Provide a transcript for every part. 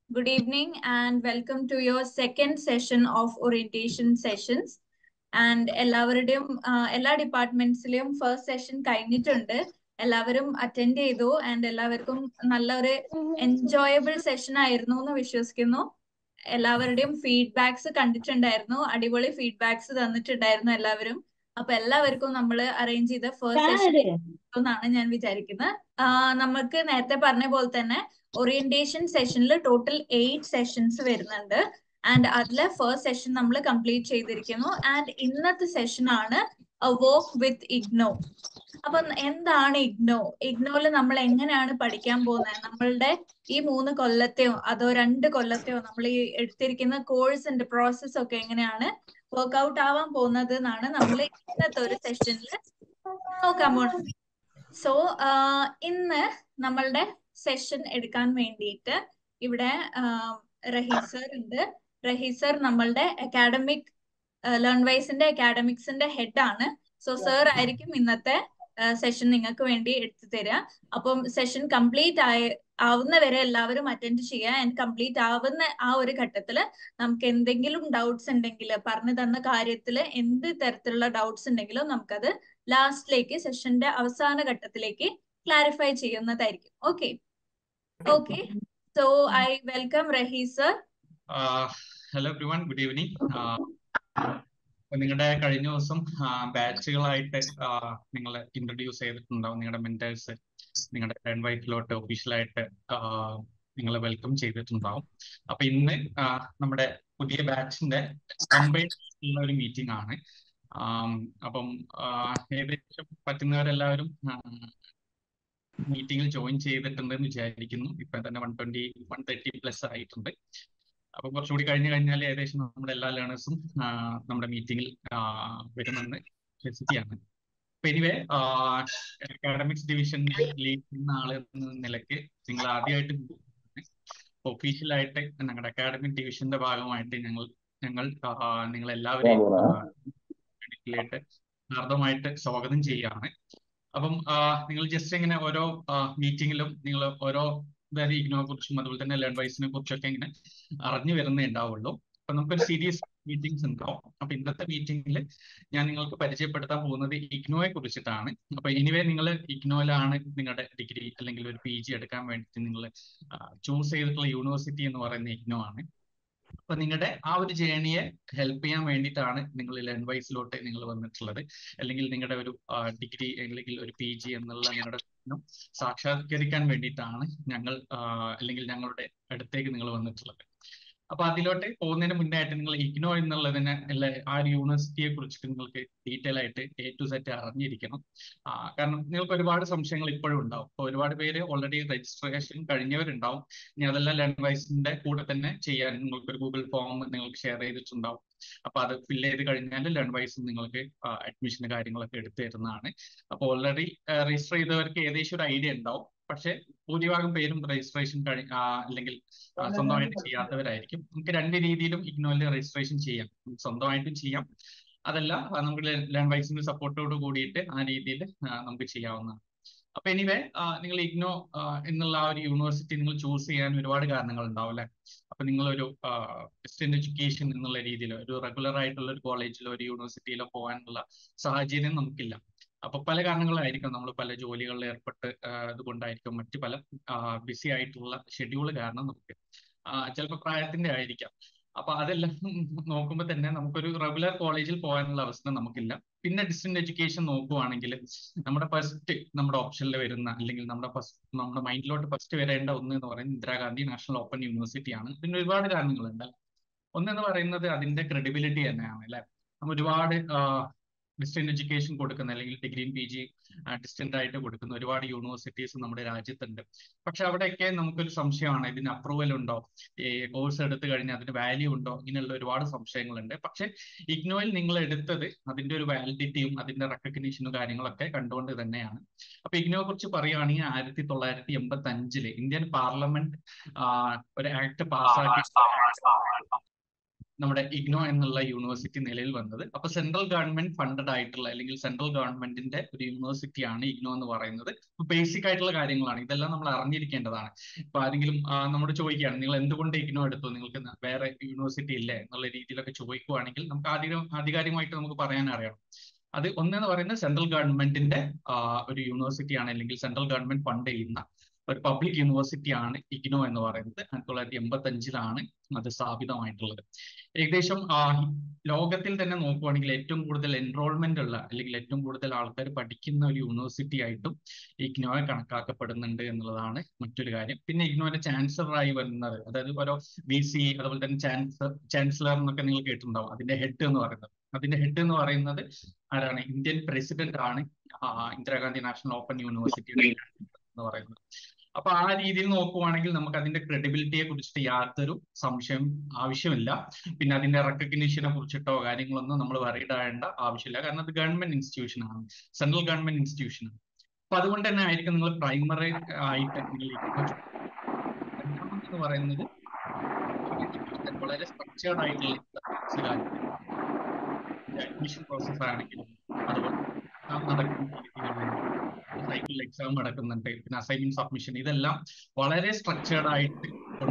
Good evening and welcome to your second session of orientation sessions. And എല്ലാവരുടെയും എല്ലാ ഡിപ്പാർട്ട്മെന്റ്സിലെയും first session കഴിഞ്ഞിട്ടുണ്ട് എല്ലാവരും attend ചെയ്തു ആൻഡ് എല്ലാവർക്കും നല്ലൊരു എൻജോയബിൾ സെഷൻ ആയിരുന്നു എന്ന് വിശ്വസിക്കുന്നു എല്ലാവരുടെയും ഫീഡ്ബാക്സ് കണ്ടിട്ടുണ്ടായിരുന്നു അടിപൊളി ഫീഡ്ബാക്സ് തന്നിട്ടുണ്ടായിരുന്നു എല്ലാവരും അപ്പൊ എല്ലാവർക്കും നമ്മൾ അറേഞ്ച് ചെയ്ത ഫസ്റ്റ് സെഷൻ എന്നാണ് ഞാൻ വിചാരിക്കുന്നത് നമുക്ക് നേരത്തെ പറഞ്ഞ പോലെ തന്നെ ഓറിയന്റേഷൻ സെഷനിൽ ടോട്ടൽ എയ്റ്റ് സെഷൻസ് വരുന്നുണ്ട് ആൻഡ് അതിലെ ഫസ്റ്റ് സെഷൻ നമ്മൾ കംപ്ലീറ്റ് ചെയ്തിരിക്കുന്നു ആൻഡ് ഇന്നത്തെ സെഷൻ ആണ് വർക്ക് വിത്ത് ഇഗ്നോ അപ്പൊ എന്താണ് ഇഗ്നോ ഇഗ്നോയില് നമ്മൾ എങ്ങനെയാണ് പഠിക്കാൻ പോകുന്നത് നമ്മളുടെ ഈ മൂന്ന് കൊല്ലത്തെയോ അതോ രണ്ട് കൊല്ലത്തെയോ നമ്മൾ ഈ എടുത്തിരിക്കുന്ന കോഴ്സിന്റെ പ്രോസസ് ഒക്കെ എങ്ങനെയാണ് വർക്ക്ഔട്ട് ആവാൻ പോകുന്നത് എന്നാണ് നമ്മൾ ഇന്നത്തെ ഒരു സെഷനിൽ നോക്കാൻ പോകുന്നത് സോ ഇന്ന് നമ്മളുടെ സെഷൻ എടുക്കാൻ വേണ്ടിയിട്ട് ഇവിടെ റഹീസർ ഉണ്ട് റഹീസർ നമ്മളുടെ അക്കാഡമിക് ലേൺ വൈസിന്റെ അക്കാഡമിക്സിന്റെ ഹെഡ് ആണ് സോ സർ ആയിരിക്കും ഇന്നത്തെ സെഷൻ നിങ്ങൾക്ക് വേണ്ടി എടുത്തു തരിക അപ്പം സെഷൻ കംപ്ലീറ്റ് ആയ ആവുന്ന വരെ എല്ലാവരും അറ്റൻഡ് ചെയ്യുക ആൻഡ് കംപ്ലീറ്റ് ആവുന്ന ആ ഒരു ഘട്ടത്തിൽ നമുക്ക് എന്തെങ്കിലും ഡൗട്ട്സ് ഉണ്ടെങ്കിൽ പറഞ്ഞു തന്ന കാര്യത്തിൽ എന്ത് തരത്തിലുള്ള ഡൗട്ട്സ് ഉണ്ടെങ്കിലും നമുക്കത് ലാസ്റ്റിലേക്ക് സെഷന്റെ അവസാന ഘട്ടത്തിലേക്ക് ക്ലാരിഫൈ ചെയ്യുന്നതായിരിക്കും okay okay so I welcome Rahee sir hello everyone good evening നിങ്ങളുടെ കഴിഞ്ഞ ദിവസം ബാച്ചുകളായിട്ട് നിങ്ങൾ ഇൻട്രൊഡ്യൂസ് ചെയ്തിട്ടുണ്ടാവും നിങ്ങളുടെ മെന്റേഴ്സ് നിങ്ങളുടെ ടെൻ വൈറ്റിലോട്ട് ഒഫീഷ്യലായിട്ട് നിങ്ങളെ വെൽക്കം ചെയ്തിട്ടുണ്ടാവും അപ്പൊ ഇന്ന് നമ്മുടെ പുതിയ ബാച്ചിന്റെ കമ്പൈൻ ഉള്ള ഒരു മീറ്റിംഗ് ആണ് അപ്പം ഏകദേശം പറ്റുന്നവരെല്ലാവരും മീറ്റിംഗിൽ ജോയിൻ ചെയ്തിട്ടുണ്ടെന്ന് വിചാരിക്കുന്നു ഇപ്പൊ തന്നെ one twenty one thirty plus ആയിട്ടുണ്ട് അപ്പൊ കുറച്ചുകൂടി കഴിഞ്ഞു കഴിഞ്ഞാൽ ഏകദേശം നമ്മുടെ എല്ലാ ലേണേഴ്സും നമ്മുടെ മീറ്റിംഗിൽ വരുമെന്ന് വിശ്വസിക്കുകയാണ് അപ്പൊ എനിവേ അക്കാഡമിക്സ് ഡിവിഷനിൽ ലീഡ് ചെയ്യുന്ന ആൾ എന്ന നിലയ്ക്ക് നിങ്ങൾ ആദ്യമായിട്ട് ഒഫീഷ്യലായിട്ട് ഞങ്ങളുടെ അക്കാഡമിക് ഡിവിഷന്റെ ഭാഗമായിട്ട് ഞങ്ങൾ ഞങ്ങൾ നിങ്ങൾ എല്ലാവരെയും ായിട്ട് ഹാർദമായിട്ട് സ്വാഗതം ചെയ്യുകയാണ് അപ്പം നിങ്ങൾ ജസ്റ്റ് ഇങ്ങനെ ഓരോ മീറ്റിങ്ങിലും നിങ്ങൾ ഓരോ അതായത് ഇഗ്നോയെ കുറിച്ചും അതുപോലെ തന്നെ ലേൺ വൈസിനെ കുറിച്ചൊക്കെ ഇങ്ങനെ അറിഞ്ഞു വരുന്നേ ഉണ്ടാവുള്ളൂ അപ്പൊ നമുക്കൊരു സീരീസ് മീറ്റിംഗ്സ് ഉണ്ടാവും അപ്പൊ ഇന്നത്തെ മീറ്റിംഗിൽ ഞാൻ നിങ്ങൾക്ക് പരിചയപ്പെടുത്താൻ പോകുന്നത് ഇഗ്നോയെ കുറിച്ചിട്ടാണ് അപ്പൊ എനിവേ നിങ്ങൾ ഇഗ്നോയിലാണ് നിങ്ങളുടെ ഡിഗ്രി അല്ലെങ്കിൽ ഒരു പി ജി എടുക്കാൻ വേണ്ടിയിട്ട് നിങ്ങൾ ചൂസ് ചെയ്തിട്ടുള്ള യൂണിവേഴ്സിറ്റി എന്ന് പറയുന്ന ഇഗ്നോ ആണ് അപ്പൊ നിങ്ങളുടെ ആ ഒരു ജേണിയെ ഹെൽപ്പ് ചെയ്യാൻ വേണ്ടിയിട്ടാണ് നിങ്ങൾ ലേൺ വൈസിലോട്ട് നിങ്ങൾ വന്നിട്ടുള്ളത് അല്ലെങ്കിൽ നിങ്ങളുടെ ഒരു ഡിഗ്രി അല്ലെങ്കിൽ ഒരു പി ജി എന്നുള്ള നിങ്ങളുടെ സാക്ഷാത്കരിക്കാൻ വേണ്ടിയിട്ടാണ് ഞങ്ങൾ അല്ലെങ്കിൽ ഞങ്ങളുടെ അടുത്തേക്ക് നിങ്ങൾ വന്നിട്ടുള്ളത് അപ്പൊ അതിലോട്ട് പോകുന്നതിന് മുന്നേ ആയിട്ട് നിങ്ങൾ ഇഗ്നോ എന്നുള്ളതിനെ അല്ല ആ ഒരു യൂണിവേഴ്സിറ്റിയെ കുറിച്ചിട്ട് നിങ്ങൾക്ക് ഡീറ്റെയിൽ ആയിട്ട് എ ടു സെറ്റ് അറിഞ്ഞിരിക്കണം കാരണം നിങ്ങൾക്ക് ഒരുപാട് സംശയങ്ങൾ ഇപ്പോഴും ഉണ്ടാവും അപ്പൊ ഒരുപാട് പേര് ഓൾറെഡി രജിസ്ട്രേഷൻ കഴിഞ്ഞവരുണ്ടാവും ഇനി അതെല്ലാം ലേൺ വൈസിന്റെ കൂടെ തന്നെ ചെയ്യാൻ നിങ്ങൾക്ക് ഒരു ഗൂഗിൾ ഫോം നിങ്ങൾക്ക് ഷെയർ ചെയ്തിട്ടുണ്ടാവും അപ്പൊ അത് ഫില്ല് ചെയ്ത് കഴിഞ്ഞാൽ ലേൺ വൈസ് നിങ്ങൾക്ക് അഡ്മിഷന് കാര്യങ്ങളൊക്കെ എടുത്തു തരുന്നതാണ് അപ്പൊ ഓൾറെഡി രജിസ്റ്റർ ചെയ്തവർക്ക് ഏകദേശം ഒരു ഐഡിയ ഉണ്ടാവും പക്ഷെ ഭൂരിഭാഗം പേരും രജിസ്ട്രേഷൻ കഴി അല്ലെങ്കിൽ സ്വന്തമായിട്ട് ചെയ്യാത്തവരായിരിക്കും നമുക്ക് രണ്ട് രീതിയിലും ഇഗ്നോയിൽ രജിസ്ട്രേഷൻ ചെയ്യാം സ്വന്തമായിട്ടും ചെയ്യാം അതല്ല നമുക്ക് ലേൺ വൈസിന്റെ സപ്പോർട്ടോട് കൂടിയിട്ട് ആ രീതിയിൽ നമുക്ക് ചെയ്യാവുന്നതാണ് അപ്പൊ എനിവേ നിങ്ങൾ ഇഗ്നോ എന്നുള്ള ആ ഒരു യൂണിവേഴ്സിറ്റി നിങ്ങൾ ചൂസ് ചെയ്യാൻ ഒരുപാട് കാരണങ്ങൾ ഉണ്ടാവും അല്ലെ അപ്പൊ നിങ്ങളൊരു ഡിസ്റ്റന്റ് എഡ്യൂക്കേഷൻ എന്നുള്ള രീതിയിൽ ഒരു റെഗുലർ ആയിട്ടുള്ള ഒരു കോളേജിലോ ഒരു യൂണിവേഴ്സിറ്റിയിലോ പോകാനുള്ള സാഹചര്യം നമുക്കില്ല അപ്പൊ പല കാരണങ്ങളായിരിക്കും നമ്മൾ പല ജോലികളിൽ ഏർപ്പെട്ട് അതുകൊണ്ടായിരിക്കും മറ്റു പല ബിസി ആയിട്ടുള്ള ഷെഡ്യൂൾ കാരണം നമുക്ക് ചിലപ്പോൾ പ്രായത്തിന്റെ ആയിരിക്കാം അപ്പൊ അതെല്ലാം നോക്കുമ്പോൾ തന്നെ നമുക്കൊരു റെഗുലർ കോളേജിൽ പോകാനുള്ള അവസ്ഥ നമുക്കില്ല പിന്നെ ഡിസ്റ്റന്റ് എഡ്യൂക്കേഷൻ നോക്കുവാണെങ്കിൽ നമ്മുടെ ഫസ്റ്റ് നമ്മുടെ ഓപ്ഷനിൽ വരുന്ന അല്ലെങ്കിൽ നമ്മുടെ ഫസ്റ്റ് നമ്മുടെ മൈൻഡിലോട്ട് ഫസ്റ്റ് വരേണ്ട ഒന്ന് എന്ന് പറയുന്നത് ഇന്ദിരാഗാന്ധി നാഷണൽ ഓപ്പൺ യൂണിവേഴ്സിറ്റി ആണ് ഇതിന് ഒരുപാട് കാരണങ്ങളുണ്ട് ഒന്നെന്ന് പറയുന്നത് അതിന്റെ ക്രെഡിബിലിറ്റി തന്നെയാണ് അല്ലെ നമ്മൾ ഒരുപാട് ഡിസ്റ്റന്റ് എഡ്യൂക്കേഷൻ കൊടുക്കുന്ന അല്ലെങ്കിൽ ഡിഗ്രിയും പി ജി ഡിസ്റ്റന്റ് ആയിട്ട് കൊടുക്കുന്ന ഒരുപാട് യൂണിവേഴ്സിറ്റീസ് നമ്മുടെ രാജ്യത്തുണ്ട് പക്ഷെ അവിടെയൊക്കെ നമുക്കൊരു സംശയമാണ് ഇതിന് അപ്രൂവൽ ഉണ്ടോ ഈ കോഴ്സ് എടുത്തു കഴിഞ്ഞാൽ അതിന് വാല്യൂ ഉണ്ടോ ഇങ്ങനെയുള്ള ഒരുപാട് സംശയങ്ങളുണ്ട് പക്ഷെ ഇഗ്നോയിൽ നിങ്ങൾ എടുത്തത് അതിന്റെ ഒരു വാലിഡിറ്റിയും അതിന്റെ റെക്കഗ്നീഷനും കാര്യങ്ങളൊക്കെ കണ്ടുകൊണ്ട് തന്നെയാണ് അപ്പൊ ഇഗ്നോയെ കുറിച്ച് പറയുകയാണെങ്കിൽ ആയിരത്തി തൊള്ളായിരത്തി എൺപത്തി അഞ്ചില് ഇന്ത്യൻ പാർലമെന്റ് ഒരു ആക്ട് പാസ്സാക്കി നമ്മുടെ ഇഗ്നോ എന്നുള്ള യൂണിവേഴ്സിറ്റി നിലയിൽ വന്നത് അപ്പൊ സെൻട്രൽ ഗവൺമെന്റ് ഫണ്ടഡ് ആയിട്ടുള്ള അല്ലെങ്കിൽ സെൻട്രൽ ഗവൺമെന്റിന്റെ ഒരു യൂണിവേഴ്സിറ്റിയാണ് ഇഗ്നോ എന്ന് പറയുന്നത് ബേസിക് ആയിട്ടുള്ള കാര്യങ്ങളാണ് ഇതെല്ലാം നമ്മൾ അറിഞ്ഞിരിക്കേണ്ടതാണ് ഇപ്പൊ ആരെങ്കിലും ആ, നമ്മോട് ചോദിക്കുകയാണ് നിങ്ങൾ എന്തുകൊണ്ട് ഇഗ്നോ എടുത്തു നിങ്ങൾക്ക് ന- വേറെ യൂണിവേഴ്സിറ്റി ഇല്ലേ എന്നുള്ള രീതിയിലൊക്കെ ചോദിക്കുവാണെങ്കിൽ നമുക്ക് ആധികം ആധികാരികമായിട്ട് നമുക്ക് പറയാൻ അറിയണം അത് ഒന്നെന്ന് പറയുന്നത് സെൻട്രൽ ഗവൺമെന്റിന്റെ ആ, ഒരു യൂണിവേഴ്സിറ്റിയാണ് അല്ലെങ്കിൽ സെൻട്രൽ ഗവൺമെന്റ് ഫണ്ട് ചെയ്യുന്ന ഒരു പബ്ലിക് യൂണിവേഴ്സിറ്റി ആണ് ഇഗ്നോ എന്ന് പറയുന്നത് ആയിരത്തി തൊള്ളായിരത്തി എൺപത്തി അഞ്ചിലാണ് അത് സ്ഥാപിതമായിട്ടുള്ളത് ഏകദേശം ആ, ലോകത്തിൽ തന്നെ നോക്കുവാണെങ്കിൽ ഏറ്റവും കൂടുതൽ എൻറോൾമെന്റ് ഉള്ള അല്ലെങ്കിൽ ഏറ്റവും കൂടുതൽ ആൾക്കാർ പഠിക്കുന്ന ഒരു യൂണിവേഴ്സിറ്റി ആയിട്ടും ഇഗ്നോയെ കണക്കാക്കപ്പെടുന്നുണ്ട് എന്നുള്ളതാണ് മറ്റൊരു കാര്യം പിന്നെ ഇഗ്നോയുടെ ചാൻസലറായി വരുന്നത് അതായത് ഓരോ വി സി അതുപോലെ തന്നെ ചാൻസലർ ചാൻസലർ എന്നൊക്കെ നിങ്ങൾ കേട്ടിട്ടുണ്ടാവും അതിന്റെ ഹെഡ് എന്ന് പറയുന്നത് അതിന്റെ ഹെഡ് എന്ന് പറയുന്നത് ആരാണ് ഇന്ത്യൻ പ്രസിഡന്റ് ആണ് ആ, ഇന്ദിരാഗാന്ധി നാഷണൽ ഓപ്പൺ യൂണിവേഴ്സിറ്റിയുടെ എന്ന് പറയുന്നത് അപ്പൊ ആ രീതിയിൽ നോക്കുവാണെങ്കിൽ നമുക്ക് അതിന്റെ ക്രെഡിബിലിറ്റിയെ കുറിച്ചിട്ട് യാതൊരു സംശയം ആവശ്യമില്ല പിന്നെ അതിന്റെ റെക്കഗ്നീഷനെ കുറിച്ചിട്ടോ കാര്യങ്ങളൊന്നും നമ്മൾ വറീഡ് ആവേണ്ട ആവശ്യമില്ല കാരണം അത് ഗവൺമെന്റ് ഇൻസ്റ്റിറ്റ്യൂഷൻ ആണ് സെൻട്രൽ ഗവൺമെന്റ് ഇൻസ്റ്റിറ്റ്യൂഷൻ ആണ് അപ്പൊ അതുകൊണ്ട് തന്നെ ആയിരിക്കും നിങ്ങൾ പ്രൈമറി ആയിട്ട് നിങ്ങൾ ഇഗ്നോ രണ്ടാമത് എന്ന് പറയുന്നത് വളരെ സ്ട്രക്ചേർഡ് ആയിട്ടുള്ള അഡ്മിഷൻ പ്രോസസ് ആണെങ്കിലും അതുപോലെ exam നടക്കുന്ന രീതികളുണ്ട് സൈക്കിൾ എക്സാം നടക്കുന്നുണ്ട് പിന്നെ അസൈൻമെന്റ് സബ്മിഷൻ ഇതെല്ലാം വളരെ സ്ട്രക്ചേർഡ് ആയിട്ട്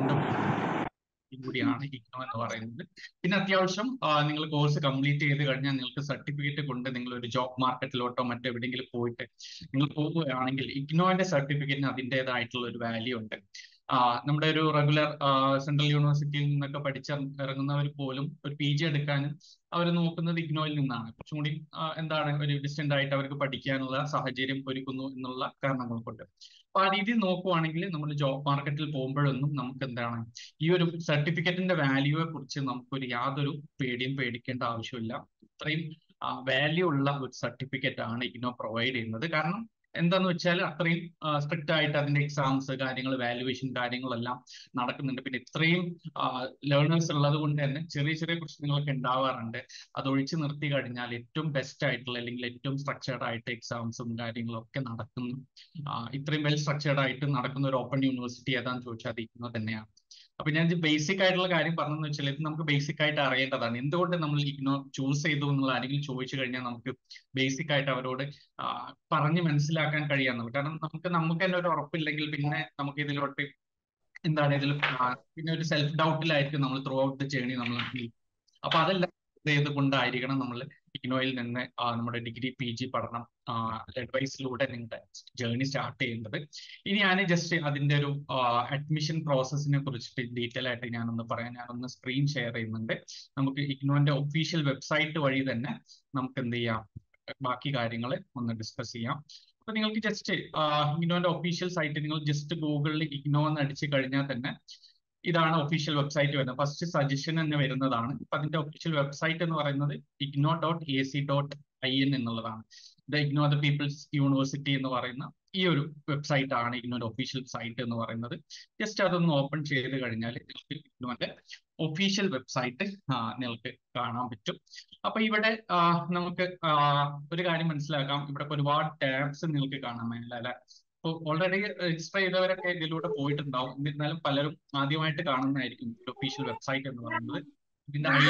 കൊണ്ടുപോകും കൂടിയാണ് ഇഗ്നോ എന്ന് പറയുന്നത് പിന്നെ അത്യാവശ്യം നിങ്ങൾ കോഴ്സ് കംപ്ലീറ്റ് ചെയ്ത് കഴിഞ്ഞാൽ നിങ്ങൾക്ക് സർട്ടിഫിക്കറ്റ് കൊണ്ട് നിങ്ങൾ ഒരു ജോബ് മാർക്കറ്റിലോട്ടോ മറ്റെവിടെയെങ്കിലും പോയിട്ട് നിങ്ങൾ പോവുകയാണെങ്കിൽ ഇഗ്നോന്റെ സർട്ടിഫിക്കറ്റിന് അതിൻ്റെതായിട്ടുള്ള ഒരു വാല്യൂ ഉണ്ട് ആ, നമ്മുടെ ഒരു റെഗുലർ സെൻട്രൽ യൂണിവേഴ്സിറ്റിയിൽ നിന്നൊക്കെ പഠിച്ച ഇറങ്ങുന്നവർ പോലും ഒരു പി ജി എടുക്കാനും അവർ നോക്കുന്നത് ഇഗ്നോയിൽ നിന്നാണ് കുറച്ചും കൂടി ആ, എന്താണ് ഒരു ഡിസ്റ്റന്റ് ആയിട്ട് അവർക്ക് പഠിക്കാനുള്ള സാഹചര്യം ഒരുക്കുന്നു എന്നുള്ള കാരണങ്ങൾ കൊണ്ട് അപ്പൊ ആ രീതിയിൽ നോക്കുവാണെങ്കിൽ നമ്മൾ ജോബ് മാർക്കറ്റിൽ പോകുമ്പോഴൊന്നും നമുക്ക് എന്താണ് ഈ ഒരു സർട്ടിഫിക്കറ്റിന്റെ വാല്യൂയെ കുറിച്ച് നമുക്കൊരു യാതൊരു പേടിയും പേടിക്കേണ്ട ആവശ്യമില്ല ഇത്രയും വാല്യൂ ഉള്ള ഒരു സർട്ടിഫിക്കറ്റ് ആണ് ഇഗ്നോ പ്രൊവൈഡ് ചെയ്യുന്നത് കാരണം എന്താന്ന് വെച്ചാൽ അത്രയും സ്ട്രിക്റ്റ് ആയിട്ട് അതിന്റെ എക്സാംസ് കാര്യങ്ങൾ വാല്യുവേഷൻ കാര്യങ്ങളെല്ലാം നടക്കുന്നുണ്ട് പിന്നെ ഇത്രയും ലേണേഴ്സ് ഉള്ളത് കൊണ്ട് തന്നെ ചെറിയ ചെറിയ പ്രശ്നങ്ങളൊക്കെ ഉണ്ടാവാറുണ്ട് അത് ഒഴിച്ചു നിർത്തി കഴിഞ്ഞാൽ ഏറ്റവും ബെസ്റ്റ് ആയിട്ടുള്ള അല്ലെങ്കിൽ ഏറ്റവും സ്ട്രക്ചേർഡ് ആയിട്ട് എക്സാംസും കാര്യങ്ങളും ഒക്കെ നടക്കുന്നു ആ, ഇത്രയും വെൽ സ്ട്രക്ചേർഡ് ആയിട്ട് നടക്കുന്ന ഒരു ഓപ്പൺ യൂണിവേഴ്സിറ്റി ഏതാന്ന് ചോദിച്ചാൽ അത് ഇഗ്നോ തന്നെയാണ് അപ്പൊ ഞാൻ ബേസിക് ആയിട്ടുള്ള കാര്യം പറഞ്ഞെന്ന് വെച്ചാൽ ഇത് നമുക്ക് ബേസിക് ആയിട്ട് അറിയേണ്ടതാണ് എന്തുകൊണ്ട് നമ്മൾ ഇഗ്നോ ചൂസ് ചെയ്തു എന്നുള്ള ആരെങ്കിലും ചോദിച്ചു കഴിഞ്ഞാൽ നമുക്ക് ബേസിക് ആയിട്ട് അവരോട് ആ, പറഞ്ഞ് മനസ്സിലാക്കാൻ കഴിയാന്നുള്ളത് കാരണം നമുക്ക് നമുക്ക് തന്നെ ഒരു ഉറപ്പില്ലെങ്കിൽ പിന്നെ നമുക്ക് ഇതിലോട്ട് എന്താണ് ഇതിൽ ആ, പിന്നെ ഒരു സെൽഫ് ഡൗട്ടിലായിരിക്കും നമ്മൾ ത്രൂ ഔട്ട് ദ ജേണി നമ്മൾ അപ്പൊ അതെല്ലാം ചെയ്തുകൊണ്ടായിരിക്കണം നമ്മൾ ഇഗ്നോയിൽ നിന്ന് ആ, നമ്മുടെ ഡിഗ്രി പി ജി പഠനം അഡ്വൈസിലൂടെ നിങ്ങളുടെ ജേർണി സ്റ്റാർട്ട് ചെയ്യുന്നത് ഇനി ഞാൻ ജസ്റ്റ് അതിന്റെ ഒരു അഡ്മിഷൻ പ്രോസസ്സിനെ കുറിച്ചിട്ട് ഡീറ്റെയിൽ ആയിട്ട് ഞാനൊന്ന് പറയാം ഞാനൊന്ന് സ്ക്രീൻ ഷെയർ ചെയ്യുന്നുണ്ട് നമുക്ക് ഇഗ്നോന്റെ ഒഫീഷ്യൽ വെബ്സൈറ്റ് വഴി തന്നെ നമുക്ക് എന്ത് ചെയ്യാം ബാക്കി കാര്യങ്ങൾ ഒന്ന് ഡിസ്കസ് ചെയ്യാം അപ്പൊ നിങ്ങൾക്ക് ജസ്റ്റ് ഇഗ്നോന്റെ ഒഫീഷ്യൽ സൈറ്റ് നിങ്ങൾ ജസ്റ്റ് ഗൂഗിളിൽ ഇഗ്നോ എന്ന് അടിച്ചു കഴിഞ്ഞാൽ തന്നെ ഇതാണ് ഒഫീഷ്യൽ വെബ്സൈറ്റ് വരുന്നത് ഫസ്റ്റ് സജഷൻ എന്ന് വരുന്നതാണ് അപ്പൊ അതിന്റെ ഒഫീഷ്യൽ വെബ്സൈറ്റ് എന്ന് പറയുന്നത് IGNOU dot A C dot I N എന്നുള്ളതാണ് the IGNOU the people's university എന്ന് പറയുന്ന ഈ ഒരു വെബ്സൈറ്റ് ആണ് ഇഗ്നോയുടെ ഒഫീഷ്യൽ സൈറ്റ് എന്ന് പറയുന്നത് ജസ്റ്റ് അതൊന്ന് ഓപ്പൺ ചെയ്ത് കഴിഞ്ഞാൽ നിങ്ങൾക്ക് ഇഗ്നോന്റെ ഒഫീഷ്യൽ വെബ്സൈറ്റ് നിങ്ങൾക്ക് കാണാൻ പറ്റും അപ്പൊ ഇവിടെ ആ, നമുക്ക് ആ, ഒരു കാര്യം മനസ്സിലാക്കാം ഇവിടെ ഒരുപാട് ടാബ്സ് നിങ്ങൾക്ക് കാണാൻ മേല അല്ലെ അപ്പോൾ ഓൾറെഡി രജിസ്റ്റർ ചെയ്തവരൊക്കെ ഇതിലൂടെ പോയിട്ടുണ്ടാവും എന്നിരുന്നാലും പലരും ആദ്യമായിട്ട് കാണുന്നതായിരിക്കും ഒഫീഷ്യൽ വെബ്സൈറ്റ് എന്ന് പറയുന്നത് ഇതിന്റെ ഐ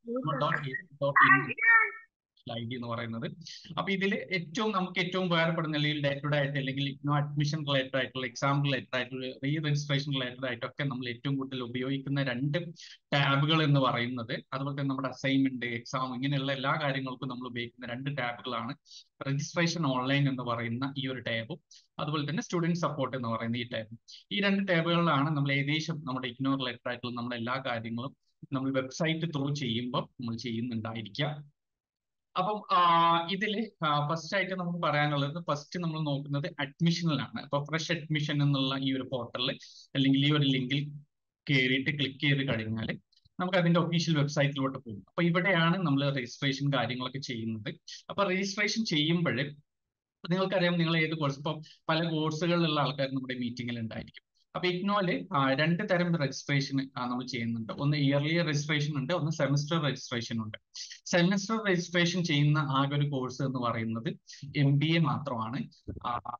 ഡി ഐ ഡി എന്ന് പറയുന്നത് അപ്പൊ ഇതിൽ ഏറ്റവും നമുക്ക് ഏറ്റവും ഉപകാരപ്പെടുന്ന അല്ലെങ്കിൽ ഡേ ടു ഡേ ആയിട്ട് അല്ലെങ്കിൽ ഇഗ്നോ അഡ്മിഷൻ റിലേറ്റഡ് ആയിട്ടുള്ള എക്സാം റിലേറ്റഡ് ആയിട്ടുള്ള റീ രജിസ്ട്രേഷൻ റിലേറ്റഡ് ആയിട്ടൊക്കെ നമ്മൾ ഏറ്റവും കൂടുതൽ ഉപയോഗിക്കുന്ന രണ്ട് ടാബുകൾ എന്ന് പറയുന്നത് അതുപോലെ തന്നെ നമ്മുടെ അസൈൻമെന്റ് എക്സാം ഇങ്ങനെയുള്ള എല്ലാ കാര്യങ്ങൾക്കും നമ്മൾ ഉപയോഗിക്കുന്ന രണ്ട് ടാബുകളാണ് രജിസ്ട്രേഷൻ ഓൺലൈൻ എന്ന് പറയുന്ന ഈ ഒരു ടാബും അതുപോലെ തന്നെ സ്റ്റുഡന്റ് സപ്പോർട്ട് എന്ന് പറയുന്ന ഈ ടാബും ഈ രണ്ട് ടാബുകളിലാണ് നമ്മൾ ഏകദേശം നമ്മുടെ ഇഗ്നോ റിലേറ്റഡ് ആയിട്ടുള്ള നമ്മുടെ എല്ലാ കാര്യങ്ങളും നമ്മൾ വെബ്സൈറ്റ് ത്രൂ ചെയ്യുമ്പോൾ നമ്മൾ ചെയ്യുന്നുണ്ടായിരിക്കുക അപ്പം ആ, ഇതില് ഫസ്റ്റ് ആയിട്ട് നമുക്ക് പറയാനുള്ളത് ഫസ്റ്റ് നമ്മൾ നോക്കുന്നത് അഡ്മിഷനിലാണ് അപ്പൊ ഫ്രഷ് അഡ്മിഷൻ എന്നുള്ള ഈ ഒരു പോർട്ടലിൽ അല്ലെങ്കിൽ ഈ ഒരു ലിങ്കിൽ കയറിയിട്ട് ക്ലിക്ക് ചെയ്ത് കഴിഞ്ഞാൽ നമുക്ക് അതിന്റെ ഒഫീഷ്യൽ വെബ്സൈറ്റിലോട്ട് പോകും അപ്പൊ ഇവിടെയാണ് നമ്മൾ രജിസ്ട്രേഷൻ കാര്യങ്ങളൊക്കെ ചെയ്യുന്നത് അപ്പൊ രജിസ്ട്രേഷൻ ചെയ്യുമ്പോൾ നിങ്ങൾക്കറിയാം നിങ്ങൾ ഏത് കോഴ്സ് ഇപ്പം പല കോഴ്സുകളിലുള്ള ആൾക്കാർ നമ്മുടെ മീറ്റിംഗിൽ ഉണ്ടായിരിക്കും അപ്പൊ ഇഗ്നോയില് രണ്ട് തരം രജിസ്ട്രേഷൻ നമ്മൾ ചെയ്യുന്നുണ്ട് ഒന്ന് ഇയർലി രജിസ്ട്രേഷൻ ഉണ്ട് ഒന്ന് സെമസ്റ്റർ രജിസ്ട്രേഷൻ ഉണ്ട് സെമസ്റ്റർ രജിസ്ട്രേഷൻ ചെയ്യുന്ന ആകെ ഒരു കോഴ്സ് എന്ന് പറയുന്നത് എം ബി എ മാത്രമാണ് ആ,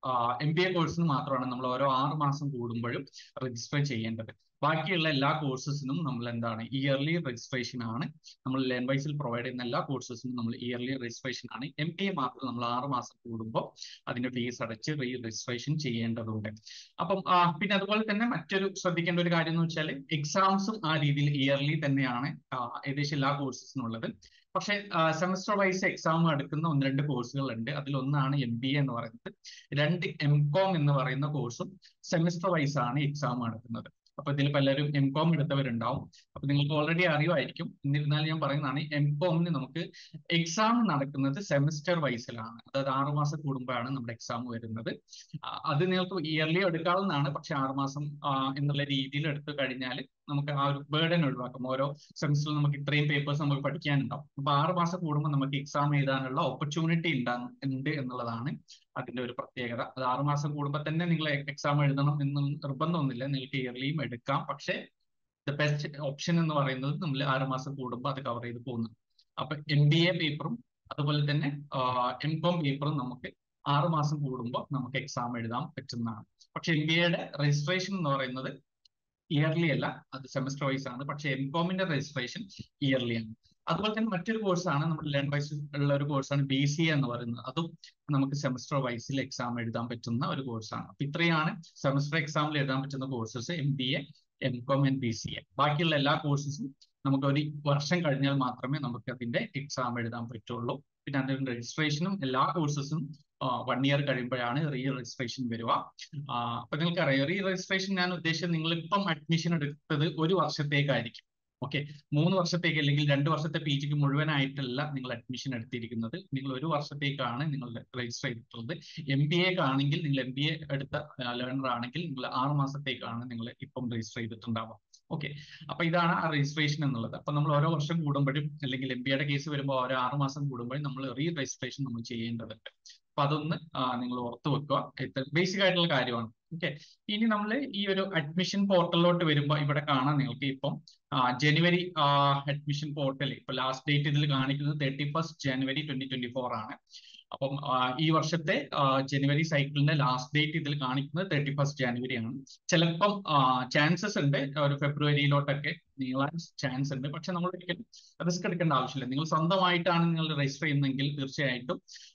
എം ബി എ കോഴ്സിന് മാത്രമാണ് നമ്മൾ ഓരോ ആറ് മാസം കൂടുമ്പോഴും രജിസ്റ്റർ ചെയ്യേണ്ടത് ബാക്കിയുള്ള എല്ലാ കോഴ്സസിനും നമ്മൾ എന്താണ് ഇയർലി രജിസ്ട്രേഷൻ ആണ് നമ്മൾ ലേൺ വൈസിൽ പ്രൊവൈഡ് ചെയ്യുന്ന എല്ലാ കോഴ്സസിനും നമ്മൾ ഇയർലി രജിസ്ട്രേഷൻ ആണ് എം ബി എ മാത്രം നമ്മൾ ആറ് മാസം കൂടുമ്പോൾ അതിന്റെ ഫീസ് അടച്ച് റീ രജിസ്ട്രേഷൻ ചെയ്യേണ്ടതുണ്ട് അപ്പം പിന്നെ അതുപോലെ തന്നെ മറ്റൊരു ശ്രദ്ധിക്കേണ്ട ഒരു കാര്യം എന്ന് വെച്ചാൽ എക്സാംസും ആ രീതിയിൽ ഇയർലി തന്നെയാണ് ഏകദേശം എല്ലാ കോഴ്സസിനും ഉള്ളത് പക്ഷേ സെമസ്റ്റർ വൈസ് എക്സാം എടുക്കുന്ന ഒന്ന് രണ്ട് കോഴ്സുകളുണ്ട് അതിലൊന്നാണ് എം ബി എ എന്ന് പറയുന്നത് രണ്ട് എം കോം എന്ന് പറയുന്ന കോഴ്സും സെമസ്റ്റർ വൈസ് ആണ് എക്സാം എടുക്കുന്നത് അപ്പൊ ഇതിൽ പലരും എം കോം എടുത്തവരുണ്ടാവും അപ്പൊ നിങ്ങൾക്ക് ഓൾറെഡി അറിയുമായിരിക്കും എന്നിരുന്നാലും ഞാൻ പറയുന്നതാണ് എം കോമിന് നമുക്ക് എക്സാം നടക്കുന്നത് സെമസ്റ്റർ വൈസിലാണ് അതായത് ആറ് മാസം കൂടുമ്പോഴാണ് നമ്മുടെ എക്സാം വരുന്നത് അത് നിങ്ങൾക്ക് ഇയർലി എടുക്കാവുന്നതാണ് പക്ഷെ ആറ് മാസം എന്നുള്ള രീതിയിൽ എടുത്തു കഴിഞ്ഞാൽ നമുക്ക് ആ ഒരു ബേർഡൻ ഒഴിവാക്കും ഓരോ സെമസ്റ്ററിൽ നമുക്ക് ഇത്രയും പേപ്പേഴ്സ് നമുക്ക് പഠിക്കാനുണ്ടാവും അപ്പൊ ആറ് മാസം കൂടുമ്പോൾ നമുക്ക് എക്സാം എഴുതാനുള്ള ഓപ്പർച്യൂണിറ്റി ഉണ്ടാകും ഉണ്ട് എന്നുള്ളതാണ് അതിന്റെ ഒരു പ്രത്യേകത അത് ആറ് മാസം കൂടുമ്പോൾ തന്നെ നിങ്ങൾ എക്സാം എഴുതണം എന്ന് നിർബന്ധമൊന്നുമില്ല നിങ്ങൾക്ക് ഇയർലിയും എടുക്കാം പക്ഷേ ദ ബെസ്റ്റ് ഓപ്ഷൻ എന്ന് പറയുന്നത് നമ്മൾ ആറ് മാസം കൂടുമ്പോൾ അത് കവർ ചെയ്ത് പോകുന്നു അപ്പൊ എം ബി എ പേപ്പറും അതുപോലെ തന്നെ എം കോം പേപ്പറും നമുക്ക് ആറ് മാസം കൂടുമ്പോൾ നമുക്ക് എക്സാം എഴുതാൻ പറ്റുന്നതാണ് പക്ഷെ എം ബി എയുടെ രജിസ്ട്രേഷൻ എന്ന് പറയുന്നത് ഇയർലി അല്ല അത് സെമസ്റ്റർ വൈസ് ആണ് പക്ഷെ എം കോമിന്റെ രജിസ്ട്രേഷൻ ഇയർലി ആണ് അതുപോലെ തന്നെ മറ്റൊരു കോഴ്സാണ് നമ്മുടെ ലേൺ വൈസ് ഉള്ള ഒരു കോഴ്സാണ് ബി സി എ എന്ന് പറയുന്നത് അതും നമുക്ക് സെമസ്റ്റർ വൈസിൽ എക്സാം എഴുതാൻ പറ്റുന്ന ഒരു കോഴ്സാണ് അപ്പൊ ഇത്രയാണ് സെമസ്റ്റർ എക്സാമിൽ എഴുതാൻ പറ്റുന്ന courses M B A M Com and B C A ബാക്കിയുള്ള എല്ലാ കോഴ്സസും നമുക്ക് ഒരു വർഷം കഴിഞ്ഞാൽ മാത്രമേ നമുക്ക് അതിന്റെ എക്സാം എഴുതാൻ പറ്റുള്ളൂ പിന്നെ അതിന്റെ രജിസ്ട്രേഷനും എല്ലാ കോഴ്സസും വൺ ഇയർ കഴിയുമ്പോഴാണ് റീ രജിസ്ട്രേഷൻ വരിക അപ്പൊ നിങ്ങൾക്കറിയാം റീ രജിസ്ട്രേഷൻ ഞാൻ ഉദ്ദേശിച്ചത് നിങ്ങൾ ഇപ്പം അഡ്മിഷൻ എടുത്തത് ഒരു വർഷത്തേക്കായിരിക്കും ഓക്കെ മൂന്ന് വർഷത്തേക്ക് അല്ലെങ്കിൽ രണ്ട് വർഷത്തെ പി ജിക്ക് മുഴുവനായിട്ടല്ല നിങ്ങൾ അഡ്മിഷൻ എടുത്തിരിക്കുന്നത് നിങ്ങൾ ഒരു വർഷത്തേക്കാണ് നിങ്ങൾ രജിസ്റ്റർ ചെയ്തിട്ടുള്ളത് എം ബി എക്ക് ആണെങ്കിൽ നിങ്ങൾ എം ബി എ എടുത്ത ലേണർ ആണെങ്കിൽ നിങ്ങൾ ആറ് മാസത്തേക്കാണ് നിങ്ങൾ ഇപ്പം രജിസ്റ്റർ ചെയ്തിട്ടുണ്ടാവുക ഓക്കെ അപ്പൊ ഇതാണ് ആ രജിസ്ട്രേഷൻ എന്നുള്ളത് അപ്പൊ നമ്മൾ ഓരോ വർഷം കൂടുമ്പോഴും അല്ലെങ്കിൽ എം ബി എയുടെ കേസ് വരുമ്പോൾ ഓരോ ആറ് മാസം കൂടുമ്പോഴും നമ്മൾ റീ രജിസ്ട്രേഷൻ നമ്മൾ ചെയ്യേണ്ടതുണ്ട് അപ്പൊ അതൊന്ന് നിങ്ങൾ ഓർത്ത് വെക്കുക ബേസിക് ആയിട്ടുള്ള കാര്യമാണ് ഓക്കെ ഇനി നമ്മൾ ഈ ഒരു അഡ്മിഷൻ പോർട്ടലിലോട്ട് വരുമ്പോൾ ഇവിടെ കാണാം നിങ്ങൾക്ക് ഇപ്പം ജനുവരി അഡ്മിഷൻ പോർട്ടൽ ഇപ്പൊ ലാസ്റ്റ് ഡേറ്റ് ഇതിൽ കാണിക്കുന്നത് തേർട്ടി ഫസ്റ്റ് ജനുവരി ട്വന്റി ട്വന്റി ഫോർ ആണ് അപ്പം ഈ വർഷത്തെ ജനുവരി സൈക്കിളിന്റെ ലാസ്റ്റ് ഡേറ്റ് ഇതിൽ കാണിക്കുന്നത് തേർട്ടി ഫസ്റ്റ് ജനുവരി ആണ് ചിലപ്പം ചാൻസസ് ഉണ്ട് ഒരു ഫെബ്രുവരിയിലോട്ടൊക്കെ നീളാൻ ചാൻസ് ഉണ്ട് പക്ഷെ നമ്മൾ ഒരിക്കലും റിസ്ക് എടുക്കേണ്ട ആവശ്യമില്ല നിങ്ങൾ സ്വന്തമായിട്ടാണ് നിങ്ങൾ രജിസ്റ്റർ ചെയ്യുന്നതെങ്കിൽ തീർച്ചയായിട്ടും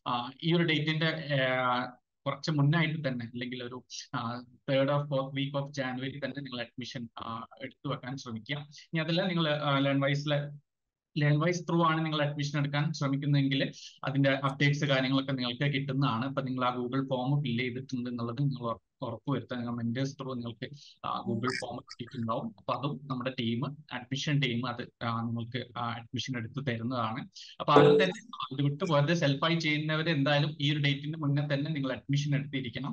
ഈ ഒരു ഡേറ്റിന്റെ കുറച്ച് മുന്നായിട്ട് തന്നെ അല്ലെങ്കിൽ ഒരു third of fourth week of January തന്നെ നിങ്ങൾ അഡ്മിഷൻ എടുത്തു വെക്കാൻ ശ്രമിക്കുക ഇനി അതല്ല നിങ്ങൾ ലേൺ വൈസിലെ ലേൺ വൈസ് ത്രൂ ആണ് നിങ്ങൾ അഡ്മിഷൻ എടുക്കാൻ ശ്രമിക്കുന്നതെങ്കിൽ അതിന്റെ അപ്ഡേറ്റ്സ് കാര്യങ്ങളൊക്കെ നിങ്ങൾക്ക് കിട്ടുന്നതാണ് ഇപ്പൊ നിങ്ങൾ ആ ഗൂഗിൾ ഫോം ഫില്ല് ചെയ്തിട്ടുണ്ട് എന്നുള്ളത് നിങ്ങൾ ഉറപ്പുവരുത്തുക നിങ്ങൾ മെന്റേഴ്സ് ത്രൂ നിങ്ങൾക്ക് ഗൂഗിൾ ഫോം കിട്ടിയിട്ടുണ്ടാവും അപ്പൊ അതും നമ്മുടെ ടീം അഡ്മിഷൻ ടീം അത് നിങ്ങൾക്ക് അഡ്മിഷൻ എടുത്ത് തരുന്നതാണ് അപ്പൊ ആദ്യം തന്നെ അത് വിട്ട് വെറുതെ സെൽഫായി ചെയ്യുന്നവർ എന്തായാലും ഈ ഒരു ഡേറ്റിന് മുന്നേ തന്നെ നിങ്ങൾ അഡ്മിഷൻ എടുത്തിരിക്കണം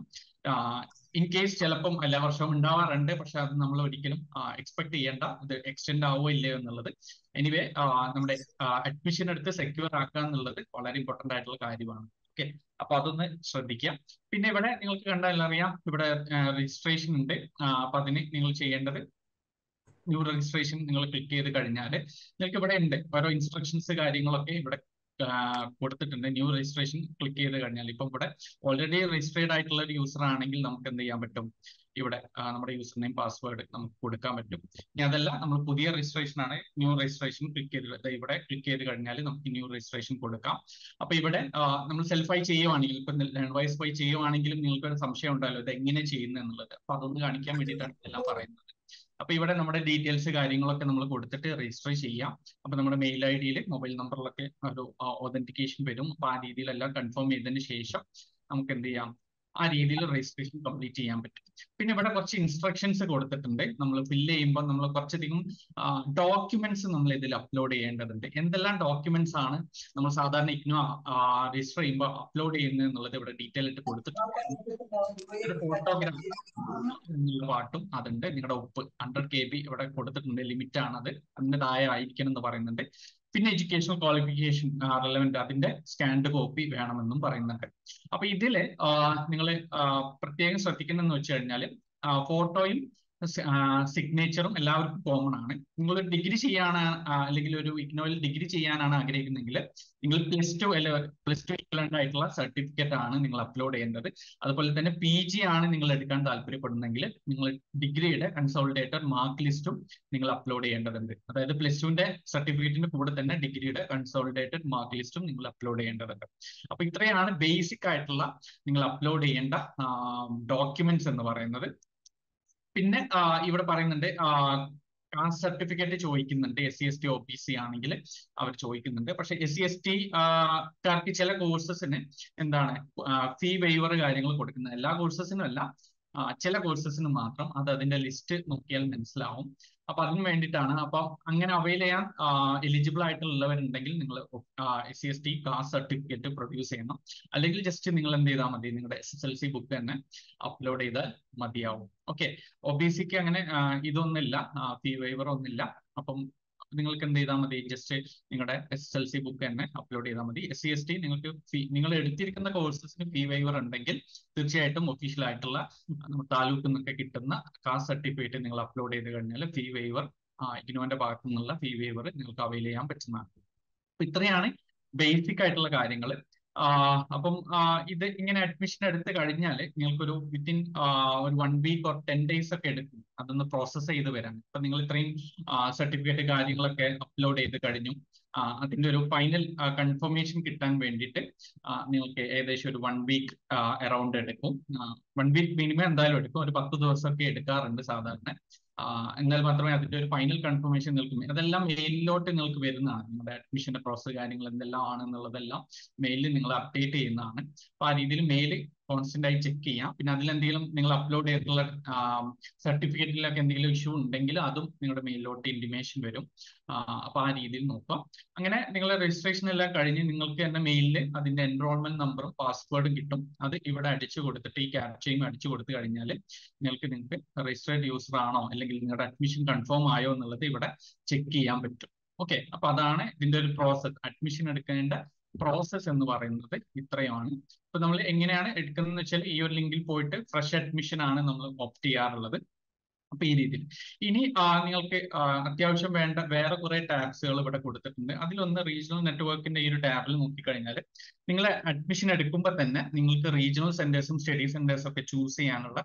ഇൻ കേസ് ചിലപ്പം എല്ലാ വർഷവും ഉണ്ടാവാറുണ്ട് പക്ഷെ അത് നമ്മൾ ഒരിക്കലും എക്സ്പെക്ട് ചെയ്യേണ്ട ഇത് എക്സ്റ്റെൻഡ് ആവോ ഇല്ലയോ എന്നുള്ളത് എനിവേ നമ്മുടെ അഡ്മിഷൻ എടുത്ത് സെക്യൂർ ആക്കുക എന്നുള്ളത് വളരെ ഇമ്പോർട്ടന്റ് ആയിട്ടുള്ള കാര്യമാണ് ഓക്കെ അപ്പൊ അതൊന്ന് ശ്രദ്ധിക്കാം പിന്നെ ഇവിടെ നിങ്ങൾക്ക് കണ്ടാൽ അറിയാം ഇവിടെ രജിസ്ട്രേഷൻ ഉണ്ട് അപ്പൊ അതിന് നിങ്ങൾ ചെയ്യേണ്ടത് ന്യൂ രജിസ്ട്രേഷൻ നിങ്ങൾ ക്ലിക്ക് ചെയ്ത് കഴിഞ്ഞാൽ നിങ്ങൾക്ക് ഇവിടെ ഉണ്ട് ഓരോ ഇൻസ്ട്രക്ഷൻസ് കാര്യങ്ങളൊക്കെ ഇവിടെ കൊടുത്തിട്ടുണ്ട് ന്യൂ രജിസ്ട്രേഷൻ ക്ലിക്ക് ചെയ്ത് കഴിഞ്ഞാൽ ഇപ്പം ഇവിടെ ഓൾറെഡി രജിസ്റ്റേർഡ് ആയിട്ടുള്ള ഒരു യൂസർ ആണെങ്കിൽ നമുക്ക് എന്ത് ചെയ്യാൻ പറ്റും ഇവിടെ നമ്മുടെ യൂസർ നെയിം പാസ്വേഡ് നമുക്ക് കൊടുക്കാൻ പറ്റും ഇനി അതല്ല നമ്മൾ പുതിയ രജിസ്ട്രേഷൻ ആണ് ന്യൂ രജിസ്ട്രേഷൻ ക്ലിക്ക് ചെയ്ത് ഇവിടെ ക്ലിക്ക് ചെയ്ത് കഴിഞ്ഞാൽ നമുക്ക് ന്യൂ രജിസ്ട്രേഷൻ കൊടുക്കാം അപ്പൊ ഇവിടെ നമ്മൾ സെൽഫായി ചെയ്യുവാണെങ്കിൽ ഇപ്പൊ ലേൺ വൈസ് പോയി ചെയ്യുവാണെങ്കിലും നിങ്ങൾക്ക് ഒരു സംശയം ഉണ്ടായല്ലോ ഇത് എങ്ങനെ ചെയ്യുന്നത് എന്നുള്ളത് അപ്പൊ അതൊന്ന് കാണിക്കാൻ വേണ്ടിയിട്ടാണ് എല്ലാം പറയുന്നത് അപ്പൊ ഇവിടെ നമ്മുടെ ഡീറ്റെയിൽസ് കാര്യങ്ങളൊക്കെ നമ്മൾ കൊടുത്തിട്ട് രജിസ്റ്റർ ചെയ്യാം അപ്പൊ നമ്മുടെ മെയിൽ ഐ ഡിയിൽ മൊബൈൽ നമ്പറിലൊക്കെ ഒരു ഒതന്റിക്കേഷൻ വരും അപ്പൊ ആ രീതിയിലെല്ലാം കൺഫേം ചെയ്തതിന് ശേഷം നമുക്ക് എന്ത് ചെയ്യാം ആ രീതിയിൽ രജിസ്ട്രേഷൻ കംപ്ലീറ്റ് ചെയ്യാൻ പറ്റും പിന്നെ ഇവിടെ കുറച്ച് ഇൻസ്ട്രക്ഷൻസ് കൊടുത്തിട്ടുണ്ട് നമ്മൾ ഫില്ല് ചെയ്യുമ്പോൾ നമ്മൾ കുറച്ചധികം ഡോക്യുമെന്റ്സ് നമ്മൾ ഇതിൽ അപ്ലോഡ് ചെയ്യേണ്ടതുണ്ട് എന്തെല്ലാം ഡോക്യുമെന്റ്സ് ആണ് നമ്മൾ സാധാരണ ഇഗ്നോ രജിസ്റ്റർ ചെയ്യുമ്പോൾ അപ്ലോഡ് ചെയ്യുന്നത് എന്നുള്ളത് ഇവിടെ ഡീറ്റെയിൽ ആയിട്ട് കൊടുത്തിട്ടുണ്ട് ഫോട്ടോഗ്രാഫ് എന്നുള്ള പാട്ടും അതുണ്ട് നിങ്ങളുടെ ഒപ്പ് ഹൺഡ്രഡ് കെ ബി ഇവിടെ കൊടുത്തിട്ടുണ്ട് ലിമിറ്റ് ആണത് അതിന്റെ താഴെ ആയിരിക്കണം എന്ന് പറയുന്നുണ്ട് പിന്നെ എഡ്യൂക്കേഷണൽ ക്വാളിഫിക്കേഷൻ റെലവെന്റ് അതിന്റെ സ്കാൻഡ് കോപ്പി വേണമെന്നും പറയുന്നുണ്ട് അപ്പൊ ഇതില് നിങ്ങൾ പ്രത്യേകം ശ്രദ്ധിക്കണമെന്ന് വെച്ച് കഴിഞ്ഞാൽ ഫോട്ടോയും സിഗ്നേച്ചറും എല്ലാവർക്കും കോമൺ ആണ് നിങ്ങൾ ഡിഗ്രി ചെയ്യാനാണ് ആ, അല്ലെങ്കിൽ ഒരു ഇഗ്നോയിൽ ഡിഗ്രി ചെയ്യാനാണ് ആഗ്രഹിക്കുന്നെങ്കിൽ നിങ്ങൾ പ്ലസ് ടു അല്ലെ പ്ലസ് ടു ഇക്വലന്റ് ആയിട്ടുള്ള സർട്ടിഫിക്കറ്റ് ആണ് നിങ്ങൾ അപ്ലോഡ് ചെയ്യേണ്ടത് അതുപോലെ തന്നെ പി ജി ആണ് നിങ്ങൾ എടുക്കാൻ താല്പര്യപ്പെടുന്നെങ്കിൽ നിങ്ങൾ ഡിഗ്രിയുടെ കൺസോളിഡേറ്റഡ് മാർക്ക് ലിസ്റ്റും നിങ്ങൾ അപ്ലോഡ് ചെയ്യേണ്ടതുണ്ട് അതായത് പ്ലസ് ടുവിന്റെ സർട്ടിഫിക്കറ്റിന്റെ കൂടെ തന്നെ ഡിഗ്രിയുടെ കൺസോളിഡേറ്റഡ് മാർക്ക് ലിസ്റ്റും നിങ്ങൾ അപ്ലോഡ് ചെയ്യേണ്ടതുണ്ട് അപ്പൊ ഇത്രയാണ് ബേസിക് ആയിട്ടുള്ള നിങ്ങൾ അപ്ലോഡ് ചെയ്യേണ്ട ഡോക്യുമെന്റ്സ് എന്ന് പറയുന്നത് പിന്നെ ആ, ഇവിടെ പറയുന്നുണ്ട് കാസ്റ്റ് സർട്ടിഫിക്കറ്റ് ചോദിക്കുന്നുണ്ട് S C S T O B C ആണെങ്കിൽ അവർ ചോദിക്കുന്നുണ്ട് പക്ഷെ എസ് സി എസ് ടി കാർക്ക് ചില കോഴ്സസിന് എന്താണ് ഫീ വെയ്വർ കാര്യങ്ങൾ കൊടുക്കുന്നത് എല്ലാ കോഴ്സസിനും അല്ല ആ, ചില കോഴ്സസിന് മാത്രം അത് അതിന്റെ ലിസ്റ്റ് നോക്കിയാൽ മനസ്സിലാവും അപ്പൊ അതിന് വേണ്ടിയിട്ടാണ് അപ്പൊ അങ്ങനെ അവൈൽ ചെയ്യാൻ എലിജിബിൾ ആയിട്ടുള്ളവരുണ്ടെങ്കിൽ നിങ്ങൾ S C S T caste certificate produce ചെയ്യണം അല്ലെങ്കിൽ ജസ്റ്റ് നിങ്ങൾ എന്ത് ചെയ്താൽ മതി നിങ്ങളുടെ S S L C book തന്നെ അപ്ലോഡ് ചെയ്താൽ മതിയാവും ഓക്കെ ഒ ബി സിക്ക് അങ്ങനെ ആ, ഇതൊന്നുമില്ല ഫീ വൈവർ ഒന്നുമില്ല അപ്പം നിങ്ങൾക്ക് എന്ത് ചെയ്താൽ മതി ജസ്റ്റ് നിങ്ങളുടെ S S L C book തന്നെ അപ്ലോഡ് ചെയ്താൽ മതി എസ് സി എസ് ടി നിങ്ങൾക്ക് ഫീ നിങ്ങൾ എടുത്തിരിക്കുന്ന കോഴ്സസിന് ഫീ വൈവർ ഉണ്ടെങ്കിൽ തീർച്ചയായിട്ടും ഒഫീഷ്യൽ ആയിട്ടുള്ള നമ്മുടെ താലൂക്കിൽ നിന്നൊക്കെ കിട്ടുന്ന കാസ്റ്റ് സർട്ടിഫിക്കറ്റ് നിങ്ങൾ അപ്ലോഡ് ചെയ്ത് കഴിഞ്ഞാൽ ഫീ വൈവർ ഇഗ്നോന്റെ ഭാഗത്തു നിന്നുള്ള ഫീ വൈവർ നിങ്ങൾക്ക് അവൈൽ ചെയ്യാൻ പറ്റുന്നതാണ് അപ്പൊ ഇത്രയാണ് ബേസിക് ആയിട്ടുള്ള കാര്യങ്ങൾ അപ്പം ആ, ഇത് ഇങ്ങനെ അഡ്മിഷൻ എടുത്ത് കഴിഞ്ഞാൽ നിങ്ങൾക്കൊരു വിത്തിൻ ഒരു one week or ten days ഒക്കെ എടുക്കും അതൊന്ന് പ്രോസസ്സ് ചെയ്ത് വരാൻ ഇപ്പൊ നിങ്ങൾ ഇത്രയും സർട്ടിഫിക്കറ്റ് കാര്യങ്ങളൊക്കെ അപ്ലോഡ് ചെയ്ത് കഴിഞ്ഞു ആ, അതിന്റെ ഒരു ഫൈനൽ കൺഫർമേഷൻ കിട്ടാൻ വേണ്ടിയിട്ട് ആ, നിങ്ങൾക്ക് ഏകദേശം ഒരു വൺ വീക്ക് അറൗണ്ട് എടുക്കും വൺ വീക്ക് മിനിമം എന്തായാലും എടുക്കും ഒരു പത്ത് ദിവസമൊക്കെ എടുക്കാറുണ്ട് സാധാരണ ആ, എന്നാൽ മാത്രമേ അതിന്റെ ഒരു ഫൈനൽ കൺഫർമേഷൻ നിങ്ങൾക്ക് അതെല്ലാം മെയിലിലോട്ട് നിങ്ങൾക്ക് വരുന്നതാണ് നിങ്ങളുടെ അഡ്മിഷന്റെ പ്രോസസ് കാര്യങ്ങൾ എന്തെല്ലാം ആണെന്നുള്ളതെല്ലാം മെയിലിൽ നിങ്ങൾ അപ്ഡേറ്റ് ചെയ്യുന്നതാണ് അപ്പൊ ആ രീതിയിൽ മെയിൽ കോൺസ്റ്റന്റ് ആയി ചെക്ക് ചെയ്യാം പിന്നെ അതിൽ എന്തെങ്കിലും നിങ്ങൾ അപ്ലോഡ് ചെയ്തിട്ടുള്ള സർട്ടിഫിക്കറ്റിലൊക്കെ എന്തെങ്കിലും ഇഷ്യൂ ഉണ്ടെങ്കിൽ അതും നിങ്ങളുടെ മെയിലിലോട്ട് ഇന്റിമേഷൻ വരും ആ, അപ്പൊ ആ രീതിയിൽ നോക്കാം അങ്ങനെ നിങ്ങളെ രജിസ്ട്രേഷൻ എല്ലാം കഴിഞ്ഞ് നിങ്ങൾക്ക് തന്നെ മെയിലിൽ അതിന്റെ എൻറോൾമെന്റ് നമ്പറും പാസ്വേഡും കിട്ടും അത് ഇവിടെ അടിച്ചു കൊടുത്തിട്ട് ഈ ക്യാപ്ചയും അടിച്ചു കൊടുത്തു കഴിഞ്ഞാൽ നിങ്ങൾക്ക് നിങ്ങൾക്ക് രജിസ്റ്റേർഡ് യൂസർ ആണോ അല്ലെങ്കിൽ നിങ്ങളുടെ അഡ്മിഷൻ കൺഫേം ആയോ എന്നുള്ളത് ഇവിടെ ചെക്ക് ചെയ്യാൻ പറ്റും ഓക്കെ അപ്പൊ അതാണ് ഇതിന്റെ ഒരു പ്രോസസ് അഡ്മിഷൻ എടുക്കേണ്ട പ്രോസസ് എന്ന് പറയുന്നത് ഇത്രയുമാണ് ഇപ്പൊ നമ്മൾ എങ്ങനെയാണ് എടുക്കുന്നതെന്ന് വെച്ചാൽ ഈ ഒരു ലിങ്കിൽ പോയിട്ട് ഫ്രഷ് അഡ്മിഷൻ ആണ് നമ്മൾ ഓപ്റ്റ് ചെയ്യാറുള്ളത് അപ്പൊ ഈ രീതിയിൽ ഇനി ആ, നിങ്ങൾക്ക് ആ, അത്യാവശ്യം വേണ്ട വേറെ കുറെ ടാബ്സുകൾ ഇവിടെ കൊടുത്തിട്ടുണ്ട് അതിലൊന്ന് റീജിയണൽ നെറ്റ്വർക്കിന്റെ ഈ ഒരു ടാബിൽ നോക്കിക്കഴിഞ്ഞാൽ നിങ്ങൾ അഡ്മിഷൻ എടുക്കുമ്പോൾ തന്നെ നിങ്ങൾക്ക് റീജിയണൽ സെന്റേഴ്സും സ്റ്റഡി സെന്റേഴ്സും ഒക്കെ ചൂസ് ചെയ്യാനുള്ള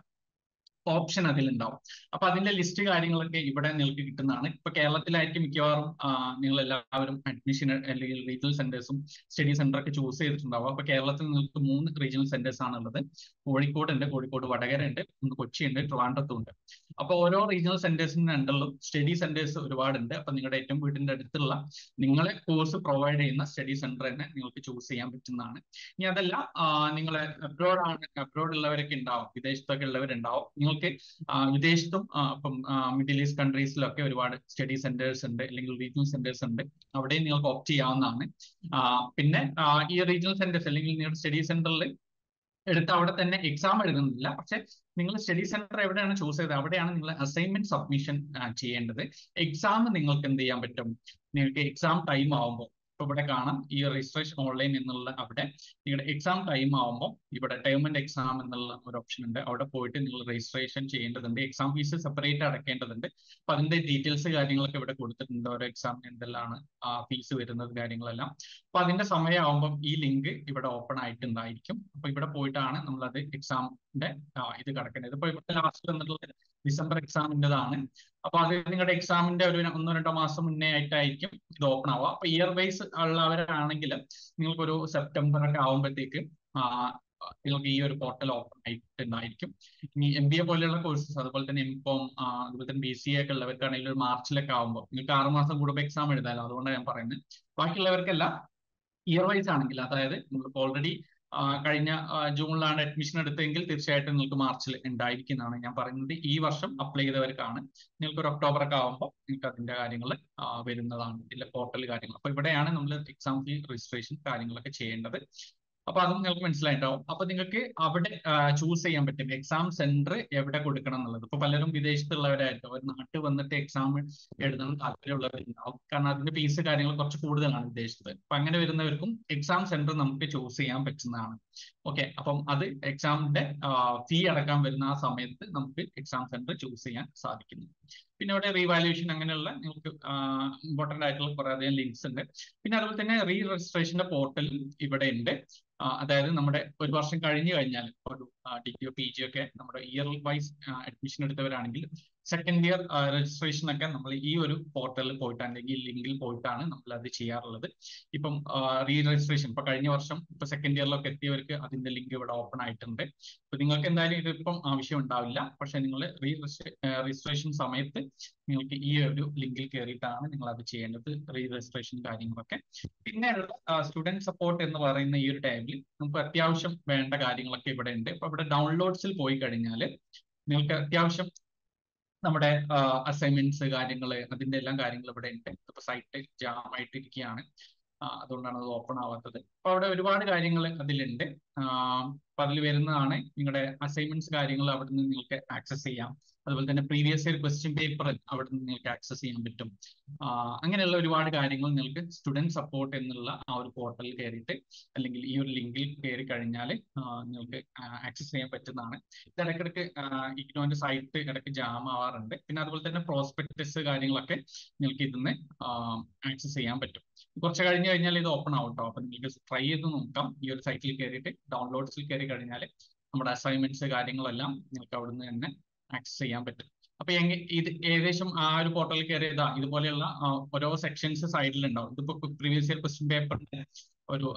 ഓപ്ഷൻ അതിലുണ്ടാവും അപ്പൊ അതിന്റെ ലിസ്റ്റ് കാര്യങ്ങളൊക്കെ ഇവിടെ നിങ്ങൾക്ക് കിട്ടുന്നതാണ് ഇപ്പൊ കേരളത്തിലായിരിക്കും മിക്കവാറും നിങ്ങൾ എല്ലാവരും അഡ്മിഷൻ അല്ലെങ്കിൽ റീജിയണൽ സെന്റേഴ്സും സ്റ്റഡി സെന്റർ ഒക്കെ ചൂസ് ചെയ്തിട്ടുണ്ടാവും അപ്പൊ കേരളത്തിൽ നിങ്ങൾക്ക് മൂന്ന് റീജിയണൽ സെന്റേഴ്സ് ആണുള്ളത് കോഴിക്കോട് ഉണ്ട് കോഴിക്കോട് വടകര ഉണ്ട് ഒന്ന് കൊച്ചി ഉണ്ട് ട്രിവാൻഡ്രത്തും ഉണ്ട് അപ്പൊ ഓരോ റീജിയണൽ സെന്റേഴ്സിന് രണ്ടുള്ളൂ സ്റ്റഡി സെന്റേഴ്സ് ഒരുപാടുണ്ട് അപ്പൊ നിങ്ങളുടെ ഏറ്റവും വീടിന്റെ അടുത്തുള്ള നിങ്ങളെ കോഴ്സ് പ്രൊവൈഡ് ചെയ്യുന്ന സ്റ്റഡി സെന്റർ തന്നെ നിങ്ങൾക്ക് ചൂസ് ചെയ്യാൻ പറ്റുന്നതാണ് ഇനി അതല്ല നിങ്ങൾ അബ്രോഡ് ആണ് അബ്രോഡ് ഉള്ളവരൊക്കെ ഉണ്ടാവും വിദേശത്തൊക്കെ ഉള്ളവരുണ്ടാവും നിങ്ങൾക്ക് ആ, വിദേശത്തും ആ, ഇപ്പം മിഡിൽ ഈസ്റ്റ് കൺട്രീസിലൊക്കെ ഒരുപാട് സ്റ്റഡി സെന്റേഴ്സ് ഉണ്ട് അല്ലെങ്കിൽ റീജിയണൽ സെന്റേഴ്സ് ഉണ്ട് അവിടെയും നിങ്ങൾക്ക് ഓപ്റ്റ് ചെയ്യാവുന്നതാണ് ആ, പിന്നെ ആ, ഈ റീജിയണൽ സെന്റേഴ്സ് അല്ലെങ്കിൽ നിങ്ങളുടെ സ്റ്റഡി സെന്ററിൽ എടുത്ത് അവിടെ തന്നെ എക്സാം എഴുതുന്നില്ല പക്ഷെ നിങ്ങൾ സ്റ്റഡി സെന്റർ എവിടെയാണ് ചൂസ് ചെയ്തത് അവിടെയാണ് നിങ്ങൾ അസൈൻമെന്റ് സബ്മിഷൻ ചെയ്യേണ്ടത് എക്സാം നിങ്ങൾക്ക് എന്ത് ചെയ്യാൻ പറ്റും നിങ്ങൾക്ക് എക്സാം ടൈം ആവുമ്പോൾ ഇപ്പൊ ഇവിടെ കാണാം ഈ രജിസ്ട്രേഷൻ ഓൺലൈൻ എന്നുള്ള അവിടെ നിങ്ങളുടെ എക്സാം ടൈം ആവുമ്പോൾ ഇവിടെ ടേം ആൻഡ് എക്സാം എന്നുള്ള ഒരു ഓപ്ഷൻ ഉണ്ട് അവിടെ പോയിട്ട് നിങ്ങൾ രജിസ്ട്രേഷൻ ചെയ്യേണ്ടതുണ്ട് എക്സാം ഫീസ് സെപ്പറേറ്റ് അടക്കേണ്ടതുണ്ട് അപ്പൊ അതിന്റെ ഡീറ്റെയിൽസ് കാര്യങ്ങളൊക്കെ ഇവിടെ കൊടുത്തിട്ടുണ്ട് ഓരോ എക്സാം എന്തെല്ലാം ഫീസ് വരുന്നത് കാര്യങ്ങളെല്ലാം അപ്പൊ അതിന്റെ സമയമാകുമ്പോൾ ഈ ലിങ്ക് ഇവിടെ ഓപ്പൺ ആയിട്ടുണ്ടായിരിക്കും അപ്പൊ ഇവിടെ പോയിട്ടാണ് നമ്മൾ അത് എക്സാമിന്റെ ഇത് കിടക്കേണ്ടത് ഇപ്പൊ ഇവിടെ ലാസ്റ്റ് വന്നിട്ടുള്ളത് ഡിസംബർ എക്സാമിൻ്റെതാണ് അപ്പൊ അത് നിങ്ങളുടെ എക്സാമിന്റെ ഒരു ഒന്നോ രണ്ടോ മാസം മുന്നേ ആയിട്ടായിരിക്കും ഇത് ഓപ്പൺ ആവുക അപ്പൊ ഇയർ വൈസ് ഉള്ളവരാണെങ്കിൽ നിങ്ങൾക്ക് ഒരു സെപ്റ്റംബർ ഒക്കെ ആവുമ്പോഴത്തേക്ക് നിങ്ങൾക്ക് ഈ ഒരു പോർട്ടൽ ഓപ്പൺ ആയിട്ടുണ്ടായിരിക്കും ഇനി എം ബി എ പോലെയുള്ള കോഴ്സസ് അതുപോലെ തന്നെ എം കോം അതുപോലെ തന്നെ ബി സി എ ഒക്കെ ഉള്ളവർക്കാണെങ്കിൽ ഒരു മാർച്ചിലൊക്കെ ആവുമ്പോൾ നിങ്ങൾക്ക് ആറ് മാസം കൂടുമ്പോൾ എക്സാം എഴുതാമല്ലോ അതുകൊണ്ടാണ് ഞാൻ പറയുന്നത് ബാക്കിയുള്ളവർക്കെല്ലാം ഇയർ വൈസ് ആണെങ്കിൽ അതായത് നിങ്ങൾക്ക് ഓൾറെഡി കഴിഞ്ഞ ആ, ജൂണിലാണ് അഡ്മിഷൻ എടുത്തതെങ്കിൽ തീർച്ചയായിട്ടും നിങ്ങൾക്ക് മാർച്ചിൽ ഉണ്ടായിരിക്കുന്നതാണ് ഞാൻ പറയുന്നത് ഈ വർഷം അപ്ലൈ ചെയ്തവർക്കാണ് നിങ്ങൾക്ക് ഒരു ഒക്ടോബർ ഒക്കെ ആകുമ്പോൾ നിങ്ങൾക്ക് അതിന്റെ കാര്യങ്ങൾ വരുന്നതാണ് ഇതിലെ പോർട്ടൽ കാര്യങ്ങൾ അപ്പൊ ഇവിടെയാണ് നമ്മൾ എക്സാം ഫീ രജിസ്ട്രേഷൻ കാര്യങ്ങളൊക്കെ ചെയ്യേണ്ടത് അപ്പൊ അതും നിങ്ങൾക്ക് മനസ്സിലായിട്ടുണ്ടാവും അപ്പൊ നിങ്ങൾക്ക് അവിടെ ചൂസ് ചെയ്യാൻ പറ്റും എക്സാം സെന്റർ എവിടെ കൊടുക്കണം എന്നുള്ളത് ഇപ്പൊ പലരും വിദേശത്തുള്ളവരായിരിക്കും അവർ നാട്ടിൽ വന്നിട്ട് എക്സാം എഴുതണം താല്പര്യമുള്ളവരുണ്ടാവും കാരണം അതിന്റെ ഫീസ് കാര്യങ്ങൾ കുറച്ച് കൂടുതലാണ് വിദേശത്ത് അപ്പൊ അങ്ങനെ വരുന്നവർക്കും എക്സാം സെന്റർ നമുക്ക് ചൂസ് ചെയ്യാൻ പറ്റുന്നതാണ് ഓക്കെ അപ്പം അത് എക്സാമിന്റെ ഫീ അടക്കാൻ വരുന്ന ആ സമയത്ത് നമുക്ക് എക്സാം സെന്റർ ചൂസ് ചെയ്യാൻ സാധിക്കുന്നു പിന്നെ അവിടെ റീവാലുവേഷൻ അങ്ങനെയുള്ള നിങ്ങൾക്ക് ഇമ്പോർട്ടന്റ് ആയിട്ടുള്ള കുറെ അധികം ലിങ്ക്സ് ഉണ്ട് പിന്നെ അതുപോലെ തന്നെ റീ രജിസ്ട്രേഷന്റെ പോർട്ടൽ ഇവിടെ ഉണ്ട് അതായത് നമ്മുടെ ഒരു വർഷം കഴിഞ്ഞു കഴിഞ്ഞാൽ ഒരു ഡിഗ്രിയോ പി ജി ഒക്കെ നമ്മുടെ ഇയർ വൈസ് അഡ്മിഷൻ എടുത്തവരാണെങ്കിൽ സെക്കൻഡ് ഇയർ രജിസ്ട്രേഷൻ ഒക്കെ നമ്മൾ ഈ ഒരു പോർട്ടലിൽ പോയിട്ടാണ് അല്ലെങ്കിൽ ലിങ്കിൽ പോയിട്ടാണ് നമ്മൾ അത് ചെയ്യാറുള്ളത് ഇപ്പം റീ രജിസ്ട്രേഷൻ ഇപ്പൊ കഴിഞ്ഞ വർഷം ഇപ്പൊ സെക്കൻഡ് ഇയറിലൊക്കെ എത്തിയവർക്ക് അതിന്റെ ലിങ്ക് ഇവിടെ ഓപ്പൺ ആയിട്ടുണ്ട് അപ്പൊ നിങ്ങൾക്ക് എന്തായാലും ഇതിപ്പം ആവശ്യം ഉണ്ടാവില്ല പക്ഷെ നിങ്ങൾ റീ രജിസ്ട്രേഷൻ സമയത്ത് നിങ്ങൾക്ക് ഈ ഒരു ലിങ്കിൽ കയറിയിട്ടാണ് നിങ്ങൾ അത് ചെയ്യേണ്ടത് റീ രജിസ്ട്രേഷൻ കാര്യങ്ങളൊക്കെ പിന്നെ സ്റ്റുഡന്റ് സപ്പോർട്ട് എന്ന് പറയുന്ന ഈ ഒരു ടൈമിൽ നമുക്ക് അത്യാവശ്യം വേണ്ട കാര്യങ്ങളൊക്കെ ഇവിടെ ഉണ്ട് ഇപ്പൊ ഇവിടെ ഡൗൺലോഡ്സിൽ പോയി കഴിഞ്ഞാൽ നിങ്ങൾക്ക് അത്യാവശ്യം നമ്മുടെ അസൈൻമെന്റ്സ് കാര്യങ്ങൾ അതിന്റെ എല്ലാം കാര്യങ്ങൾ ഇവിടെ ഉണ്ട് ഇപ്പൊ സൈറ്റ് ജാം ആയിട്ടിരിക്കുകയാണ് അതുകൊണ്ടാണ് അത് ഓപ്പൺ ആവാത്തത് അപ്പൊ അവിടെ ഒരുപാട് കാര്യങ്ങൾ അതിലുണ്ട് അപ്പൊ അതിൽ വരുന്നതാണ് നിങ്ങളുടെ അസൈൻമെന്റ്സ് കാര്യങ്ങൾ അവിടെ നിന്ന് നിങ്ങൾക്ക് ആക്സസ് ചെയ്യാം അതുപോലെ തന്നെ പ്രീവിയസ് ഇയർ ക്വസ്റ്റ്യൻ പേപ്പർ അവിടെ നിന്ന് നിങ്ങൾക്ക് ആക്സസ് ചെയ്യാൻ പറ്റും അങ്ങനെയുള്ള ഒരുപാട് കാര്യങ്ങൾ നിങ്ങൾക്ക് സ്റ്റുഡന്റ് സപ്പോർട്ട് എന്നുള്ള ആ ഒരു പോർട്ടലിൽ കയറിയിട്ട് അല്ലെങ്കിൽ ഈ ഒരു ലിങ്കിൽ കയറി കഴിഞ്ഞാൽ നിങ്ങൾക്ക് ആക്സസ് ചെയ്യാൻ പറ്റുന്നതാണ് ഇത് ഇടയ്ക്കിടയ്ക്ക് ഇഗ്നോന്റെ സൈറ്റ് ഇടയ്ക്ക് ജാം ആവാറുണ്ട് പിന്നെ അതുപോലെ തന്നെ പ്രോസ്പെക്ടസ് കാര്യങ്ങളൊക്കെ നിങ്ങൾക്ക് ഇതിന്ന് ആക്സസ് ചെയ്യാൻ പറ്റും കുറച്ച് കഴിഞ്ഞ് കഴിഞ്ഞാൽ ഇത് ഓപ്പൺ ആവും കേട്ടോ അപ്പൊ നിങ്ങൾക്ക് ട്രൈ ചെയ്ത് നോക്കാം ഈ ഒരു സൈറ്റിൽ കയറിയിട്ട് ഡൗൺലോഡ്സിൽ കയറി കഴിഞ്ഞാൽ നമ്മുടെ അസൈൻമെന്റ്സ് കാര്യങ്ങളെല്ലാം നിങ്ങൾക്ക് അവിടുന്ന് തന്നെ ആക്സസ് ചെയ്യാൻ പറ്റും അപ്പൊ ഇത് ഏകദേശം ആ ഒരു പോർട്ടലിൽ കയറിയതാ ഇതുപോലെയുള്ള ഓരോ സെക്ഷൻസ് സൈഡിൽ ഉണ്ടാവും ഇതിപ്പോ പ്രീവിയസ് ഇയർ ക്വസ്റ്റ്യൻ പേപ്പറിന്റെ ഒരു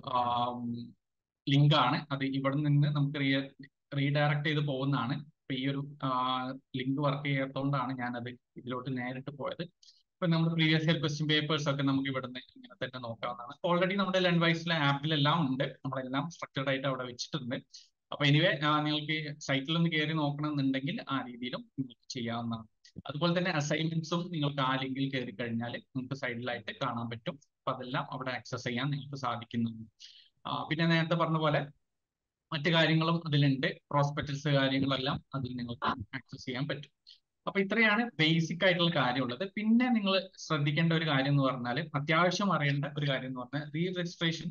ലിങ്ക് ആണ് അത് ഇവിടെ നിന്ന് നമുക്ക് റീഡയറക്ട് ചെയ്ത് പോകുന്നതാണ് അപ്പൊ ഈ ഒരു ലിങ്ക് വർക്ക് ചെയ്യാത്തതുകൊണ്ടാണ് ഞാനത് ഇതിലോട്ട് നേരിട്ട് പോയത് ഇപ്പൊ നമ്മുടെ പ്രീവിയസ് ഇയർ ക്വസ്റ്റ്യൻ പേപ്പേഴ്സ് ഒക്കെ നമുക്ക് ഇവിടുന്ന് ഇങ്ങനെ തന്നെ നോക്കാവുന്നതാണ് ഓൾറെഡി നമ്മുടെ ലെൻവൈസിലെ ആപ്പിലെല്ലാം ഉണ്ട് നമ്മളെല്ലാം സ്ട്രക്ചർഡ് ആയിട്ട് അവിടെ വെച്ചിട്ടുണ്ട് അപ്പൊ എനിവേ നിങ്ങൾക്ക് സൈറ്റിൽ ഒന്ന് കയറി നോക്കണമെന്നുണ്ടെങ്കിൽ ആ രീതിയിലും നിങ്ങൾക്ക് ചെയ്യാവുന്നതാണ് അതുപോലെ തന്നെ അസൈൻമെന്റ്സും നിങ്ങൾക്ക് ആ ലിങ്കിൽ കയറി കഴിഞ്ഞാൽ നിങ്ങൾക്ക് സൈഡിലായിട്ട് കാണാൻ പറ്റും അപ്പൊ അതെല്ലാം അവിടെ ആക്സസ് ചെയ്യാൻ നിങ്ങൾക്ക് സാധിക്കുന്നുണ്ട് പിന്നെ നേരത്തെ പറഞ്ഞ പോലെ മറ്റു കാര്യങ്ങളും അതിലുണ്ട് പ്രോസ്പെക്ടസ് കാര്യങ്ങളെല്ലാം അതിൽ നിങ്ങൾക്ക് ആക്സസ് ചെയ്യാൻ പറ്റും അപ്പൊ ഇത്രയാണ് ബേസിക് ആയിട്ടുള്ള കാര്യമുള്ളത് പിന്നെ നിങ്ങൾ ശ്രദ്ധിക്കേണ്ട ഒരു കാര്യം എന്ന് പറഞ്ഞാൽ അത്യാവശ്യം അറിയേണ്ട ഒരു കാര്യം എന്ന് പറഞ്ഞാൽ റീ രജിസ്ട്രേഷൻ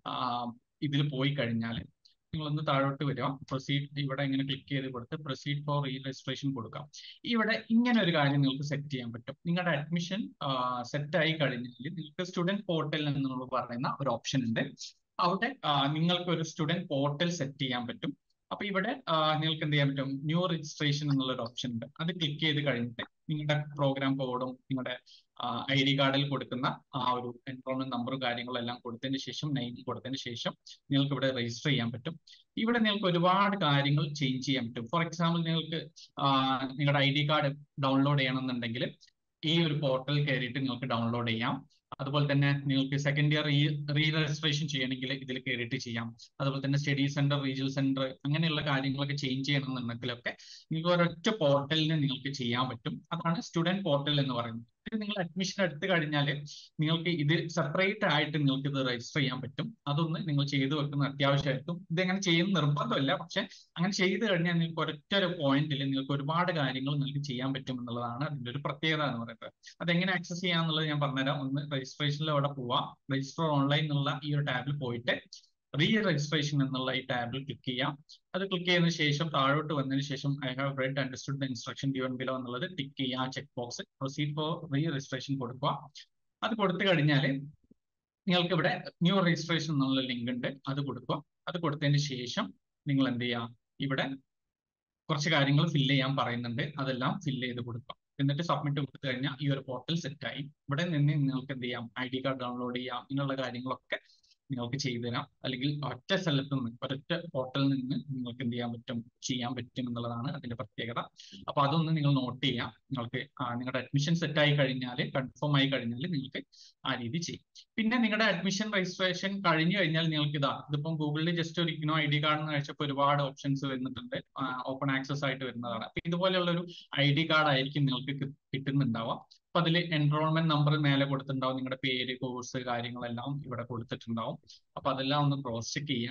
ഇതിൽ പോയി കഴിഞ്ഞാൽ നിങ്ങളൊന്ന് താഴോട്ട് വരിക പ്രൊസീഡ് ഇവിടെ ഇങ്ങനെ ക്ലിക്ക് ചെയ്ത് കൊടുത്ത് പ്രൊസീഡ് ഫോർ റീ രജിസ്ട്രേഷൻ കൊടുക്കാം ഇവിടെ ഇങ്ങനെ ഒരു കാര്യം നിങ്ങൾക്ക് സെറ്റ് ചെയ്യാൻ പറ്റും നിങ്ങളുടെ അഡ്മിഷൻ സെറ്റ് ആയി കഴിഞ്ഞാൽ നിങ്ങൾക്ക് സ്റ്റുഡന്റ് പോർട്ടൽ എന്നുള്ള പറയുന്ന ഒരു ഓപ്ഷൻ ഉണ്ട് അവിടെ നിങ്ങൾക്ക് ഒരു സ്റ്റുഡന്റ് പോർട്ടൽ സെറ്റ് ചെയ്യാൻ പറ്റും അപ്പൊ ഇവിടെ നിങ്ങൾക്ക് എന്ത് ചെയ്യാൻ പറ്റും ന്യൂ രജിസ്ട്രേഷൻ എന്നുള്ള ഒരു ഓപ്ഷൻ ഉണ്ട് അത് ക്ലിക്ക് ചെയ്ത് കഴിഞ്ഞിട്ട് നിങ്ങളുടെ പ്രോഗ്രാം കോഡും നിങ്ങളുടെ ഐ ഡി കാർഡിൽ കൊടുക്കുന്ന ആ ഒരു എൻറോൾമെന്റ് നമ്പറും കാര്യങ്ങളും എല്ലാം കൊടുത്തതിന് ശേഷം നെയിം കൊടുത്തതിന് ശേഷം നിങ്ങൾക്ക് ഇവിടെ രജിസ്റ്റർ ചെയ്യാൻ പറ്റും ഇവിടെ നിങ്ങൾക്ക് ഒരുപാട് കാര്യങ്ങൾ ചേഞ്ച് ചെയ്യാൻ പറ്റും ഫോർ എക്സാമ്പിൾ നിങ്ങൾക്ക് നിങ്ങളുടെ ഐ ഡി കാർഡ് ഡൗൺലോഡ് ചെയ്യണമെന്നുണ്ടെങ്കിൽ ഈ ഒരു പോർട്ടൽ കയറിയിട്ട് നിങ്ങൾക്ക് ഡൗൺലോഡ് ചെയ്യാം അതുപോലെ തന്നെ നിങ്ങൾക്ക് സെക്കൻഡ് ഇയർ റീ രജിസ്ട്രേഷൻ ചെയ്യണമെങ്കിൽ ഇതിൽ കയറിയിട്ട് ചെയ്യാം അതുപോലെ തന്നെ സ്റ്റഡി സെന്റർ റീജിയൽ സെന്റർ അങ്ങനെയുള്ള കാര്യങ്ങളൊക്കെ ചേഞ്ച് ചെയ്യണമെന്നുണ്ടെങ്കിലൊക്കെ നിങ്ങൾക്ക് ഒരൊറ്റ പോർട്ടലിന് നിങ്ങൾക്ക് ചെയ്യാൻ പറ്റും അതാണ് സ്റ്റുഡന്റ് പോർട്ടൽ എന്ന് പറയുന്നത് ഇത് നിങ്ങൾ അഡ്മിഷൻ എടുത്തു കഴിഞ്ഞാൽ നിങ്ങൾക്ക് ഇത് സെപ്പറേറ്റ് ആയിട്ട് നിങ്ങൾക്ക് ഇത് രജിസ്റ്റർ ചെയ്യാൻ പറ്റും അതൊന്ന് നിങ്ങൾ ചെയ്തു വെക്കുന്നത് അത്യാവശ്യമായിരിക്കും ഇതെങ്ങനെ ചെയ്യുന്ന നിർബന്ധമില്ല പക്ഷെ അങ്ങനെ ചെയ്തു കഴിഞ്ഞാൽ നിങ്ങൾക്ക് ഒരൊറ്റ ഒരു പോയിന്റിൽ നിങ്ങൾക്ക് ഒരുപാട് കാര്യങ്ങൾ നിങ്ങൾക്ക് ചെയ്യാൻ പറ്റും എന്നുള്ളതാണ് അതിന്റെ ഒരു പ്രത്യേകത എന്ന് പറയുന്നത് അതെങ്ങനെ ആക്സസ് ചെയ്യാന്നുള്ളത് ഞാൻ പറഞ്ഞുതരാം ഒന്ന് രജിസ്ട്രേഷനിൽ അവിടെ പോവാം രജിസ്റ്റർ ഓൺലൈൻ എന്നുള്ള ഈ ഒരു ടാബിൽ പോയിട്ട് റീ രജിസ്ട്രേഷൻ എന്നുള്ള ഈ ടാബിൽ ക്ലിക്ക് ചെയ്യാം അത് ക്ലിക്ക് ചെയ്തതിനു ശേഷം താഴോട്ട് വന്നതിന് ശേഷം I have read understood the instruction given below എന്നുള്ളത് ടിക്ക് ചെയ്യുക ആ check box proceed for re registration കൊടുക്കുക അത് കൊടുത്തു കഴിഞ്ഞാൽ നിങ്ങൾക്ക് ഇവിടെ ന്യൂ രജിസ്ട്രേഷൻ എന്നുള്ള ലിങ്ക് ഉണ്ട് അത് കൊടുക്കുക അത് കൊടുത്തതിന് ശേഷം നിങ്ങൾ എന്ത് ചെയ്യുക ഇവിടെ കുറച്ച് കാര്യങ്ങൾ ഫില്ല് ചെയ്യാൻ പറയുന്നുണ്ട് അതെല്ലാം ഫില്ല് ചെയ്ത് കൊടുക്കുക എന്നിട്ട് സബ്മിറ്റ് കൊടുത്തു കഴിഞ്ഞാൽ ഈ ഒരു പോർട്ടൽ സെറ്റ് ആയി ഇവിടെ നിന്ന് നിങ്ങൾക്ക് എന്ത് ചെയ്യാം ഐ ഡി കാർഡ് ഡൗൺലോഡ് ചെയ്യാം ഇങ്ങനെയുള്ള കാര്യങ്ങളൊക്കെ നിങ്ങൾക്ക് ചെയ്തു തരാം അല്ലെങ്കിൽ ഒറ്റ സ്ഥലത്ത് നിന്ന് ഒരൊറ്റ പോർട്ടലിൽ നിന്ന് നിങ്ങൾക്ക് എന്ത് ചെയ്യാൻ പറ്റും ചെയ്യാൻ പറ്റും എന്നുള്ളതാണ് അതിന്റെ പ്രത്യേകത അപ്പൊ അതൊന്ന് നിങ്ങൾ നോട്ട് ചെയ്യാം നിങ്ങൾക്ക് നിങ്ങളുടെ അഡ്മിഷൻ സെറ്റ് ആയി കഴിഞ്ഞാൽ കൺഫേം ആയി കഴിഞ്ഞാൽ നിങ്ങൾക്ക് ആ രീതി ചെയ്യും പിന്നെ നിങ്ങളുടെ അഡ്മിഷൻ രജിസ്ട്രേഷൻ കഴിഞ്ഞു കഴിഞ്ഞാൽ നിങ്ങൾക്ക് ഇതാ ഇതിപ്പം ഗൂഗിളിൽ ജസ്റ്റ് ഒരു ഇഗ്നോ ഐ ഡി കാർഡ് എന്ന് കഴിച്ചപ്പോൾ ഒരുപാട് ഓപ്ഷൻസ് വരുന്നുണ്ട് ഓപ്പൺ ആക്സസ് ആയിട്ട് വരുന്നതാണ് അപ്പൊ ഇതുപോലെയുള്ള ഒരു ഐ ഡി കാർഡ് ആയിരിക്കും നിങ്ങൾക്ക് കിട്ടുന്നുണ്ടാവുക അപ്പൊ അതിൽ എൻറോൾമെന്റ് നമ്പർ മേലെ കൊടുത്തിട്ടുണ്ടാവും നിങ്ങളുടെ പേര് കോഴ്സ് കാര്യങ്ങളെല്ലാം ഇവിടെ കൊടുത്തിട്ടുണ്ടാവും അപ്പൊ അതെല്ലാം ഒന്ന് ക്രോസ് ചെക്ക് ചെയ്യുക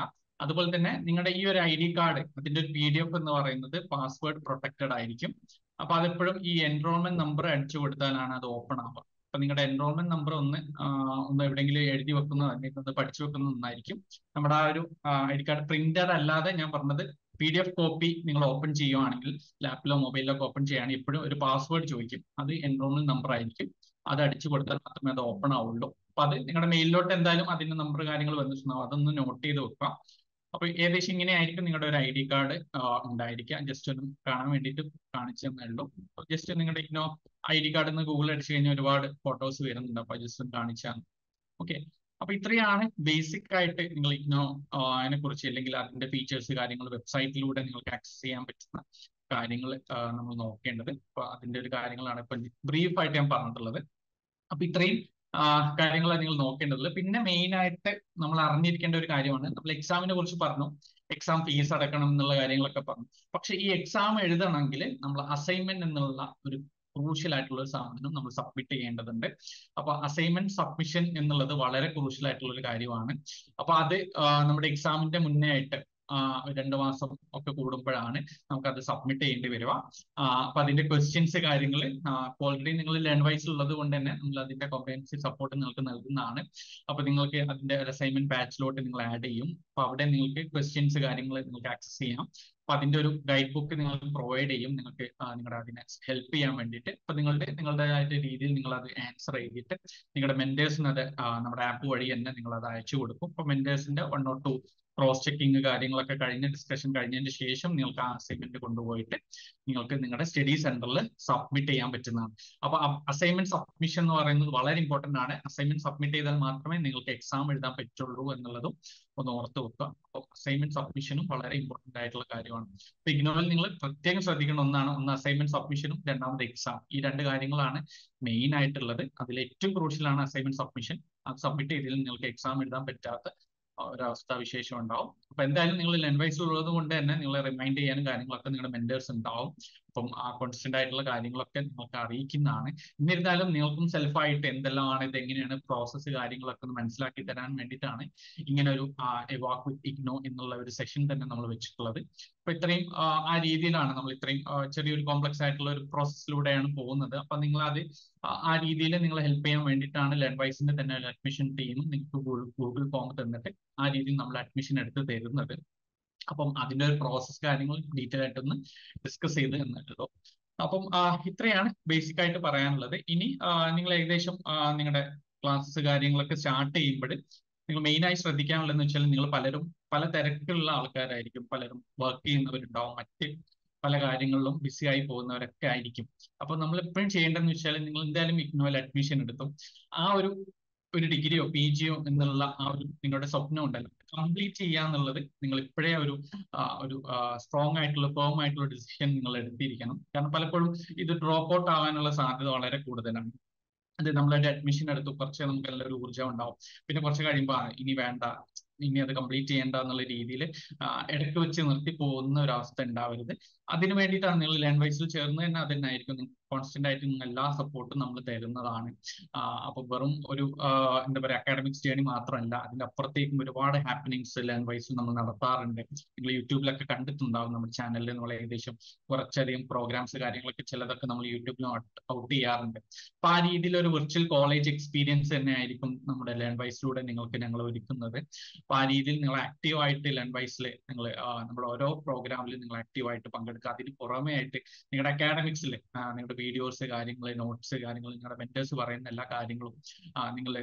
അതുപോലെ തന്നെ നിങ്ങളുടെ ഈ ഒരു ഐ ഡി കാർഡ് അതിന്റെ ഒരു പി ഡി എഫ് എന്ന് പറയുന്നത് പാസ്വേഡ് പ്രൊട്ടക്റ്റഡ് ആയിരിക്കും അപ്പൊ അതെപ്പോഴും ഈ എൻറോൾമെന്റ് നമ്പർ അടിച്ചു കൊടുത്താലാണ് അത് ഓപ്പൺ ആവുക അപ്പൊ നിങ്ങളുടെ എൻറോൾമെന്റ് നമ്പർ ഒന്ന് ഒന്ന് എവിടെയെങ്കിലും എഴുതി വെക്കുന്നത് അല്ലെങ്കിൽ ഒന്ന് പഠിച്ചു വെക്കുന്നത് നന്നായിരിക്കും നമ്മുടെ ആ ഒരു ഐ ഡി കാർഡ് പ്രിന്റഡ് അല്ലാതെ ഞാൻ പറഞ്ഞത് പി ഡി എഫ് കോപ്പി നിങ്ങൾ ഓപ്പൺ ചെയ്യുവാണെങ്കിൽ ലാപ്പിലോ മൊബൈലിലോ ഓപ്പൺ ചെയ്യുകയാണെങ്കിൽ എപ്പോഴും ഒരു പാസ്വേഡ് ചോദിക്കും അത് എൻറോൾമെന്റ് നമ്പർ ആയിരിക്കും അത് അടിച്ചു കൊടുത്താൽ മാത്രമേ അത് ഓപ്പൺ ആവുള്ളൂ അപ്പൊ അത് നിങ്ങളുടെ മെയിലിലോട്ട് എന്തായാലും അതിന്റെ നമ്പർ കാര്യങ്ങൾ വന്നിട്ടുണ്ടാവും അതൊന്ന് നോട്ട് ചെയ്ത് വെക്കുക അപ്പൊ ഏകദേശം ഇങ്ങനെ ആയിരിക്കും നിങ്ങളുടെ ഒരു ഐ ഡി കാർഡ് ഉണ്ടായിരിക്കുക ജസ്റ്റ് ഒന്ന് കാണാൻ വേണ്ടിയിട്ട് കാണിച്ചു തന്നേ ഉള്ളൂ ജസ്റ്റ് നിങ്ങളുടെ ഇനോ ഐ ഡി കാർഡ് എന്ന് ഗൂഗിൾ അടിച്ചു കഴിഞ്ഞാൽ ഒരുപാട് ഫോട്ടോസ് വരുന്നുണ്ട് അപ്പൊ ജസ്റ്റ് ഒന്ന് കാണിച്ചാൽ ഓക്കെ അപ്പൊ ഇത്രയാണ് ബേസിക് ആയിട്ട് നിങ്ങൾ ഇഗ്നോ അതിനെ കുറിച്ച് അല്ലെങ്കിൽ അതിന്റെ ഫീച്ചേഴ്സ് കാര്യങ്ങൾ വെബ്സൈറ്റിലൂടെ നിങ്ങൾക്ക് ആക്സസ് ചെയ്യാൻ പറ്റുന്ന കാര്യങ്ങൾ നമ്മൾ നോക്കേണ്ടത് അപ്പൊ അതിന്റെ ഒരു കാര്യങ്ങളാണ് ഇപ്പൊ ബ്രീഫ് ആയിട്ട് ഞാൻ പറഞ്ഞിട്ടുള്ളത് അപ്പൊ ഇത്രയും കാര്യങ്ങളാണ് നിങ്ങൾ നോക്കേണ്ടത് പിന്നെ മെയിൻ ആയിട്ട് നമ്മൾ അറിഞ്ഞിരിക്കേണ്ട ഒരു കാര്യമാണ് നമ്മൾ എക്സാമിനെ കുറിച്ച് പറഞ്ഞു എക്സാം ഫീസ് അടക്കണം എന്നുള്ള കാര്യങ്ങളൊക്കെ പറഞ്ഞു പക്ഷെ ഈ എക്സാം എഴുതണമെങ്കിൽ നമ്മൾ അസൈൻമെന്റ് എന്നുള്ള ഒരു ക്രൂഷ്യൽ ആയിട്ടുള്ള ഒരു സാധനം നമ്മൾ സബ്മിറ്റ് ചെയ്യേണ്ടതുണ്ട് അപ്പൊ അസൈൻമെന്റ് സബ്മിഷൻ എന്നുള്ളത് വളരെ ക്രൂഷ്യൽ ആയിട്ടുള്ള ഒരു കാര്യമാണ് അപ്പൊ അത് നമ്മുടെ എക്സാമിന്റെ മുന്നേ ആയിട്ട് രണ്ട് മാസം ഒക്കെ കൂടുമ്പോഴാണ് നമുക്ക് അത് സബ്മിറ്റ് ചെയ്യേണ്ടി വരിക അപ്പൊ അതിന്റെ ക്വസ്റ്റ്യൻസ് കാര്യങ്ങൾ ഓൾറെഡി നിങ്ങൾ ലേൺ വൈസ് ഉള്ളത് കൊണ്ട് തന്നെ നമ്മൾ അതിന്റെ കോംപ്രഹെൻസീവ് സപ്പോർട്ട് നിങ്ങൾക്ക് നൽകുന്നതാണ് അപ്പൊ നിങ്ങൾക്ക് അതിന്റെ അസൈൻമെന്റ് ബാച്ചിലോട്ട് നിങ്ങൾ ആഡ് ചെയ്യും അപ്പൊ അവിടെ നിങ്ങൾക്ക് ക്വസ്റ്റ്യൻസ് കാര്യങ്ങൾ നിങ്ങൾക്ക് ആക്സസ് ചെയ്യാം അപ്പൊ അതിന്റെ ഒരു ഗൈഡ് ബുക്ക് നിങ്ങൾക്ക് പ്രൊവൈഡ് ചെയ്യും നിങ്ങൾക്ക് നിങ്ങളുടെ അതിനെ ഹെൽപ്പ് ചെയ്യാൻ വേണ്ടിയിട്ട് അപ്പൊ നിങ്ങളുടെ നിങ്ങളുടേതായിട്ട് രീതിയിൽ നിങ്ങൾ അത് ആൻസർ ചെയ്തിട്ട് നിങ്ങളുടെ മെന്റേഴ്സിന് അത് നമ്മുടെ ആപ്പ് വഴി തന്നെ നിങ്ങൾ അത് അയച്ചു കൊടുക്കും അപ്പൊ മെന്റേഴ്സിന്റെ one or two cross checking കാര്യങ്ങളൊക്കെ കഴിഞ്ഞ ഡിസ്കഷൻ കഴിഞ്ഞതിന് ശേഷം നിങ്ങൾക്ക് ആ അസൈൻമെന്റ് കൊണ്ടുപോയിട്ട് നിങ്ങൾക്ക് നിങ്ങളുടെ സ്റ്റഡി സെന്ററിൽ സബ്മിറ്റ് ചെയ്യാൻ പറ്റുന്നതാണ് അപ്പൊ അസൈൻമെന്റ് സബ്മിഷൻ എന്ന് പറയുന്നത് വളരെ ഇമ്പോർട്ടന്റ് ആണ് അസൈൻമെന്റ് സബ്മിറ്റ് ചെയ്താൽ മാത്രമേ നിങ്ങൾക്ക് എക്സാം എഴുതാൻ പറ്റുള്ളൂ എന്നുള്ളതും ഒന്ന് ഓർത്ത് വെക്കുക അപ്പോൾ അസൈൻമെന്റ് സബ്മിഷനും വളരെ ഇമ്പോർട്ടന്റ് ആയിട്ടുള്ള കാര്യമാണ് അപ്പൊ ഇഗ്നോയിൽ നിങ്ങൾ പ്രത്യേകം ശ്രദ്ധിക്കേണ്ട ഒന്നാണ് ഒന്ന് അസൈൻമെന്റ് സബ്മിഷനും രണ്ടാമത് എക്സാം ഈ രണ്ട് കാര്യങ്ങളാണ് മെയിൻ ആയിട്ടുള്ളത് അതിൽ ഏറ്റവും ക്രൂഷ്യൽ ആണ് അസൈൻമെന്റ് സബ്മിഷൻ അത് സബ്മിറ്റ് ചെയ്തതിൽ നിങ്ങൾക്ക് എക്സാം എഴുതാൻ പറ്റാത്ത ഒരവസ്ഥ വിശേഷം ഉണ്ടാവും അപ്പൊ എന്തായാലും നിങ്ങൾ ലെൻവൈസ് ഉള്ളത് കൊണ്ട് തന്നെ നിങ്ങളെ റിമൈൻഡ് ചെയ്യാനും കാര്യങ്ങളൊക്കെ നിങ്ങളുടെ മെന്റേഴ്സ് ഉണ്ടാവും അപ്പം ആ കോൺസ്റ്റന്റ് ആയിട്ടുള്ള കാര്യങ്ങളൊക്കെ നിങ്ങൾക്ക് അറിയിക്കുന്നതാണ് എന്നിരുന്നാലും നിങ്ങൾക്കും സെൽഫായിട്ട് എന്തെല്ലാമാണ് ഇത് എങ്ങനെയാണ് പ്രോസസ്സ് കാര്യങ്ങളൊക്കെ ഒന്ന് മനസ്സിലാക്കി തരാൻ വേണ്ടിയിട്ടാണ് ഇങ്ങനെ ഒരു എവാക്ക് വിത്ത് ഇഗ്നോ എന്നുള്ള ഒരു സെഷൻ തന്നെ നമ്മൾ വെച്ചിട്ടുള്ളത് അപ്പൊ ഇത്രയും ആ രീതിയിലാണ് നമ്മൾ ഇത്രയും ചെറിയൊരു കോംപ്ലക്സ് ആയിട്ടുള്ള ഒരു പ്രോസസ്സിലൂടെയാണ് പോകുന്നത് അപ്പൊ നിങ്ങൾ അത് ആ രീതിയിൽ നിങ്ങളെ ഹെൽപ്പ് ചെയ്യാൻ വേണ്ടിയിട്ടാണ് ലെൻവൈസിന്റെ തന്നെ ഒരു അഡ്മിഷൻ ടീം നിങ്ങൾക്ക് ഗൂഗിൾ ഫോം തന്നിട്ട് ആ രീതിയിൽ നമ്മൾ അഡ്മിഷൻ എടുത്ത് തരുന്നത് അപ്പം അതിന്റെ ഒരു പ്രോസസ് കാര്യങ്ങൾ ഡീറ്റെയിൽ ആയിട്ടൊന്ന് ഡിസ്കസ് ചെയ്ത് എന്നുള്ളതോ അപ്പം ഇത്രയാണ് ബേസിക് ആയിട്ട് പറയാനുള്ളത് ഇനി നിങ്ങൾ ഏകദേശം നിങ്ങളുടെ ക്ലാസ്സസ് കാര്യങ്ങളൊക്കെ സ്റ്റാർട്ട് ചെയ്യുമ്പോൾ നിങ്ങൾ മെയിൻ ആയി ശ്രദ്ധിക്കാനുള്ളതെന്ന് വെച്ചാൽ നിങ്ങൾ പലരും പല തിരക്കുള്ള ആൾക്കാരായിരിക്കും പലരും വർക്ക് ചെയ്യുന്നവരുണ്ടാവും മറ്റ് പല കാര്യങ്ങളിലും ബിസി ആയി പോകുന്നവരൊക്കെ ആയിരിക്കും അപ്പൊ നമ്മൾ എപ്പോഴും ചെയ്യേണ്ടതെന്ന് വെച്ചാൽ നിങ്ങൾ എന്തായാലും ഇഗ്നോയിൽ അഡ്മിഷൻ എടുത്തും ആ ഒരു ഒരു ഡിഗ്രിയോ പി ജിയോ എന്നുള്ള ആ ഒരു നിങ്ങളുടെ സ്വപ്നം ഉണ്ടല്ലോ കംപ്ലീറ്റ് ചെയ്യാന്നുള്ളത് നിങ്ങൾ ഇപ്പോഴേ ഒരു ഒരു സ്ട്രോങ് ആയിട്ടുള്ള ഫേം ആയിട്ടുള്ള ഡിസിഷൻ നിങ്ങൾ എടുത്തിരിക്കണം കാരണം പലപ്പോഴും ഇത് ഡ്രോപ്പ് ഔട്ട് ആവാനുള്ള സാധ്യത വളരെ കൂടുതലാണ് അത് നമ്മളൊരു അഡ്മിഷൻ എടുത്തു കുറച്ച് നമുക്ക് നല്ലൊരു ഊർജ്ജം ഉണ്ടാവും പിന്നെ കുറച്ച് കഴിയുമ്പോൾ ഇനി വേണ്ട ഇനി അത് കംപ്ലീറ്റ് ചെയ്യേണ്ട എന്നുള്ള രീതിയിൽ ഇടയ്ക്ക് വെച്ച് നിർത്തി പോകുന്ന ഒരു അവസ്ഥ ഉണ്ടാവരുത് അതിന് വേണ്ടിയിട്ടാണ് നിങ്ങൾ ലേൺ വൈസിൽ ചേർന്ന് തന്നെ അത് തന്നെ ആയിരിക്കും കോൺസ്റ്റന്റ് ആയിട്ട് നിങ്ങൾ എല്ലാ സപ്പോർട്ടും നമ്മൾ തരുന്നതാണ് അപ്പൊ വെറും ഒരു എന്താ പറയുക അക്കാഡമിക്സ് ജേണി മാത്രമല്ല അതിന്റെ അപ്പുറത്തേക്കും ഒരുപാട് ഹാപ്പനിങ്സ് ലേൺ വൈസിൽ നമ്മൾ നടത്താറുണ്ട് നിങ്ങൾ യൂട്യൂബിലൊക്കെ കണ്ടിട്ടുണ്ടാവും നമ്മുടെ ചാനലിൽ നമ്മൾ ഏകദേശം കുറച്ചധികം പ്രോഗ്രാംസ് കാര്യങ്ങളൊക്കെ ചിലതൊക്കെ നമ്മൾ യൂട്യൂബിൽ ഔട്ട് ചെയ്യാറുണ്ട് അപ്പൊ ആ രീതിയിൽ ഒരു വിർച്വൽ കോളേജ് എക്സ്പീരിയൻസ് തന്നെ ആയിരിക്കും നമ്മുടെ ലേൺ വൈസിലൂടെ നിങ്ങൾക്ക് ഞങ്ങൾ ഒരുക്കുന്നത് അപ്പൊ ആ രീതിയിൽ നിങ്ങൾ ആക്റ്റീവ് ആയിട്ട് ലേൺ വൈസിൽ നിങ്ങൾ നമ്മുടെ ഓരോ പ്രോഗ്രാമിലും നിങ്ങൾ ആക്റ്റീവ് ആയിട്ട് പങ്കെടുക്കുക അതിന് പുറമേ ആയിട്ട് നിങ്ങളുടെ അക്കാഡമിക്സിൽ നിങ്ങളുടെ വീഡിയോസ് കാര്യങ്ങൾ നോട്ട്സ് കാര്യങ്ങൾ നിങ്ങളുടെ മെന്റേഴ്സ് പറയുന്ന എല്ലാ കാര്യങ്ങളും നിങ്ങൾ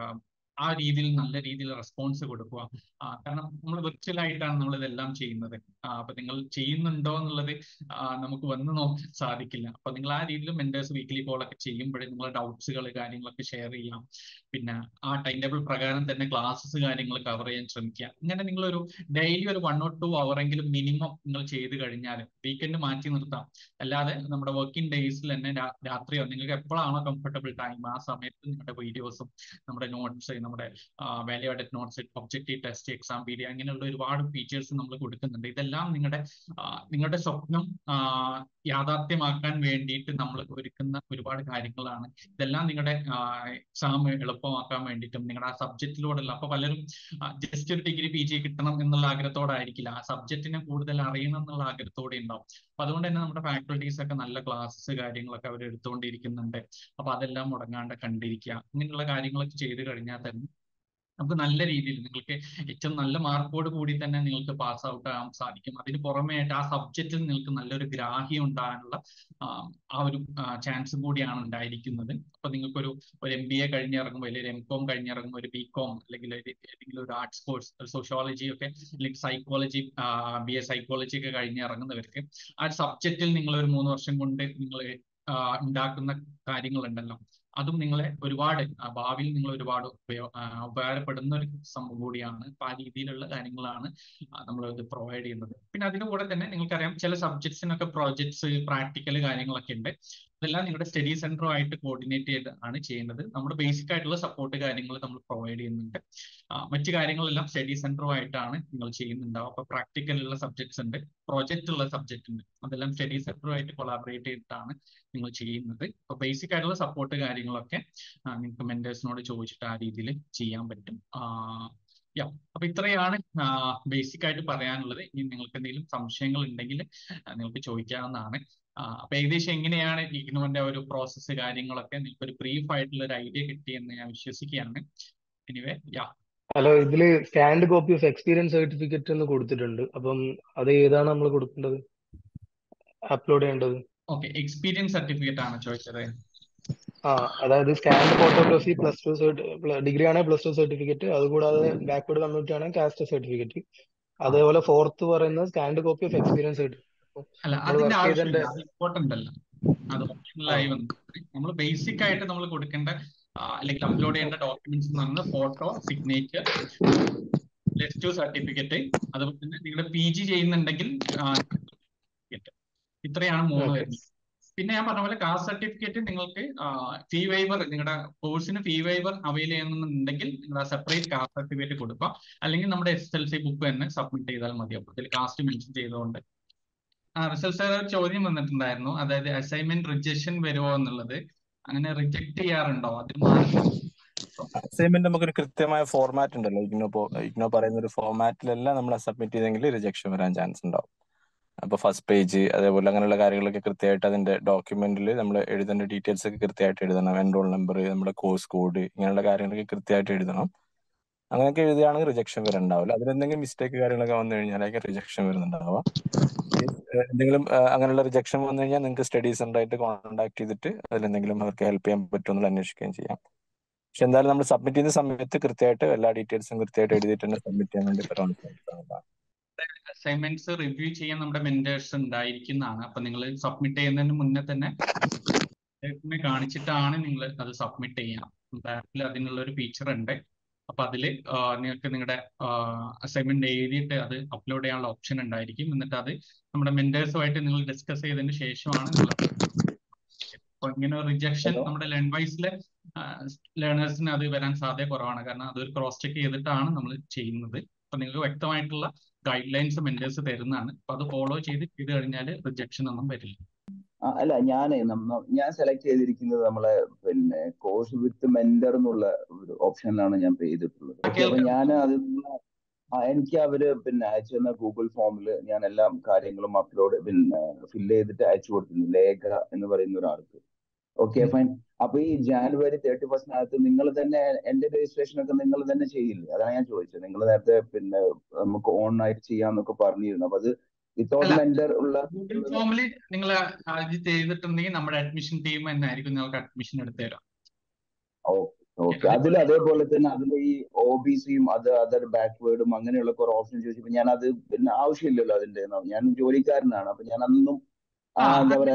ആ രീതിയിൽ നല്ല രീതിയിൽ റെസ്പോൺസ് കൊടുക്കുക കാരണം നമ്മൾ വിർച്വൽ ആയിട്ടാണ് നമ്മൾ ഇതെല്ലാം ചെയ്യുന്നത് അപ്പൊ നിങ്ങൾ ചെയ്യുന്നുണ്ടോ എന്നുള്ളത് നമുക്ക് വന്ന് നോക്കാൻ സാധിക്കില്ല അപ്പൊ നിങ്ങൾ ആ രീതിയിൽ മെന്റേഴ്സ് വീക്കിലി കോളൊക്കെ ചെയ്യുമ്പോഴേ നിങ്ങളുടെ ഡൗട്ട്സുകൾ കാര്യങ്ങളൊക്കെ ഷെയർ ചെയ്യാം പിന്നെ ആ ടൈം ടേബിൾ പ്രകാരം തന്നെ ക്ലാസ്സസ് കാര്യങ്ങൾ കവർ ചെയ്യാൻ ശ്രമിക്കുക ഇങ്ങനെ നിങ്ങളൊരു ഡെയിലി ഒരു വൺ ഓർ ടു അവർ എങ്കിലും മിനിമം നിങ്ങൾ ചെയ്ത് കഴിഞ്ഞാൽ വീക്കെൻഡ് മാറ്റി നിർത്താം അല്ലാതെ നമ്മുടെ വർക്കിംഗ് ഡേയ്സിൽ തന്നെ രാത്രിയോ നിങ്ങൾക്ക് എപ്പോഴാണോ കംഫർട്ടബിൾ ടൈം ആ സമയത്ത് നിങ്ങളുടെ വീഡിയോസും നമ്മുടെ നോട്ട്സ് നമ്മുടെ value added notes objective test Exampedia അങ്ങനെയുള്ള ഒരുപാട് ഫീച്ചേഴ്സ് നമ്മൾ കൊടുക്കുന്നുണ്ട് ഇതെല്ലാം നിങ്ങളുടെ നിങ്ങളുടെ സ്വപ്നം യാഥാർത്ഥ്യമാക്കാൻ വേണ്ടിയിട്ട് നമ്മൾ ഒരുക്കുന്ന ഒരുപാട് കാര്യങ്ങളാണ് ഇതെല്ലാം നിങ്ങളുടെ എക്സാം എളുപ്പമാക്കാൻ വേണ്ടിയിട്ടും നിങ്ങളുടെ ആ സബ്ജക്റ്റിലൂടെയുള്ള അപ്പൊ പലരും ജസ്റ്റ് ഒരു ഡിഗ്രി പി ജി കിട്ടണം എന്നുള്ള ആഗ്രഹത്തോടായിരിക്കില്ല ആ സബ്ജക്റ്റിനെ കൂടുതൽ അറിയണം എന്നുള്ള ആഗ്രഹത്തോടെ ഉണ്ടാവും അപ്പൊ അതുകൊണ്ട് തന്നെ നമ്മുടെ ഫാക്കൽറ്റീസ് ഒക്കെ നല്ല ക്ലാസ്സസ് കാര്യങ്ങളൊക്കെ അവർ എടുത്തുകൊണ്ടിരിക്കുന്നുണ്ട് അപ്പൊ അതെല്ലാം മുടങ്ങാണ്ട് കണ്ടിരിക്കുക ഇങ്ങനെയുള്ള കാര്യങ്ങളൊക്കെ ചെയ്തു കഴിഞ്ഞാൽ തന്നെ നമുക്ക് നല്ല രീതിയിൽ നിങ്ങൾക്ക് ഏറ്റവും നല്ല മാർക്കോട് കൂടി തന്നെ നിങ്ങൾക്ക് പാസ് ഔട്ട് ആകാൻ സാധിക്കും അതിന് പുറമേ ആയിട്ട് ആ സബ്ജക്റ്റിൽ നിങ്ങൾക്ക് നല്ലൊരു ഗ്രാഹ്യം ഉണ്ടാകാനുള്ള ആ ഒരു ചാൻസ് കൂടിയാണ് ഉണ്ടായിരിക്കുന്നത് അപ്പൊ നിങ്ങൾക്കൊരു ഒരു എം ബി എ കഴിഞ്ഞിറങ്ങുമ്പോൾ അല്ലെങ്കിൽ എം കോം കഴിഞ്ഞിറങ്ങുമ്പോൾ ഒരു ബി കോം അല്ലെങ്കിൽ ഏതെങ്കിലും ഒരു ആർട്സ് കോഴ്സ് സോഷ്യോളജി ഒക്കെ അല്ലെങ്കിൽ സൈക്കോളജി ബി എ സൈക്കോളജി ഒക്കെ കഴിഞ്ഞിറങ്ങുന്നവർക്ക് ആ സബ്ജക്റ്റിൽ നിങ്ങൾ ഒരു മൂന്ന് വർഷം കൊണ്ട് നിങ്ങൾ ഉണ്ടാക്കുന്ന കാര്യങ്ങളുണ്ടല്ലോ അതും നിങ്ങളെ ഒരുപാട് ഭാവിയിൽ നിങ്ങൾ ഒരുപാട് ഉപയോ ഉപകാരപ്പെടുന്ന ഒരു സംഭവം കൂടിയാണ് അപ്പൊ ആ രീതിയിലുള്ള കാര്യങ്ങളാണ് നമ്മൾ ഇത് പ്രൊവൈഡ് ചെയ്യുന്നത് പിന്നെ അതിന്റെ കൂടെ തന്നെ നിങ്ങൾക്കറിയാം ചില സബ്ജക്ട്സിനൊക്കെ പ്രോജക്ട്സ് പ്രാക്ടിക്കൽ കാര്യങ്ങളൊക്കെ ഉണ്ട് ഇതെല്ലാം നിങ്ങളുടെ സ്റ്റഡി സെന്ററുമായിട്ട് കോർഡിനേറ്റ് ചെയ്ത് ആണ് ചെയ്യുന്നത് നമ്മുടെ ബേസിക് ആയിട്ടുള്ള സപ്പോർട്ട് കാര്യങ്ങൾ നമ്മൾ പ്രൊവൈഡ് ചെയ്യുന്നുണ്ട് മറ്റു കാര്യങ്ങളെല്ലാം സ്റ്റഡി സെന്ററുമായിട്ടാണ് നിങ്ങൾ ചെയ്യുന്നുണ്ടാവും അപ്പൊ പ്രാക്ടിക്കൽ ഉള്ള സബ്ജക്ട്സ് ഉണ്ട് പ്രോജക്റ്റ് ഉള്ള സബ്ജക്ട് ഉണ്ട് അതെല്ലാം സ്റ്റഡി സെന്ററുമായിട്ട് കൊളാബറേറ്റ് ചെയ്തിട്ടാണ് നിങ്ങൾ ചെയ്യുന്നത് അപ്പൊ ബേസിക് ആയിട്ടുള്ള സപ്പോർട്ട് കാര്യങ്ങളൊക്കെ നിങ്ങൾക്ക് മെന്റേഴ്സിനോട് ചോദിച്ചിട്ട് ആ രീതിയിൽ ചെയ്യാൻ പറ്റും യാ അപ്പൊ ഇത്രയാണ് ബേസിക് ആയിട്ട് പറയാനുള്ളത് ഇനി നിങ്ങൾക്ക് എന്തെങ്കിലും സംശയങ്ങൾ ഉണ്ടെങ്കിൽ നിങ്ങൾക്ക് ചോദിക്കാവുന്നതാണ് അപ്പൊ ഏകദേശം എങ്ങനെയാണ് ഇഗ്നോന്റെ ഒരു പ്രോസസ്സ് കാര്യങ്ങളൊക്കെ നിങ്ങൾക്ക് ഒരു ബ്രീഫ് ആയിട്ടുള്ള ഒരു ഐഡിയ കിട്ടിയെന്ന് ഞാൻ വിശ്വസിക്കുകയാണ് എനിവേ യാ ഹലോ ഇതില് scanned copy of experience certificate എന്ന് കൊടുത്തിട്ടുണ്ട് അപ്പം അത് ഏതാണ് നമ്മൾ കൊടുക്കേണ്ടത് അപ്ലോഡ് ചെയ്യേണ്ടത് ഓക്കെ എക്സ്പീരിയൻസ് സർട്ടിഫിക്കറ്റ് ആണ് ചോദിച്ചത് ആ അതായത് scanned photography plus two degree ആണെങ്കിൽ പ്ലസ് ടു സർട്ടിഫിക്കറ്റ് അതുകൂടാതെ ബാക്ക്വേർഡ് കമ്മ്യൂണിറ്റി ആണെങ്കിൽ കാസ്റ്റ് സർട്ടിഫിക്കറ്റ് അതേപോലെ ഫോർത്ത് പറയുന്നത് scanned copy of experience certificate അല്ല അതിന്റെ ആവശ്യമില്ല അത് ഇമ്പോർട്ടന്റ് അല്ല അത് ഓപ്ഷണലായി വന്നു നമ്മൾ ബേസിക് ആയിട്ട് നമ്മൾ കൊടുക്കേണ്ട അല്ലെങ്കിൽ അപ്ലോഡ് ചെയ്യേണ്ട ഡോക്യുമെന്റ്സ് എന്ന് പറയുന്നത് photo signature plus two certificate അതുപോലെ തന്നെ നിങ്ങളുടെ പി ജി ചെയ്യുന്നുണ്ടെങ്കിൽ ഇത്രയാണ് മൂന്ന് വരുന്നത് പിന്നെ ഞാൻ പറഞ്ഞ പോലെ കാസ്റ്റ് സർട്ടിഫിക്കറ്റ് നിങ്ങൾക്ക് ഫീ വൈവർ നിങ്ങളുടെ കോഴ്സിന് ഫീ വൈവർ അവൈൽ ചെയ്യുന്നുണ്ടെങ്കിൽ നിങ്ങൾ സെപ്പറേറ്റ് കാസ്റ്റ് സർട്ടിഫിക്കറ്റ് കൊടുക്കുക അല്ലെങ്കിൽ നമ്മുടെ എസ് എൽ സി ബുക്ക് തന്നെ സബ്മിറ്റ് ചെയ്താൽ മതി അപ്പോൾ ഇതിൽ കാസ്റ്റ് മെൻഷൻ ചെയ്തുകൊണ്ട് ആ റിസൾട്ട് സാർ ഒരു ചോദ്യം വന്നിട്ടുണ്ടായിരുന്നു അതായത് അസൈൻമെന്റ് റിജക്ഷൻ വരുമോ എന്നുള്ളത് അങ്ങനെ റിജക്ട് ചെയ്യാറുണ്ടോ അതിന് അസൈൻമെന്റ് നമുക്കൊരു കൃത്യമായ ഫോർമാറ്റ് ഉണ്ടല്ലോ ഇഗ്നോ ഇഗ്നോ പറയുന്ന ഒരു ഫോർമാറ്റിലല്ല നമ്മൾ സബ്മിറ്റ് ചെയ്തെങ്കിൽ റിജക്ഷൻ വരാൻ ചാൻസ് ഉണ്ടാവും അപ്പൊ ഫസ്റ്റ് പേജ് അതേപോലെ അങ്ങനെയുള്ള കാര്യങ്ങളൊക്കെ കൃത്യമായിട്ട് അതിന്റെ ഡോക്യുമെന്റിൽ നമ്മൾ എഴുതേണ്ട ഡീറ്റെയിൽസ് ഒക്കെ കൃത്യമായിട്ട് എഴുതണം എൻറോൾ നമ്പർ നമ്മുടെ കോഴ്സ് കോഡ് ഇങ്ങനെയുള്ള കാര്യങ്ങളൊക്കെ കൃത്യമായിട്ട് എഴുതണം അങ്ങനെയൊക്കെ എഴുതുകയാണെങ്കിൽ റിജക്ഷൻ വരണ്ടാവില്ല അതിലെന്തെങ്കിലും മിസ്റ്റേക്ക് കാര്യങ്ങളൊക്കെ വന്നു കഴിഞ്ഞാൽ റിജക്ഷൻ വരുന്നുണ്ടാവുക എന്തെങ്കിലും അങ്ങനെയുള്ള റിജക്ഷൻ വന്നു കഴിഞ്ഞാൽ നിങ്ങൾക്ക് സ്റ്റഡി സെന്ററായിട്ട് കോൺടാക്ട് ചെയ്തിട്ട് അതിലെന്തെങ്കിലും അവർക്ക് ഹെൽപ്പ് ചെയ്യാൻ പറ്റുമോ എന്നുള്ള അന്വേഷിക്കുകയും ചെയ്യാം പക്ഷെ എന്തായാലും നമ്മൾ സബ്മിറ്റ് ചെയ്യുന്ന സമയത്ത് കൃത്യമായിട്ട് എല്ലാ ഡീറ്റെയിൽസും കൃത്യമായിട്ട് എഴുതിയിട്ട് തന്നെ സബ്മിറ്റ് ചെയ്യാൻ വേണ്ടി പറയാൻ അസൈൻമെന്റ്സ് റിവ്യൂ ചെയ്യാൻ നമ്മുടെ മെന്റേഴ്സ് ഉണ്ടായിരിക്കുന്നതാണ് അപ്പൊ നിങ്ങൾ സബ്മിറ്റ് ചെയ്യുന്നതിന് മുന്നേ തന്നെ കാണിച്ചിട്ടാണ് നിങ്ങൾ അത് സബ്മിറ്റ് ചെയ്യാം ആപ്പിൽ അതിനുള്ള ഒരു ഫീച്ചർ ഉണ്ട് അപ്പൊ അതിൽ നിങ്ങൾക്ക് നിങ്ങളുടെ അസൈൻമെന്റ് എഴുതിയിട്ട് അത് അപ്ലോഡ് ചെയ്യാനുള്ള ഓപ്ഷൻ ഉണ്ടായിരിക്കും എന്നിട്ട് അത് നമ്മുടെ മെന്റേഴ്സുമായിട്ട് നിങ്ങൾ ഡിസ്കസ് ചെയ്തതിന് ശേഷമാണ് നിങ്ങൾ അപ്പൊ ഇങ്ങനെ റിജക്ഷൻ നമ്മുടെ ലേൺ വൈസിലെ ലേണേഴ്സിന് അത് വരാൻ സാധ്യത കുറവാണ് കാരണം അതൊരു ക്രോസ് ചെക്ക് ചെയ്തിട്ടാണ് നമ്മൾ ചെയ്യുന്നത് അപ്പൊ നിങ്ങൾക്ക് വ്യക്തമായിട്ടുള്ള ഗൈഡ് ലൈൻസ് മെന്റേഴ്സ് തരുന്നതാണ് അപ്പൊ അത് ഫോളോ ചെയ്ത് ചെയ്ത് കഴിഞ്ഞാൽ റിജക്ഷൻ ഒന്നും വരില്ല അല്ല ഞാൻ ഞാൻ സെലക്ട് ചെയ്തിരിക്കുന്നത് നമ്മളെ പിന്നെ കോഴ്സ് വിത്ത് മെന്റർ എന്നുള്ള ഒരു ഓപ്ഷനിലാണ് ഞാൻ ചെയ്തിട്ടുള്ളത് അപ്പൊ ഞാൻ അതിൽ എനിക്ക് അവര് പിന്നെ അയച്ചു തന്ന ഗൂഗിൾ ഫോമിൽ ഞാൻ എല്ലാ കാര്യങ്ങളും അപ്ലോഡ് പിന്നെ ഫില്ല് ചെയ്തിട്ട് അയച്ചു കൊടുത്തിരുന്നു ലേഖ എന്ന് പറയുന്ന ഒരാൾക്ക് ഓക്കെ ഫൈൻ അപ്പൊ ഈ ജാനുവരി തേർട്ടി ഫസ്റ്റിനകത്ത് നിങ്ങൾ തന്നെ എന്റെ രജിസ്ട്രേഷൻ ഒക്കെ നിങ്ങൾ തന്നെ ചെയ്യില്ലേ അതാണ് ഞാൻ ചോദിച്ചത് നിങ്ങൾ നേരത്തെ പിന്നെ നമുക്ക് ഓൺ ആയിട്ട് ചെയ്യാന്നൊക്കെ പറഞ്ഞിരുന്നു അപ്പൊ അത് വിത്തൗട്ട് മെന്റർ ഉള്ള ഗൂഗിൾ ഫോമിൽ നിങ്ങൾ അത് ചെയ്തിട്ടുണ്ടെങ്കിൽ നമ്മുടെ അഡ്മിഷൻ ടീം തന്നെ ആയിരിക്കും നിങ്ങൾക്ക് അഡ്മിഷൻ എടുത്തു തരാം ഓക്കെ അതിൽ അതേപോലെ തന്നെ അതിൽ ഈ ഒ ബി സിയും അത് അതർ ബാക്ക്വേർഡും അങ്ങനെയുള്ള കുറെ ഓപ്ഷൻ ചോദിച്ചപ്പോ ഞാൻ അത് പിന്നെ ആവശ്യമില്ലല്ലോ അതിന്റെ ഞാൻ ജോലിക്കാരനാണ് അപ്പൊ ഞാൻ അതൊന്നും എന്താ പറയാ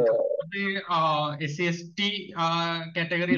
S C S T category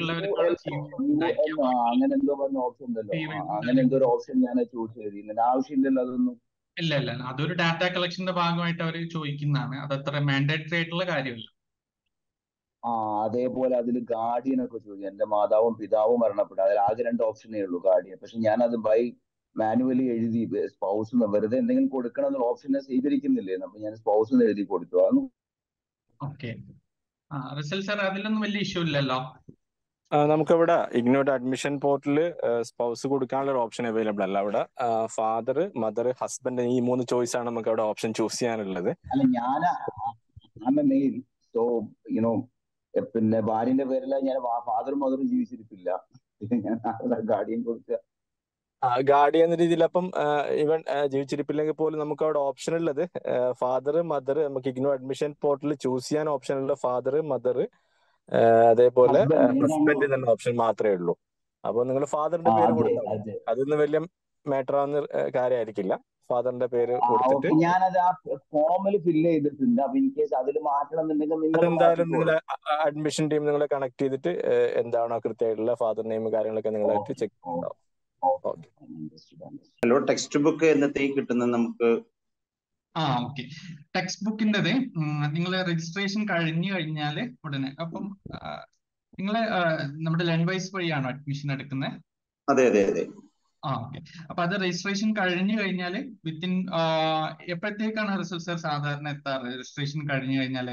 അങ്ങനെ എന്തോ പറഞ്ഞ ഓപ്ഷൻ ഉണ്ടല്ലോ അങ്ങനെ എന്തോ ഒരു ഓപ്ഷൻ ഞാൻ ചൂസ് ചെയ്തിരുന്നു ആവശ്യമില്ലല്ലോ അതൊന്നും ഇല്ല ഇല്ല അതൊരു ഡാറ്റ കളക്ഷന്റെ ഭാഗമായിട്ട് അവർ ചോദിക്കുന്നതാണ് അത് അത്ര മാൻഡേറ്ററി ആയിട്ടുള്ള കാര്യമല്ല ആ അതേപോലെ അതിൽ ഗാർഡിയൻ ഒക്കെ ചോദിക്കും എന്റെ മാതാവും പിതാവും മരണപ്പെട്ടു അതിൽ ആകെ രണ്ട് ഓപ്ഷനേ ഉള്ളൂ ഗാർഡിയൻ പക്ഷെ ഞാൻ അത് ബൈ മാനുവലി എഴുതി സ്പൗസ് വെറുതെ എന്തെങ്കിലും കൊടുക്കണം എന്നുള്ള ഓപ്ഷനെ സ്വീകരിക്കുന്നില്ലേ അപ്പൊ ഞാൻ സ്പൗസ് എഴുതി കൊടുത്തു അത് ഓക്കെ ആ റിസൽ സാർ അതിലൊന്നും വലിയ ഇഷ്യൂ ഇല്ലല്ലോ ആ, നമുക്കിവിടെ ഇഗ്നോയുടെ അഡ്മിഷൻ പോർട്ടലിൽ സ്പൗസ് കൊടുക്കാനുള്ള ഒരു ഓപ്ഷൻ അവൈലബിൾ അല്ല അവിടെ ഫാദർ മദർ ഹസ്ബൻഡ് ഈ മൂന്ന് ചോയ്സ് ആണ് നമുക്ക് അവിടെ ഓപ്ഷൻ ചൂസ് ചെയ്യാനുള്ളത് അല്ല ഞാൻ മെയിൻ സോ യുനോ പിന്നെ ഭാര്യന്റെ പേരില ഞാൻ ഫാദറും മദറും ജീവിച്ചിരിപ്പില്ല ഞാൻ ഗാർഡിയൻ കൊടുക്കുക ഗാഡി എന്ന രീതിയിൽ അപ്പം ഇവൻ ജീവിച്ചിരിപ്പില്ലെങ്കിൽ പോലും നമുക്ക് അവിടെ ഓപ്ഷൻ ഉള്ളത് ഫാദർ മദർ നമുക്ക് ഇഗ്നോ അഡ്മിഷൻ പോർട്ടലിൽ ചൂസ് ചെയ്യാൻ ഓപ്ഷൻ ഉള്ളത് ഫാദർ മദർ അതേപോലെ ഹസ്ബൻഡ് ഹസ്ബൻഡ് എന്ന ഓപ്ഷൻ മാത്രമേ ഉള്ളൂ അപ്പൊ നിങ്ങൾ ഫാദറിന്റെ പേര് അതെ കൊടുത്താൽ മതി അതെ അതൊന്നും വലിയ മാറ്റർ ആവുന്ന ഏഹ് കാര്യമായിരിക്കില്ല ഫാദറിന്റെ പേര് ആ കൊടുത്തിട്ട് ഓക്കെ ഞാനത് ആ ഫോമിൽ ഫില്ല് ചെയ്തിട്ടുണ്ട് അപ്പൊ ഇൻ കേസ് അതിൽ മാറ്റണം എന്നുണ്ടെങ്കിൽ നിങ്ങൾ അതെന്തായാലും നിങ്ങൾ മാറ്റിക്കോളൂ അഡ്മിഷൻ ടീം നിങ്ങളെ കണക്ട് ചെയ്തിട്ട് ഏഹ് എന്താണോ കൃത്യമായിട്ടുള്ള ഫാദർ നെയിം കാര്യങ്ങളൊക്കെ നിങ്ങളായിട്ട് ഓക്കെ ചെക്ക് ഓക്കെ ഉണ്ടാവും okay okay understood understood hello textbook എന്നത്തേക്ക് കിട്ടുന്നത് നമുക്ക് ആ ഓക്കെ ടെക്സ്റ്റ് ബുക്കിൻ്റെത് നിങ്ങൾ രജിസ്ട്രേഷൻ കഴിഞ്ഞു കഴിഞ്ഞാൽ ഉടനെ അപ്പം നിങ്ങൾ നമ്മുടെ ലേൺവൈസ് വഴിയാണോ അഡ്മിഷൻ എടുക്കുന്നത് അതെ അതെ അതെ ആ ഓക്കെ അപ്പൊ അത് രജിസ്ട്രേഷൻ കഴിഞ്ഞു കഴിഞ്ഞാൽ വിത്തിൻ എപ്പോഴത്തേക്കാണ് റിസൾട്ട് സാർ സാധാരണ എത്താറ് രജിസ്ട്രേഷൻ കഴിഞ്ഞു കഴിഞ്ഞാൽ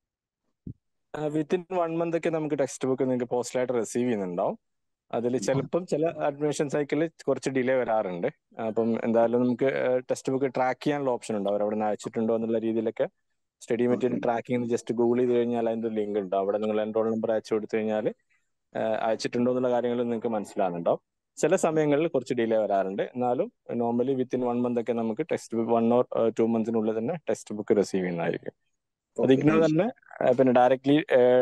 വിത്തിൻ വൺ മന്ത് ഒക്കെ നമുക്ക് ടെക്സ്റ്റ് ബുക്ക് നിങ്ങൾക്ക് പോസ്റ്റലായിട്ട് റിസീവ് ചെയ്യുന്നുണ്ടാവും അതിൽ ചിലപ്പം ചില അഡ്മിഷൻ സൈക്കിളിൽ കുറച്ച് ഡിലേ വരാറുണ്ട് അപ്പം എന്തായാലും നമുക്ക് ടെക്സ്റ്റ് ബുക്ക് ട്രാക്ക് ചെയ്യാനുള്ള ഓപ്ഷൻ ഉണ്ട് അവർ അവിടെ നിന്ന് അയച്ചിട്ടുണ്ടോ എന്നുള്ള രീതിയിലൊക്കെ study material tracking just Google ചെയ്ത് കഴിഞ്ഞാൽ അതിന്റെ ലിങ്ക് ഉണ്ട് അവിടെ നിങ്ങൾ എൻറോൾ നമ്പർ അയച്ചു കൊടുത്തു കഴിഞ്ഞാൽ അയച്ചിട്ടുണ്ടോ എന്നുള്ള കാര്യങ്ങൾ നിങ്ങൾക്ക് മനസ്സിലാകുന്നുണ്ടാവും ചില സമയങ്ങളിൽ കുറച്ച് ഡിലേ വരാറുണ്ട് എന്നാലും നോർമലി വിത്തിൻ വൺ മന്ത് ഒക്കെ നമുക്ക് text book one or two മന്ത്സിനുള്ളിൽ തന്നെ ടെക്സ്റ്റ് ബുക്ക് റിസീവ് ചെയ്യുന്നതായിരിക്കും അത് ഓക്കെ ഇഗ്നോ തന്നെ ഏഹ് പിന്നെ ഡയറക്ട്ലി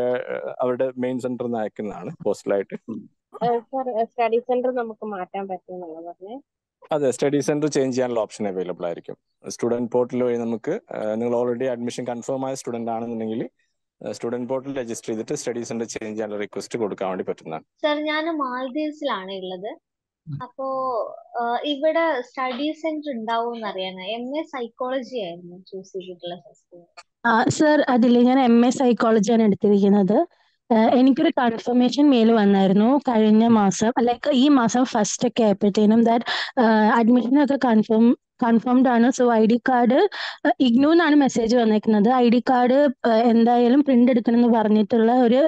അവരുടെ മെയിൻ സെന്ററിൽ നിന്ന് അയക്കുന്നതാണ് പോസ്റ്റലായിട്ട് സർ സ്റ്റഡി സെന്റർ നമുക്ക് മാറ്റാൻ പറ്റുമെന്നാണ് പറഞ്ഞത് അതെ സ്റ്റഡി സെന്റർ ചേഞ്ച് ചെയ്യാനുള്ള ഓപ്ഷൻ അവൈലബിൾ ആയിരിക്കും സ്റ്റുഡന്റ് പോർട്ടൽ വഴി നമുക്ക് ഏഹ് നിങ്ങൾ ഓൾറെഡി അഡ്മിഷൻ കൺഫേം ആയ സ്റ്റുഡന്റ് ആണെന്നുണ്ടെങ്കിൽ സ്റ്റുഡന്റ് പോർട്ടൽ രജിസ്റ്റർ ചെയ്തിട്ട് സ്റ്റഡി സെന്റർ ചേഞ്ച് ചെയ്യാനുള്ള റിക്വസ്റ്റ് കൊടുക്കാൻ വേണ്ടി പറ്റുന്നതാണ് സർ ഞാൻ മാൽദീവ്സിലാണ് ഉള്ളത് അപ്പോ ആ, ഇവിടെ സ്റ്റഡി സെന്റർ ഉണ്ടാവും എന്നറിയാനാ എം എ സൈക്കോളജി ആയിരുന്നു ചൂസ് ചെയ്തിട്ടുള്ള ഫസ്റ്റ് സർ അതിൽ ഞാൻ എം എ സൈക്കോളജിയാണ് എടുത്തിരിക്കുന്നത് ആഹ് എനിക്കൊരു കൺഫർമേഷൻ മെയിൽ വന്നായിരുന്നു കഴിഞ്ഞ മാസം ലൈക്ക് ഈ മാസം ഫസ്റ്റ് ഒക്കെ ആയപ്പോഴത്തേനും ദാറ്റ് അഡ്മിഷൻ ഒക്കെ കൺഫേം കൺഫേംഡ് ആണ് so I D card IGNOU എന്നാണ് മെസ്സേജ് വന്നേക്കുന്നത് ഐ ഡി കാർഡ് എന്തായാലും പ്രിന്റ് എടുക്കണം എന്ന് പറഞ്ഞിട്ടുള്ള ഒരു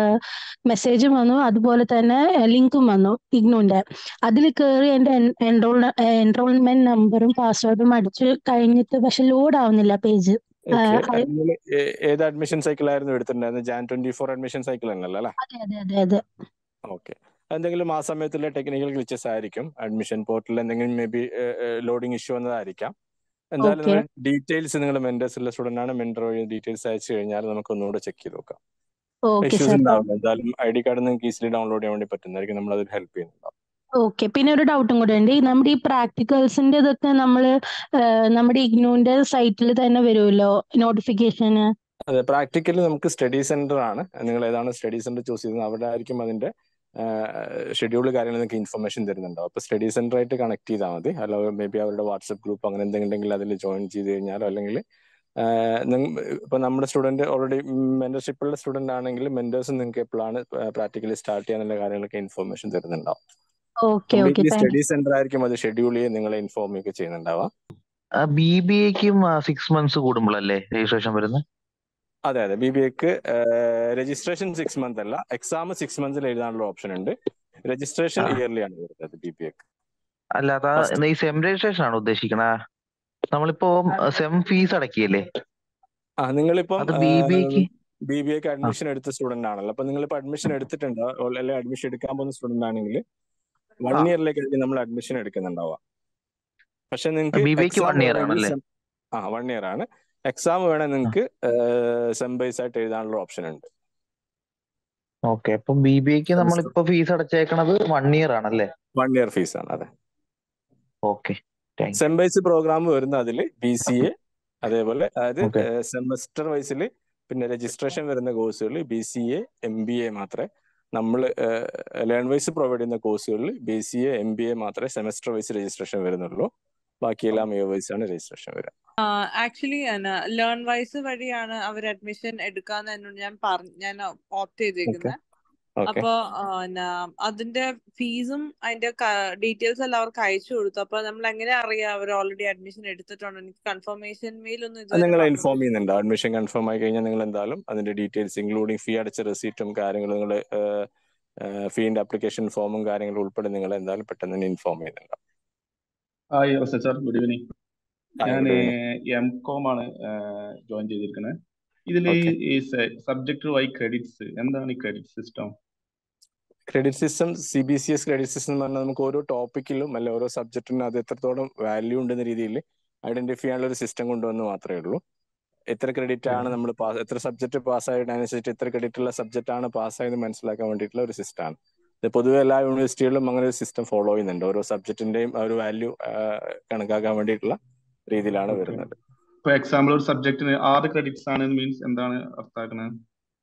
മെസ്സേജും വന്നു അതുപോലെ തന്നെ ലിങ്കും വന്നു ഇഗ്നുവിന്റെ അതിൽ കയറി എൻ്റെ എൻറോൾ എൻറോൾമെന്റ് നമ്പറും പാസ്വേഡും അടിച്ച് കഴിഞ്ഞിട്ട് പക്ഷെ ലോഡ് ആവുന്നില്ല പേജ് ഓക്കെ നിങ്ങൾ ഏത് അഡ്മിഷൻ സൈക്കിൾ ആയിരുന്നു എടുത്തിട്ടുണ്ടായിരുന്നത് Jan twenty four admission cycle തന്നെയല്ലേ അല്ലേ അതെ അതെ അതെ അതെ ഓക്കെ എന്തെങ്കിലും ആ സമയത്തുള്ള ടെക്നിക്കൽ ഗ്ലിച്ചസ് ആയിരിക്കും അഡ്മിഷൻ പോർട്ടലിൽ എന്തെങ്കിലും മേ ബി ലോഡിംഗ് ഇഷ്യൂ വന്നതായിരിക്കാം എന്തായാലും ഓക്കെ നിങ്ങൾ ഡീറ്റെയിൽസ് നിങ്ങൾ മെന്റേഴ്സുള്ള സ്റ്റുഡന്റ് ആണ് മെന്റർ വഴി ഡീറ്റെയിൽസ് അയച്ചു കഴിഞ്ഞാൽ നമുക്ക് ഒന്നുകൂടെ ചെക്ക് ചെയ്ത് നോക്കാം ഓക്കെ ഇഷ്യൂസ് സർ ഉണ്ടാവില്ല എന്തായാലും ഐ ഡി കാർഡ് നിങ്ങൾക്ക് ഈസിലി ഡൗൺലോഡ് ചെയ്യാൻ വേണ്ടി പറ്റുന്നതായിരിക്കും നമ്മൾ അതിൽ ഹെൽപ്പ് ചെയ്യുന്നുണ്ടാവും ഓക്കെ പിന്നെ ഒരു ഡൗട്ടും കൂടെ ഉണ്ട് ഈ നമ്മുടെ ഈ പ്രാക്ടിക്കൽസിന്റെ ഇതൊക്കെ നമ്മള് ഏഹ്, നമ്മുടെ ഇഗ്നുവിന്റെ സൈറ്റിൽ തന്നെ വരുമല്ലോ നോട്ടിഫിക്കേഷന് അതെ പ്രാക്ടിക്കലി നമുക്ക് സ്റ്റഡി സെന്റർ ആണ് നിങ്ങൾ ഏതാണ് സ്റ്റഡി സെന്റർ ചൂസ് ചെയ്യുന്നത് അവിടെ ആയിരിക്കും അതിന്റെ ഷെഡ്യൂൾ കാര്യങ്ങൾ നിങ്ങൾക്ക് ഇൻഫർമേഷൻ തരുന്നുണ്ടാവും അപ്പൊ സ്റ്റഡി സെന്റർ ആയിട്ട് കണക്ട് ചെയ്താൽ മതി അല്ല മേ ബി അവരുടെ വാട്സ്ആപ്പ് ഗ്രൂപ്പ് അങ്ങനെ എന്തെങ്കിലും ഉണ്ടെങ്കിൽ അതിൽ ജോയിൻ ചെയ്ത് കഴിഞ്ഞാലോ അല്ലെങ്കിൽ ഇപ്പൊ നമ്മുടെ സ്റ്റുഡന്റ് ഓൾറെഡി മെന്റർഷിപ്പുള്ള സ്റ്റുഡന്റ് ആണെങ്കിൽ മെന്റേഴ്സ് നിങ്ങൾക്ക് എപ്പോഴാണ് പ്രാക്ടിക്കലി സ്റ്റാർട്ട് ചെയ്യാനുള്ള കാര്യങ്ങളൊക്കെ ഇൻഫർമേഷൻ തരുന്നുണ്ടാവും okay okay completely thank study centre ആയിരിക്കും അത് ഷെഡ്യൂൾ ചെയ്ത് നിങ്ങളെ ഇൻഫോം ഒക്കെ ചെയ്യുന്നുണ്ടാവാം ബി ബി എക്കും സിക്സ് മന്ത്സ് കൂടുമ്പോഴല്ലേ രജിസ്ട്രേഷൻ വരുന്നത് അതെ അതെ ബി ബി എക്ക് രജിസ്ട്രേഷൻ സിക്സ് മന്ത് അല്ല എക്സാം സിക്സ് മന്ത്സിൽ എഴുതാനുള്ള ഓപ്ഷൻ ഉണ്ട് രജിസ്ട്രേഷൻ ആ. ഇയർലി ആണ് വരുന്നത് ബി ബി എക്ക് അല്ല അതാ First. ഈ സെം രജിസ്ട്രേഷൻ ആണോ ഉദ്ദേശിക്കണ നമ്മളിപ്പോ സെം ഫീസ് അടക്കിയല്ലേ ആ നിങ്ങളിപ്പം അത് ബി ബി എക്ക് ബി ബി എക്ക് അഡ്മിഷൻ എടുത്ത സ്റ്റുഡന്റ് ആണല്ലോ അപ്പൊ നിങ്ങളിപ്പോ അഡ്മിഷൻ എടുത്തിട്ടുണ്ട് അല്ലെങ്കിൽ അഡ്മിഷൻ എടുക്കാൻ പോകുന്ന സ്റ്റുഡന്റ് ആണെങ്കിൽ വൺ ആ. ഇയറിലേക്ക് നമ്മൾ അഡ്മിഷൻ എടുക്കുന്നുണ്ടാവുക പക്ഷെ നിങ്ങൾക്ക് ബി ബി എക്ക് വൺ ഇയർ ആണല്ലേ ആ വൺ ഇയർ ആണ് എക്സാം വേണേ നിങ്ങൾക്ക് സെം ബേസ് ആയിട്ട് എഴുതാനുള്ള ഓപ്ഷൻ ഉണ്ട് ഓക്കെ അപ്പൊ ബി ബി എക്ക് നമ്മളിപ്പോ ഫീസ് അടച്ചേക്കണത് വൺ ഇയർ ആണല്ലേ വൺ ഇയർ ഫീസ് ആണ് അതെ okay thank sem base programme വരുന്ന അതിൽ ബി സി എ അതേപോലെ അതായത് ഓക്കെ സെമസ്റ്റർ വൈസിൽ പിന്നെ രജിസ്ട്രേഷൻ വരുന്ന കോഴ്സുകളിൽ B C A M B A മാത്രമേ നമ്മൾ ലേൺ വൈസ് പ്രൊവൈഡ് ചെയ്യുന്ന കോഴ്സുകളിൽ B C A M B A മാത്രമേ സെമസ്റ്റർ വൈസ് രജിസ്ട്രേഷൻ വരുന്നുള്ളൂ ബാക്കിയെല്ലാം ഇയർ വൈസ് ആണ് രജിസ്ട്രേഷൻ വരിക ആക്ച്വലി ലേൺ വൈസ് വഴിയാണ് അവർ അഡ്മിഷൻ എടുക്കാന്ന് എന്നോട് ഞാൻ പറഞ്ഞു ഞാൻ ഓപ്റ്റ് ഓക്കെ ചെയ്തേക്കുന്നത് ഓക്കെ അപ്പൊ അതിന്റെ ഫീസും അതിന്റെ ഡീറ്റെയിൽസ് എല്ലാം അവർക്ക് അയച്ചു കൊടുത്തു അപ്പൊ നമ്മൾ എങ്ങനെ അറിയാം അവർ ഓൾറെഡി അഡ്മിഷൻ എടുത്തിട്ടുണ്ടോ എനിക്ക് കൺഫർമേഷൻ മെയിൽ ഒന്നും അത് ഇതുവരെ നിങ്ങളെ വന്നിട്ടില്ല ഇൻഫോം ചെയ്യുന്നുണ്ട് അഡ്മിഷൻ കൺഫേം ആയി കഴിഞ്ഞാൽ നിങ്ങൾ എന്തായാലും അതിന്റെ ഡീറ്റെയിൽസ് ഇൻക്ലൂഡിങ് ഫീ അടച്ച റെസീറ്റും കാര്യങ്ങളും നിങ്ങൾ ഫീന്റെ അപ്ലിക്കേഷൻ ഫോമും കാര്യങ്ങളും ഉൾപ്പെടെ നിങ്ങൾ എന്തായാലും പെട്ടെന്ന് തന്നെ ഇൻഫോം ചെയ്യുന്നുണ്ട് hi hostel sir good evening hi ഞാൻ ഗുഡ് ഈവനിങ് എം കോം ആണ് ജോയിൻ ചെയ്തിരിക്കുന്നത് ഇതിൽ ഓക്കെ ഈ സബ്ജക്ട് വൈ ക്രെഡിറ്റ്സ് എന്താണ് ഈ credit system credit system C B C S credit system എന്ന് പറഞ്ഞാൽ നമുക്ക് ഓരോ ടോപ്പിക്കിലും അല്ല ഓരോ സബ്ജക്റ്റിനും അത് എത്രത്തോളം വാല്യൂ ഉണ്ടെന്ന രീതിയിൽ ഐഡന്റിഫൈ ചെയ്യാനുള്ള ഒരു സിസ്റ്റം കൊണ്ടുവന്ന് മാത്രമേ ഉള്ളൂ എത്ര ക്രെഡിറ്റ് ആണ് നമ്മൾ പാസ് എത്ര സബ്ജക്ട് പാസ്സായിട്ട് അനുസരിച്ച് എത്ര ക്രെഡിറ്റ് ഉള്ള സബ്ജക്റ്റ് ആണ് പാസ്സായത് മനസ്സിലാക്കാൻ വേണ്ടിയിട്ടുള്ള ഒരു സിസ്റ്റമാണ് ഇത് പൊതുവെ എല്ലാ യൂണിവേഴ്സിറ്റികളിലും അങ്ങനെ ഒരു സിസ്റ്റം ഫോളോ ചെയ്യുന്നുണ്ട് ഓരോ സബ്ജക്റ്റിന്റെയും ആ ഒരു വാല്യൂ കണക്കാക്കാൻ വേണ്ടിയിട്ടുള്ള രീതിയിലാണ് ഓക്കെ വരുന്നത് ഇപ്പൊ എക്സാമ്പിൾ ഒരു സബ്ജക്റ്റിന് ആറ് ക്രെഡിറ്റ്സ് ആണ് മീൻസ് എന്താണ് അർത്ഥാക്കുന്നത്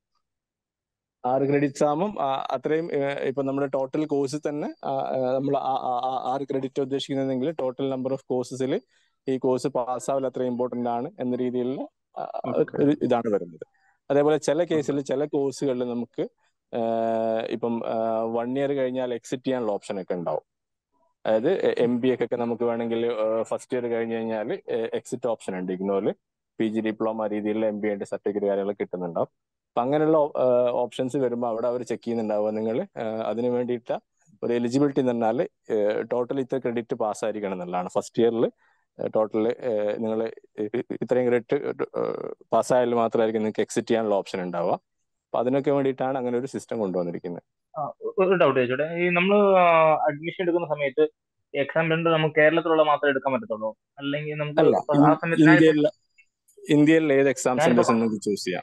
ആറ് ക്രെഡിറ്റ്സ് ആകുമ്പോൾ അത്രയും ഏഹ്, ഇപ്പൊ നമ്മുടെ ടോട്ടൽ കോഴ്സ് തന്നെ നമ്മൾ ആറ് ക്രെഡിറ്റ് ഉദ്ദേശിക്കുന്നതെങ്കിൽ ടോട്ടൽ നമ്പർ ഓഫ് കോഴ്സസിൽ ഈ കോഴ്സ് പാസ്സാവൽ അത്ര ഇമ്പോർട്ടന്റ് ആണ് എന്ന രീതിയിലുള്ള ആ, ഓക്കെ ഒരു ഇതാണ് വരുന്നത് അതേപോലെ ചില കേസിൽ ചില കോഴ്സുകളിൽ നമുക്ക് ഏഹ്, ഇപ്പം വൺ ഇയർ കഴിഞ്ഞാൽ എക്സിറ്റ് ചെയ്യാനുള്ള ഓപ്ഷൻ ഒക്കെ ഉണ്ടാവും അതായത് എം ബി ഒക്കെ നമുക്ക് വേണമെങ്കിൽ ഫസ്റ്റ് ഇയർ കഴിഞ്ഞ് കഴിഞ്ഞാൽ എക്സിറ്റ് ഓപ്ഷൻ ഉണ്ട് ഇഗ്നോയിൽ പി ജി ഡിപ്ലോമ രീതിയിലുള്ള എം ബി അതിന്റെ സർട്ടിഫിക്കറ്റ് കാര്യങ്ങളൊക്കെ കിട്ടുന്നുണ്ടാവും അപ്പൊ അങ്ങനെയുള്ള ഓപ്ഷൻസ് വരുമ്പോൾ അവിടെ അവർ ചെക്ക് ചെയ്യുന്നുണ്ടാവുക നിങ്ങൾ അതിന് വേണ്ടിയിട്ട് ഒരു എലിജിബിലിറ്റി എന്ന് പറഞ്ഞാൽ ടോട്ടൽ ഇത്ര ക്രെഡിറ്റ് പാസ്സായിരിക്കണം എന്നുള്ളതാണ് ഫസ്റ്റ് ഇയറിൽ ടോട്ടൽ നിങ്ങൾ ഇത്രയും ക്രെഡിറ്റ് പാസ്സായാൽ മാത്രമായിരിക്കും നിങ്ങൾക്ക് എക്സിറ്റ് ചെയ്യാനുള്ള ഓപ്ഷൻ ഉണ്ടാവുക അപ്പൊ അതിനൊക്കെ വേണ്ടിയിട്ടാണ് അങ്ങനെ ഒരു സിസ്റ്റം കൊണ്ടുവന്നിരിക്കുന്നത് ആ, ഒരു ഡൗട്ട് ചോദിച്ചോട്ടെ ഈ നമ്മൾ അഡ്മിഷൻ എടുക്കുന്ന സമയത്ത് എക്സാം സെന്റർ നമുക്ക് കേരളത്തിലുള്ള മാത്രമേ എടുക്കാൻ പറ്റത്തുള്ളൂ അല്ലെങ്കിൽ നമുക്ക് അല്ല ഇപ്പൊ ആ സമയത്ത് ഞാനിപ്പോ ഇന്ത്യയിൽ ഇന്ത്യയിൽ ഏത് എക്സാം ഞാനിപ്പോ സെന്റേഴ്സ് നിങ്ങൾക്ക് ചൂസ് ചെയ്യാം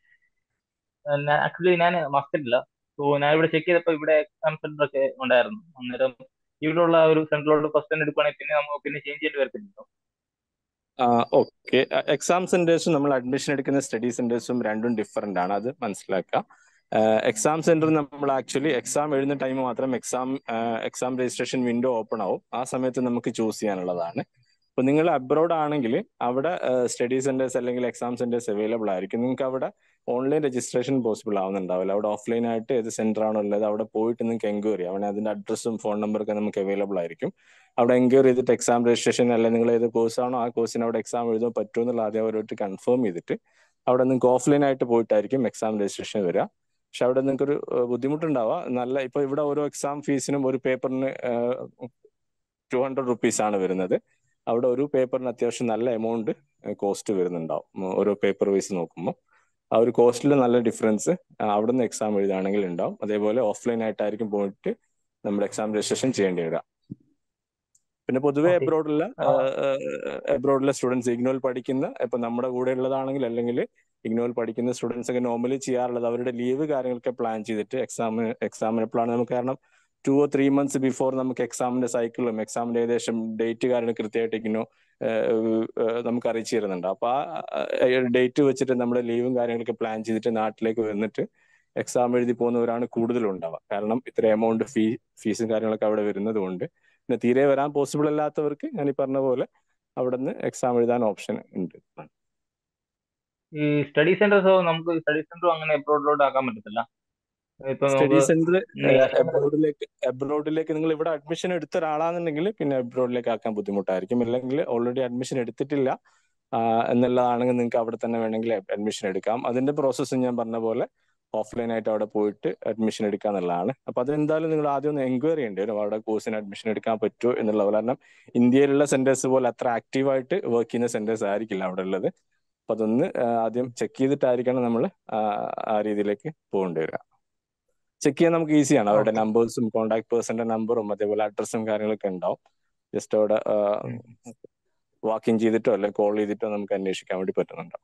ആക്ച്വലി ഞാൻ മസ്കറ്റില്ല സോ ഞാൻ ഇവിടെ ചെക്ക് ചെയ്തപ്പോൾ ഇവിടെ എക്സാം സെന്റർ ഒക്കെ ഉണ്ടായിരുന്നു അന്നേരം ഇവിടെയുള്ള ഒരു സെന്ററിലോട്ട് ഫസ്റ്റ് തന്നെ എടുക്കുകയാണെങ്കിൽ പിന്നെ നമുക്ക് പിന്നെ ചേഞ്ച് ചെയ്യേണ്ടി വരത്തില്ലല്ലോ ഓക്കെ എക്സാം സെന്റേഴ്സും നമ്മൾ അഡ്മിഷൻ എടുക്കുന്ന സ്റ്റഡി സെന്റേഴ്സും രണ്ടും ഡിഫറെന്റ് ആണ് അത് മനസ്സിലാക്കുക എക്സാം സെന്റർ നമ്മൾ ആക്ച്വലി എക്സാം എഴുതുന്ന ടൈം മാത്രം exam exam registration window open ആവും ആ സമയത്ത് നമുക്ക് ചൂസ് ചെയ്യാനുള്ളതാണ് ഇപ്പൊ നിങ്ങൾ അബ്രോഡ് ആണെങ്കിൽ അവിടെ സ്റ്റഡി സെന്റേഴ്സ് അല്ലെങ്കിൽ എക്സാം സെന്റേഴ്സ് അവൈലബിൾ ആയിരിക്കും നിങ്ങൾക്ക് അവിടെ ഓൺലൈൻ രജിസ്ട്രേഷൻ പോസിബിൾ ആവുന്നുണ്ടാവില്ല അവിടെ ഓഫ്ലൈൻ ആയിട്ട് ഏത് സെന്റർ ആണോ ഉള്ളത് അവിടെ പോയിട്ട് നിങ്ങൾക്ക് എൻക്വയറി അവിടെ അതിന്റെ അഡ്രസ്സും ഫോൺ നമ്പറൊക്കെ നമുക്ക് അവൈലബിൾ ആയിരിക്കും അവിടെ എൻക്വയറി ചെയ്തിട്ട് എക്സാം രജിസ്ട്രേഷൻ അല്ലെങ്കിൽ നിങ്ങൾ ഏത് കോഴ്സ് ആണോ ആ കോഴ്സിന് അവിടെ എക്സാം എഴുതാൻ പറ്റുമോ എന്നുള്ള ആദ്യം അവരോട്ട് കൺഫേം ചെയ്തിട്ട് അവിടെ നിങ്ങൾക്ക് ഓഫ്ലൈൻ ആയിട്ട് പോയിട്ടായിരിക്കും എക്സാം രജിസ്ട്രേഷൻ വരിക പക്ഷെ അവിടെ നിങ്ങൾക്ക് ഒരു ബുദ്ധിമുട്ടുണ്ടാവുക നല്ല ഇപ്പൊ ഇവിടെ ഓരോ എക്സാം ഫീസിനും ഒരു പേപ്പറിന് ടു ഹൺഡ്രഡ് റുപ്പീസ് ആണ് വരുന്നത് അവിടെ ഒരു പേപ്പറിന് അത്യാവശ്യം നല്ല എമൗണ്ട് കോസ്റ്റ് വരുന്നുണ്ടാവും ഉം, ഓരോ പേപ്പർ വൈസ് നോക്കുമ്പോൾ ആ ഒരു കോസ്റ്റിൽ നല്ല ഡിഫറൻസ് അവിടെ നിന്ന് എക്സാം എഴുതുകയാണെങ്കിൽ ഉണ്ടാവും അതേപോലെ ഓഫ്ലൈൻ ആയിട്ടായിരിക്കും പോയിട്ട് നമ്മൾ എക്സാം രജിസ്ട്രേഷൻ ചെയ്യേണ്ടി വരിക പിന്നെ പൊതുവെ ഓക്കെ അബ്രോഡുള്ള അബ്രോഡിലെ സ്റ്റുഡൻസ് ഇഗ്നോയിൽ പഠിക്കുന്ന ഇപ്പൊ നമ്മുടെ കൂടെ ഉള്ളതാണെങ്കിൽ അല്ലെങ്കിൽ ഇഗ്നോയിൽ പഠിക്കുന്ന സ്റ്റുഡൻസ് ഒക്കെ നോർമലി ചെയ്യാറുള്ളത് അവരുടെ ലീവ് കാര്യങ്ങളൊക്കെ പ്ലാൻ ചെയ്തിട്ട് എക്സാമിന് എക്സാമിന് എപ്പോഴാണ് നമുക്ക് കാരണം two or three months before നമുക്ക് എക്സാമിന്റെ സൈക്കിളും എക്സാമിന്റെ ഏകദേശം ഡേറ്റ് കാര്യങ്ങൾ കൃത്യമായിട്ട് ഇഗ്നോ നമുക്ക് അറിയിച്ചു തരുന്നുണ്ട് അപ്പൊ ആ ഡേറ്റ് വെച്ചിട്ട് നമ്മുടെ ലീവും കാര്യങ്ങളൊക്കെ പ്ലാൻ ചെയ്തിട്ട് നാട്ടിലേക്ക് വന്നിട്ട് എക്സാം എഴുതി പോകുന്നവരാണ് കൂടുതലും ഉണ്ടാവുക കാരണം ഇത്ര എമൗണ്ട് ഫീ ഫീസും കാര്യങ്ങളൊക്കെ അവിടെ വരുന്നത് കൊണ്ട് പിന്നെ തീരെ വരാൻ പോസിബിൾ അല്ലാത്തവർക്ക് ഞാൻ ഈ പറഞ്ഞ പോലെ അവിടെ നിന്ന് എക്സാം എഴുതാൻ ഓപ്ഷൻ ഉണ്ട് ഈ സ്റ്റഡി സെന്റേഴ്സോ നമുക്ക് സ്റ്റഡി സെന്ററും അങ്ങനെ അബ്രോഡിലോട്ട് ആക്കാൻ പറ്റത്തില്ല ഇപ്പൊ സ്റ്റഡി നമുക്ക് സെന്റർ നെക്സ്റ്റ് അബ്രോഡിലേക്ക് അബ്രോഡിലേക്ക് നിങ്ങൾ ഇവിടെ അഡ്മിഷൻ എടുത്ത ഒരാളാണെന്നുണ്ടെങ്കിൽ പിന്നെ അബ്രോഡിലേക്ക് ആക്കാൻ ബുദ്ധിമുട്ടായിരിക്കും അല്ലെങ്കിൽ ഓൾറെഡി അഡ്മിഷൻ എടുത്തിട്ടില്ല ആ, എന്നുള്ളതാണെങ്കിൽ നിങ്ങൾക്ക് അവിടെ തന്നെ വേണമെങ്കിൽ അഡ്മിഷൻ എടുക്കാം അതിന്റെ പ്രോസസ്സ് ഞാൻ പറഞ്ഞ പോലെ ഓഫ്ലൈൻ ആയിട്ട് അവിടെ പോയിട്ട് അഡ്മിഷൻ എടുക്കുക എന്നുള്ളതാണ് അപ്പൊ അതെന്തായാലും നിങ്ങൾ ആദ്യം ഒന്ന് എൻക്വയറി ചെയ്യേണ്ടി വരും അവിടെ കോഴ്സിന് അഡ്മിഷൻ എടുക്കാൻ പറ്റുമോ എന്നുള്ള കാരണം ഇന്ത്യയിലുള്ള സെന്റേഴ്സ് പോലെ അത്ര ആക്റ്റീവായിട്ട് വർക്ക് ചെയ്യുന്ന സെന്റേഴ്സ് ആയിരിക്കില്ല അവിടെ ഉള്ളത് അപ്പൊ അതൊന്ന് ആ, ആദ്യം ചെക്ക് ചെയ്തിട്ടായിരിക്കണം നമ്മൾ ആ രീതിയിലേക്ക് പോകേണ്ടി വരിക ചെക്ക് ചെയ്യാൻ നമുക്ക് ഈസിയാണ് അവരുടെ ഓക്കെ നമ്പേഴ്സും കോൺടാക്ട് പേഴ്സന്റെ നമ്പറും അതേപോലെ അഡ്രസ്സും കാര്യങ്ങളൊക്കെ ഉണ്ടാവും ജസ്റ്റ് അവിടെ വാക്കിൻ ചെയ്തിട്ടോ അല്ലെങ്കിൽ കോൾ ചെയ്തിട്ടോ നമുക്ക് അന്വേഷിക്കാൻ വേണ്ടി പറ്റുന്നുണ്ട്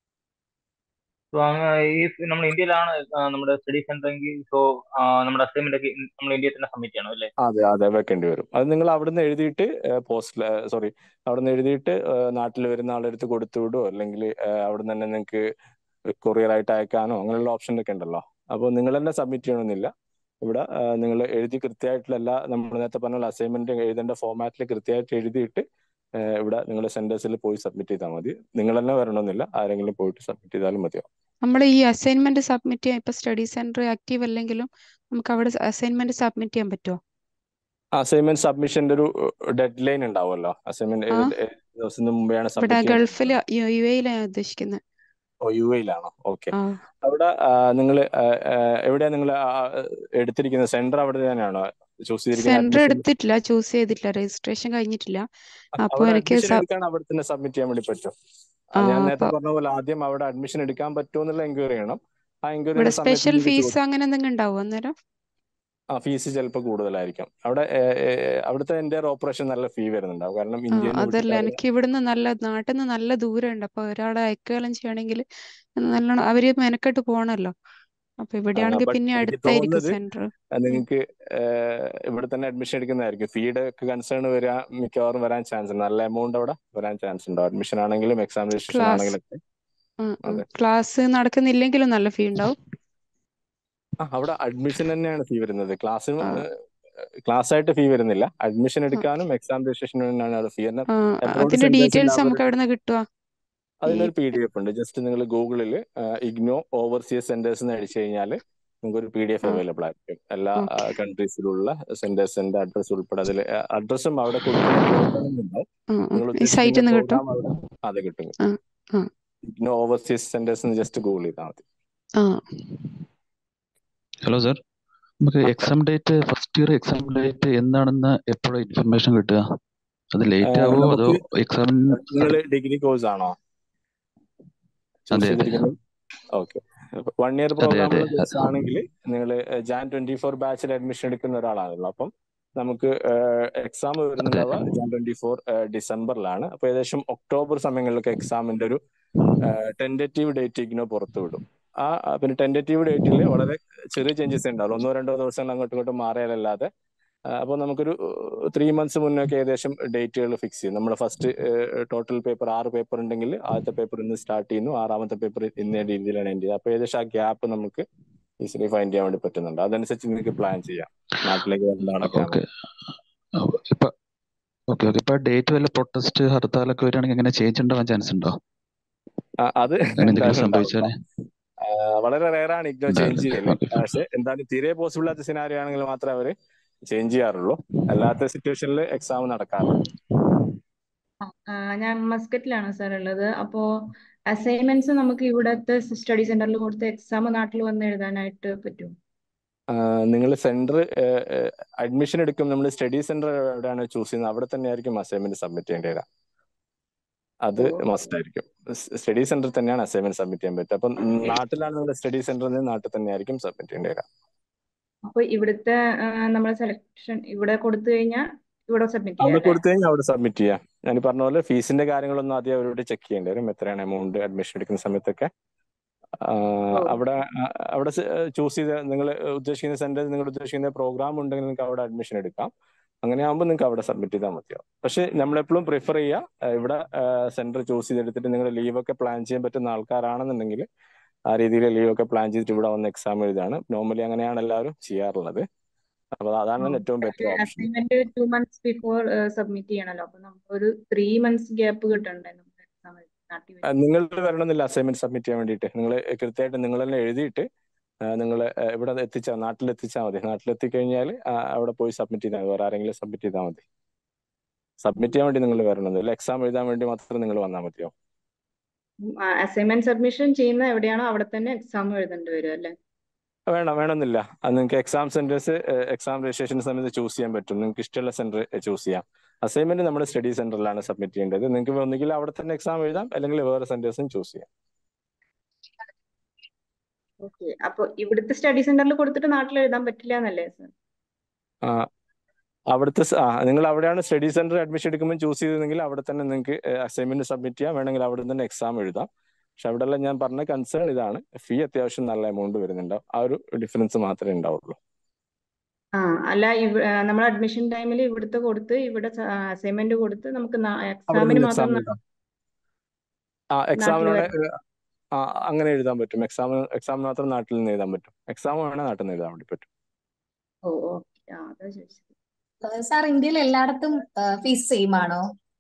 സോ ഈ നമ്മൾ ഇന്ത്യയിലാണ് ആ, നമ്മുടെ സ്റ്റഡി സെന്റർ എങ്കിൽ സോ നമ്മുടെ അസൈൻമെന്റ് ഒക്കെ നമ്മൾ ഇന്ത്യയിൽ തന്നെ സബ്മിറ്റ് ചെയ്യണം അല്ലേ അതെ അതെ വെക്കേണ്ടി വരും അത് നിങ്ങൾ അവിടുന്ന് എഴുതിയിട്ട് പോസ്റ്റിൽ സോറി അവിടുന്ന് എഴുതിയിട്ട് നാട്ടിൽ വരുന്ന ആളുടെ അടുത്ത് കൊടുത്തു വിടുവോ അല്ലെങ്കിൽ അവിടെ തന്നെ നിങ്ങൾക്ക് കൊറിയർ ആയിട്ട് അയക്കാനോ അങ്ങനെയുള്ള ഓപ്ഷൻ ഒക്കെ ഉണ്ടല്ലോ അപ്പോൾ നിങ്ങൾ തന്നെ സബ്മിറ്റ് ചെയ്യണമെന്നില്ല ഇവിടെ നിങ്ങൾ എഴുതി കൃത്യമായിട്ടുള്ള എല്ലാ നമ്മൾ നേരത്തെ പറഞ്ഞ അസൈൻമെന്റ് എഴുതേണ്ട ഫോമാറ്റിൽ കൃത്യമായിട്ട് എഴുതിയിട്ട് ഏഹ് ഇവിടെ നിങ്ങളുടെ സെന്റേഴ്സിൽ പോയി സബ്മിറ്റ് ചെയ്താൽ മതി നിങ്ങൾ തന്നെ വരണമെന്നില്ല ആരെങ്കിലും പോയിട്ട് സബ്മിറ്റ് ചെയ്താലും മതിയാവും നമ്മൾ ഈ അസൈൻമെന്റ് സബ്മിറ്റ് ചെയ്യാൻ ഇപ്പൊ സ്റ്റഡി സെന്റർ ആക്റ്റീവ് അല്ലെങ്കിലും നമുക്ക് അവിടെ അസൈൻമെന്റ് സബ്മിറ്റ് ചെയ്യാൻ പറ്റുമോ അസൈൻമെന്റ് സബ്മിഷന്റെ ഒരു ഡെഡ് ലൈൻ ഉണ്ടാവുമല്ലോ അസൈൻമെന്റ് ആ ഏത് ഏത് ദിവസത്തിന് മുമ്പെയാണ് ഇവിടെ സബ്മിറ്റ് ചെയ്യേണ്ടത് ഗൾഫില് യു എയിലാണ് ഞാൻ ഉദ്ദേശിക്കുന്നത് ഓ യു എയിലാണോ ഓക്കെ ആ അവിടെ നിങ്ങൾ എവിടെയാ നിങ്ങൾ എടുത്തിരിക്കുന്നത് സെന്റർ അവിടെ തന്നെയാണോ ചൂസ് ചെയ്തിരിക്കുന്ന സെന്റർ അഡ്മിഷൻ എടുത്തിട്ടില്ല ചൂസ് ചെയ്തിട്ടില്ല രജിസ്ട്രേഷൻ കഴിഞ്ഞിട്ടില്ല അപ്പൊ അവിടെ എനിക്ക് അഡ്മിഷൻ സ- എടുക്കാൻ അവിടെ തന്നെ സബ്മിറ്റ് ചെയ്യാൻ വേണ്ടി പറ്റും ആ ഞാൻ നേരത്തെ അപ്പൊ പറഞ്ഞ പോലെ ആദ്യം അവിടെ അഡ്മിഷൻ എടുക്കാൻ പറ്റുമോ എന്നുള്ള എൻക്വയറി ചെയ്യണം ആ എൻക്വയറി ഇവിടെ ചെയ്യുന്ന സമയത്ത് സ്പെഷ്യൽ നിങ്ങൾക്ക് ഫീസ് ചോദിക്കും അങ്ങനെ എന്തെങ്കിലും ഉണ്ടാവും അന്നേരം ആ ഫീസ് ചിലപ്പോൾ കൂടുതലായിരിക്കും അവിടെ ഏഹ്, ഏഹ്, അവിടുത്തെ എൻ്റെ ഓപ്പറേഷൻ നല്ല ഫീ വരുന്നുണ്ടാവും കാരണം ആ ഇന്ത്യയിൽ നിന്ന് അതല്ല വിട്ടിട്ട് എനിക്ക് ഇവിടുന്ന് നല്ല നാട്ടിൽ നിന്ന് നല്ല ദൂരമുണ്ട് അപ്പൊ ഒരാളെ അയക്കുകയെല്ലാം ചെയ്യണമെങ്കിൽ നല്ലോണം അവര് മെനക്കെട്ട് പോണല്ലോ അപ്പൊ ഇവിടെയാണെങ്കിൽ ബട്ട് പിന്നെ എനിക്ക് അടുത്തായിരിക്കും തോന്നുന്നത് സെന്റർ നിങ്ങൾക്ക് ഇവിടെ തന്നെ അഡ്മിഷൻ എടുക്കുന്നതായിരിക്കും ഫീയുടെ ഒക്കെ കൺസേൺ വരാൻ മിക്കവാറും വരാൻ ചാൻസ് ഉണ്ട് നല്ല എമൗണ്ട് അവിടെ വരാൻ ചാൻസ് ഉണ്ട് അഡ്മിഷൻ ആണെങ്കിലും എക്സാം രജിസ്ട്രേഷൻ ക്ലാസ് ആണെങ്കിലും ഒക്കെ അതെ ക്ലാസ് നടക്കുന്നില്ലെങ്കിലും നല്ല ഫീ ഉണ്ടാവും ആ അവിടെ അഡ്മിഷൻ തന്നെയാണ് ഫീ വരുന്നത് ക്ലാസ്സിന് ആ ക്ലാസ് ആയിട്ട് ഫീ വരുന്നില്ല അഡ്മിഷൻ ആ എടുക്കാനും എക്സാം രജിസ്ട്രേഷനും അവിടെ ഫീ എന്നാൽ ആ എബ്രോഡ് അതിന്റെ സെന്റേഴ്സിൽ ഡീറ്റെയിൽസ് അവർ നമുക്ക് എവിടെ നിന്ന് കിട്ടുക ഈ അതിനൊരു പി ഡി എഫ് ഉണ്ട് ജസ്റ്റ് നിങ്ങൾ ഗൂഗിളിൽ ഇഗ്നോ ഓവർസീസ് സെന്റേഴ്സ് എന്ന് അടിച്ചു കഴിഞ്ഞാൽ നിങ്ങൾക്ക് ഒരു പി ഡി എഫ് ആ അവൈലബിൾ ആയിരിക്കും എല്ലാ ഓക്കെ കൺട്രീസിലുള്ള സെന്റേഴ്സിന്റെ അഡ്രസ് ഉൾപ്പെടെ അതിൽ അഡ്രസ്സും അവിടെ കൊടുക്കുന്ന പ്രോഗ്രാം ഉണ്ടാവും ആ ആ നിങ്ങൾ ഈ സൈറ്റിൽ ഉദ്ദേശിക്കുന്ന നിന്ന് കിട്ടും പ്രോഗ്രാം അവിടെ അത് കിട്ടും ആ ആ ഇഗ്നോ ഓവർസീസ് സെന്റേഴ്സ് എന്ന് ജസ്റ്റ് ഗൂഗിൾ ചെയ്താൽ മതി ആ ഹലോ സാർ നമുക്ക് ആ, exam date first year exam date എന്നാണെന്ന് എപ്പോഴാണ് ഇൻഫർമേഷൻ കിട്ടുക അത് ലേറ്റ് ഏഹ് ആവോ അതോ നമുക്ക് എക്സാമിന് നിങ്ങൾ ഡിഗ്രി കോഴ്സ് ആണോ ചൂസ് അതെ അതെ ചെയ്തിരിക്കുന്നത് ഓക്കെ വൺ ഇയർ അതെ അതെ പ്രോഗ്രാമുള്ള അ- കോഴ്സ് ആണെങ്കിൽ നിങ്ങൾ ജാൻ ട്വന്റി ഫോർ ബാച്ചിൽ അഡ്മിഷൻ എടുക്കുന്ന ഒരാളാണല്ലോ അപ്പം നമുക്ക് എക്സാം അതെ വരുന്നുണ്ടാവുക ജാൻ ട്വന്റി ഫോർ ഡിസംബറിലാണ് അപ്പൊ ഏകദേശം ഒക്ടോബർ സമയങ്ങളിലൊക്കെ എക്സാമിന്റെ ഒരു ടെൻറ്റേറ്റീവ് ഡേറ്റ് ഇഗ്നോ പുറത്തു വിടും ആ ആ, പിന്നെ ടെൻറ്റേറ്റീവ് ഡേറ്റിൽ വളരെ ചെറിയ ചേഞ്ചസ് ഉണ്ടാവുള്ളൂ ഒന്നോ രണ്ടോ ദിവസങ്ങൾ അങ്ങോട്ടും ഇങ്ങോട്ടും മാറിയാലല്ലാതെ അപ്പോൾ നമുക്കൊരു ത്രീ മന്ത്സ് മുന്നൊക്കെ ഏകദേശം ഡേറ്റുകൾ ഫിക്സ് ചെയ്യും നമ്മുടെ ഫസ്റ്റ് ടോട്ടൽ പേപ്പർ ആറ് പേപ്പർ ഉണ്ടെങ്കിൽ ആദ്യത്തെ പേപ്പർ ഇന്ന് സ്റ്റാർട്ട് ചെയ്യുന്നു ആറാമത്തെ പേപ്പർ ഇന്ന രീതിയിലാണ് എൻഡ് ചെയ്യുന്നത് അപ്പോൾ ഏകദേശം ആ ഗ്യാപ്പ് നമുക്ക് ഈസിലി ഫൈൻഡ് ചെയ്യാൻ വേണ്ടി പറ്റുന്നുണ്ട് അതനുസരിച്ച് നിങ്ങൾക്ക് പ്ലാൻ ചെയ്യാം നാട്ടിലേക്ക് വരണ്ടാണൊക്കെ ഓക്കെ ഇപ്പൊ ഓക്കെ ഓക്കെ ഇപ്പൊ ഡേറ്റ് വല്ല പ്രൊട്ടസ്റ്റ് ഹർത്താലൊക്കെ വരികയാണെങ്കിൽ എങ്ങനെ ചേഞ്ച് ഉണ്ടാവാൻ ചാൻസ് ഉണ്ടോ ആ, അത് അങ്ങനെ എന്തെങ്കിലും എന്തായാലും ഉണ്ടാവും സംഭവിച്ചാല് ആ, വളരെ റയറാണ് ഇഗ്നോ ചേഞ്ച് ഉണ്ടാവില്ല ചെയ്യല് ഓക്കെ പക്ഷെ എന്തായാലും തീരെ പോസിബിൾ ആത്ത സിനാരിയോ ആണെങ്കിൽ മാത്രമേ അവര് ചേഞ്ച് ചെയ്യാറുള്ളൂ അല്ലാത്ത സിറ്റുവേഷനിൽ എക്സാം നടക്കാറുണ്ട് ആ, ഞാൻ മസ്കറ്റിലാണ് സാർ ഉള്ളത് അപ്പോ അസൈൻമെന്റ്സ് നമുക്ക് ഇവിടത്തെ സ്റ്റഡി സെന്ററിൽ കൊടുത്ത് എക്സാം നാട്ടിൽ വന്ന് എഴുതാനായിട്ട് പറ്റും നിങ്ങൾ സെന്റർ അഡ്മിഷൻ എടുക്കും നമ്മൾ സ്റ്റഡി സെന്റർ എവിടെയാണ് ചൂസ് ചെയ്യുന്നത് അവിടെ തന്നെ ആയിരിക്കും അസൈൻമെന്റ് സബ്മിറ്റ് ചെയ്യേണ്ടത് അത് മസ്റ്റ് ആയിരിക്കും സ്റ്റഡി സെന്റർ തന്നെയാണ് അസൈൻമെന്റ് സബ്മിറ്റ് ചെയ്യാൻ പറ്റുക അപ്പം നാട്ടിലാണ് നിങ്ങളുടെ സ്റ്റഡി സെന്ററിൽ നാട്ടിൽ തന്നെ ആയിരിക്കും സബ്മിറ്റ് ചെയ്യേണ്ടത് അപ്പൊ ഇവിടുത്തെ നമ്മൾ സെലക്ഷൻ ഇവിടെ കൊടുത്തു കഴിഞ്ഞാൽ ഇവിടെ സബ്മിറ്റ് അവിടെ ചെയ്യാം അല്ലേ കൊടുത്തു കഴിഞ്ഞാൽ അവിടെ സബ്മിറ്റ് ചെയ്യാം ഞാൻ പറഞ്ഞ പോലെ ഫീസിന്റെ കാര്യങ്ങളൊന്നും ആദ്യം അവരോട് ചെക്ക് ചെയ്യേണ്ടി വരും എത്രയാണ് എമൗണ്ട് അഡ്മിഷൻ എടുക്കുന്ന സമയത്തൊക്കെ ആ, ഓ അവിടെ ആ, അവിടെ ചൂസ് ചെയ്ത നിങ്ങൾ ഉദ്ദേശിക്കുന്ന സെന്ററിൽ നിങ്ങൾ ഉദ്ദേശിക്കുന്ന പ്രോഗ്രാം ഉണ്ടെങ്കിൽ നിങ്ങൾക്ക് അവിടെ അഡ്മിഷൻ എടുക്കാം അങ്ങനെ ആകുമ്പോൾ നിങ്ങൾക്ക് അവിടെ സബ്മിറ്റ് ചെയ്താൽ മതിയാവും പക്ഷെ നമ്മളെപ്പോഴും പ്രിഫർ ചെയ്യുക ആ, ഇവിടെ സെന്റർ ചൂസ് ചെയ്തെടുത്തിട്ട് നിങ്ങൾ ലീവ് ഒക്കെ പ്ലാൻ ചെയ്യാൻ പറ്റുന്ന ആൾക്കാരാണെന്നുണ്ടെങ്കിൽ ആ രീതിയിൽ ലീവ് ഒക്കെ പ്ലാൻ ചെയ്തിട്ട് ഇവിടെ വന്ന് എക്സാം എഴുതാണ് നോർമലി അങ്ങനെയാണ് എല്ലാവരും ചെയ്യാറുള്ളത് അപ്പൊ അതാണ് ഏറ്റവും better option assignment two months before submit ചെയ്യണല്ലോ അപ്പൊ നമുക്ക് ഒരു ത്രീ മന്ത്സ് ഗ്യാപ്പ് കിട്ടണ്ടേ നമുക്ക് എക്സാം നാട്ടിൽ വരും നിങ്ങൾ വരണമെന്നില്ല അസൈൻമെന്റ് സബ്മിറ്റ് ചെയ്യാൻ വേണ്ടിയിട്ട് നിങ്ങൾ കൃത്യമായിട്ട് നിങ്ങൾ തന്നെ എഴുതിയിട്ട് നിങ്ങൾ ഇവിടെ എത്തിച്ചാൽ നാട്ടിൽ എത്തിച്ചാൽ മതി നാട്ടിൽ എത്തിക്കഴിഞ്ഞാൽ അവിടെ പോയി സബ്മിറ്റ് ചെയ്താൽ മതി വേറെ ആരെങ്കിലും സബ്മിറ്റ് ചെയ്താൽ മതി സബ്മിറ്റ് ചെയ്യാൻ വേണ്ടി നിങ്ങൾ വരണമെന്നില്ല എക്സാം എഴുതാൻ വേണ്ടി മാത്രം നിങ്ങൾ വന്നാൽ മതിയോ അസൈൻമെന്റ് സബ്മിഷൻ ചെയ്യുന്ന എവിടെയാണോ അവിടെ തന്നെ എക്സാം എഴുതേണ്ടി വരും അല്ലേ വേണം വേണമെന്നില്ല അത് നിങ്ങൾക്ക് എക്സാം സെന്റേഴ്സ് എക്സാം രജിസ്ട്രേഷൻ സമയത്ത് ചൂസ് ചെയ്യാൻ പറ്റും നിങ്ങൾക്ക് ഇഷ്ടമുള്ള സെന്റർ ചൂസ് ചെയ്യാം അസൈൻമെന്റ് നമ്മുടെ സ്റ്റഡി സെന്ററിലാണ് സബ്മിറ്റ് ചെയ്യേണ്ടത് നിങ്ങൾക്ക് ഒന്നുകിൽ അവിടെ തന്നെ എക്സാം എഴുതാം അല്ലെങ്കിൽ വേറെ സെന്റേഴ്സും ചൂസ് ചെയ്യാം ഓക്കെ അപ്പൊ ഇവിടുത്തെ സ്റ്റഡി സെന്ററിൽ കൊടുത്തിട്ട് നാട്ടിൽ എഴുതാൻ പറ്റില്ല എന്നല്ലേ സർ ആ, അവിടുത്തെ സ- ആ നിങ്ങൾ അവിടെയാണ് സ്റ്റഡി സെന്റർ അഡ്മിഷൻ എടുക്കുമ്പോൾ ചൂസ് ചെയ്തതെങ്കിൽ അവിടെ തന്നെ നിങ്ങൾക്ക് അസൈൻമെന്റ് സബ്മിറ്റ് ചെയ്യാം വേണമെങ്കിൽ അവിടെ തന്നെ എക്സാം എഴുതാം പക്ഷെ അവിടെല്ലാം ഞാൻ പറഞ്ഞ കൺസേൺ ഇതാണ് ഫീ അത്യാവശ്യം നല്ല എമൗണ്ട് വരുന്നുണ്ടാവും ആ ഒരു ഡിഫറൻസ് മാത്രമേ ഉണ്ടാവുള്ളൂ ആ അല്ല നമ്മൾ അഡ്മിഷൻ ടൈമിൽ ഇവിടുത്തെ കൊടുത്ത് ഇവിടെ അസൈൻമെന്റ് കൊടുത്ത് നമുക്ക് അവിടെ എക്സാമിന് നിന്ന് മാത്രം എക്സാം നാ- എഴുതാം ആ നാട്ടിൽ എക്സാമിന് വരാം ആ അങ്ങനെ എഴുതാൻ പറ്റും എക്സാം എക്സാം മാത്രം നാട്ടിൽ നിന്ന് എഴുതാൻ പറ്റും എക്സാം വേണേൽ നാട്ടിൽ നിന്ന് എഴുതാൻ വേണ്ടി പറ്റും ഓ ഓക്കെ ആ അതാ ചോദിച്ചത് സാർ ഇന്ത്യയിൽ എല്ലായിടത്തും ഫീസ് സെയിം ആണോ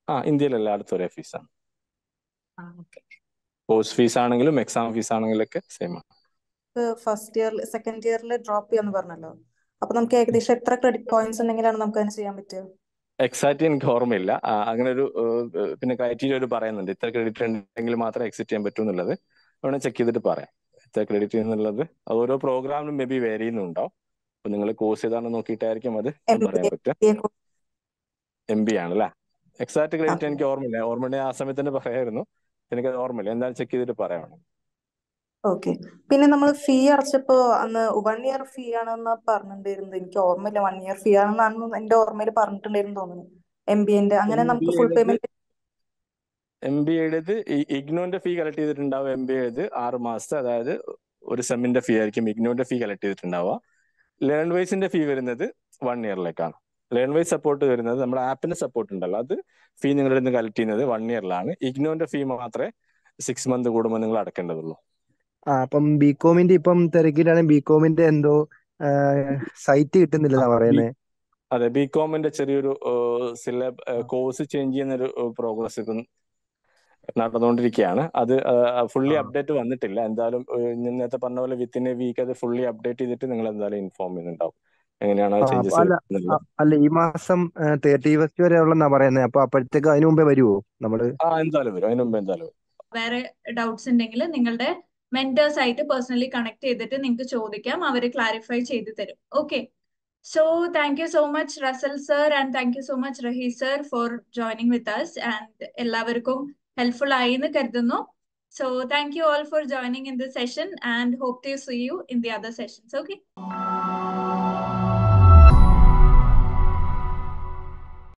ആ ഇന്ത്യയിൽ എല്ലായിടത്തും ഒരേ ഫീസാണ് ആ ഓക്കെ കോഴ്സ് ഫീസ് ആണെങ്കിലും എക്സാം ഫീസ് ആണെങ്കിലൊക്കെ സെയിം ആണ് ഫസ്റ്റ് ഇയർ സെക്കൻഡ് ഇയറിൽ ഡ്രോപ്പ് ചെയ്യാന്ന് പറഞ്ഞല്ലോ അപ്പൊ നമുക്ക് ഏകദേശം എത്ര ക്രെഡിറ്റ് പോയിന്റ്സ് ഉണ്ടെങ്കിലാണ് നമുക്ക് അതിന് ചെയ്യാൻ പറ്റുക എക്സാക്ട് എനിക്ക് ഓർമ്മയില്ല ആ, അങ്ങനെ ഒരു ഏഹ്, പിന്നെ ക്രൈറ്റീരിയ ഒരു പറയുന്നുണ്ട് ഇത്ര ക്രെഡിറ്റ് ഉണ്ടെങ്കിൽ മാത്രമേ എക്സിറ്റ് ചെയ്യാൻ പറ്റൂ എന്നുള്ളത് വേണേൽ ചെക്ക് ചെയ്തിട്ട് പറയാം എത്ര ക്രെഡിറ്റ് എന്നുള്ളത് അത് ഓരോ പ്രോഗ്രാമിലും മേ ബി വേരി ചെയ്യുന്നുണ്ടാവും അപ്പൊ നിങ്ങൾ കോഴ്സ് ഏതാണെന്ന് നോക്കിയിട്ടായിരിക്കും അത് എം ബി പറയാൻ പറ്റുക എ എം ബി ആണല്ലേ എക്സാക്ട് ക്രെഡിറ്റ് അതെ എനിക്ക് ഓർമ്മയില്ല ഓർമ്മയുണ്ടെങ്കിൽ ആ സമയത്ത് തന്നെ പറയായിരുന്നു എനിക്കത് ഓർമ്മയില്ല എന്തായാലും ചെക്ക് ചെയ്തിട്ട് പറയാം ഓക്കെ പിന്നെ നമ്മൾ ഫീ അടച്ചപ്പോ അന്ന് വൺ ഇയർ ഫീ ആണെന്ന് പറഞ്ഞിട്ടുണ്ടായിരുന്നത് എനിക്ക് ഓർമ്മയില്ല വൺ ഇയർ ഫീ ആണെന്നാണ് എന്റെ ഓർമ്മയിൽ പറഞ്ഞിട്ടുണ്ടായിരുന്നു തോന്നുന്നു എം ബി എന്റെ അങ്ങനെ എം ബി നമുക്ക് ഫുൾ എഴുത് പേയ്മെന്റ് എം ബി എഴുത് ഇഗ്നോന്റെ ഫീ കളക്ട് ചെയ്തിട്ടുണ്ടാവും എം ബി എഴുത് ആറ് മാസത്തെ അതായത് ഒരു സെമ്മിന്റെ ഫീ ആയിരിക്കും ഇഗ്നോന്റെ ഫീ കളക്ട് ചെയ്തിട്ടുണ്ടാവുക ലേൺ വൈസിന്റെ ഫീ വരുന്നത് വൺ ഇയറിലേക്കാണ് ലേൺ വൈസ് സപ്പോർട്ട് വരുന്നത് നമ്മുടെ ആപ്പിന്റെ സപ്പോർട്ട് ഉണ്ടല്ലോ അത് ഫീ നിങ്ങളുടെ നിന്ന് കളക്ട് ചെയ്യുന്നത് വൺ ഇയറിലാണ് ഇഗ്നോന്റെ ഫീ മാത്രമേ സിക്സ് മന്ത് കൂടുമ്പോൾ നിങ്ങൾ അടക്കേണ്ടതുള്ളൂ ആ അപ്പം ബികോമിന്റെ ഇപ്പം തിരക്കിലാണ് ബികോമിന്റെ എന്തോ സൈറ്റ് കിട്ടുന്നില്ലെന്നാ ബി പറയുന്നത് അതെ ബി കോമിന്റെ ചെറിയൊരു സിലബ് കോഴ്സ് ചേഞ്ച് ചെയ്യുന്ന ഒരു പ്രോഗ്രസ് ഇപ്പം നടന്നുകൊണ്ടിരിക്കുകയാണ് അത് ഫുള്ളി ആ അപ്ഡേറ്റ് വന്നിട്ടില്ല എന്തായാലും ഏഹ്, ഞാൻ നേരത്തെ പറഞ്ഞ പോലെ വിത്തിൻ എ വീക്ക് അത് ഫുള്ളി അപ്ഡേറ്റ് ചെയ്തിട്ട് നിങ്ങൾ എന്തായാലും ഇൻഫോം ചെയ്യുന്നുണ്ടാവും എങ്ങനെയാണ് ആ, അപ്പൊ ചേഞ്ചസ് അല്ല വരുന്നത് അ- അല്ല ഈ മാസം തേർട്ടി ഫസ്റ്റ് വരെ ഉള്ളെന്നാ പറയുന്നത് അപ്പൊ അപ്പോഴത്തേക്ക് അതിനു മുമ്പേ വരുമോ നമ്മള് ആ എന്തായാലും വരും അതിന് മുമ്പ് എന്തായാലും വരും വേറെ ഡൗട്ട്സ് ഉണ്ടെങ്കിൽ നിങ്ങളുടെ മെന്റേഴ്സ് ആയിട്ട് പേഴ്സണലി കണക്ട് ചെയ്തിട്ട് നിങ്ങൾക്ക് ചോദിക്കാം അവർ ക്ലാരിഫൈ ചെയ്തു തരും okay so thank you so much Russell sir and thank you so much Rahi sir for joining with us and എല്ലാവർക്കും ഹെൽപ്ഫുൾ ആയി എന്ന് കരുതുന്നു so thank you all for joining in the session and hope to see you in the other sessions okay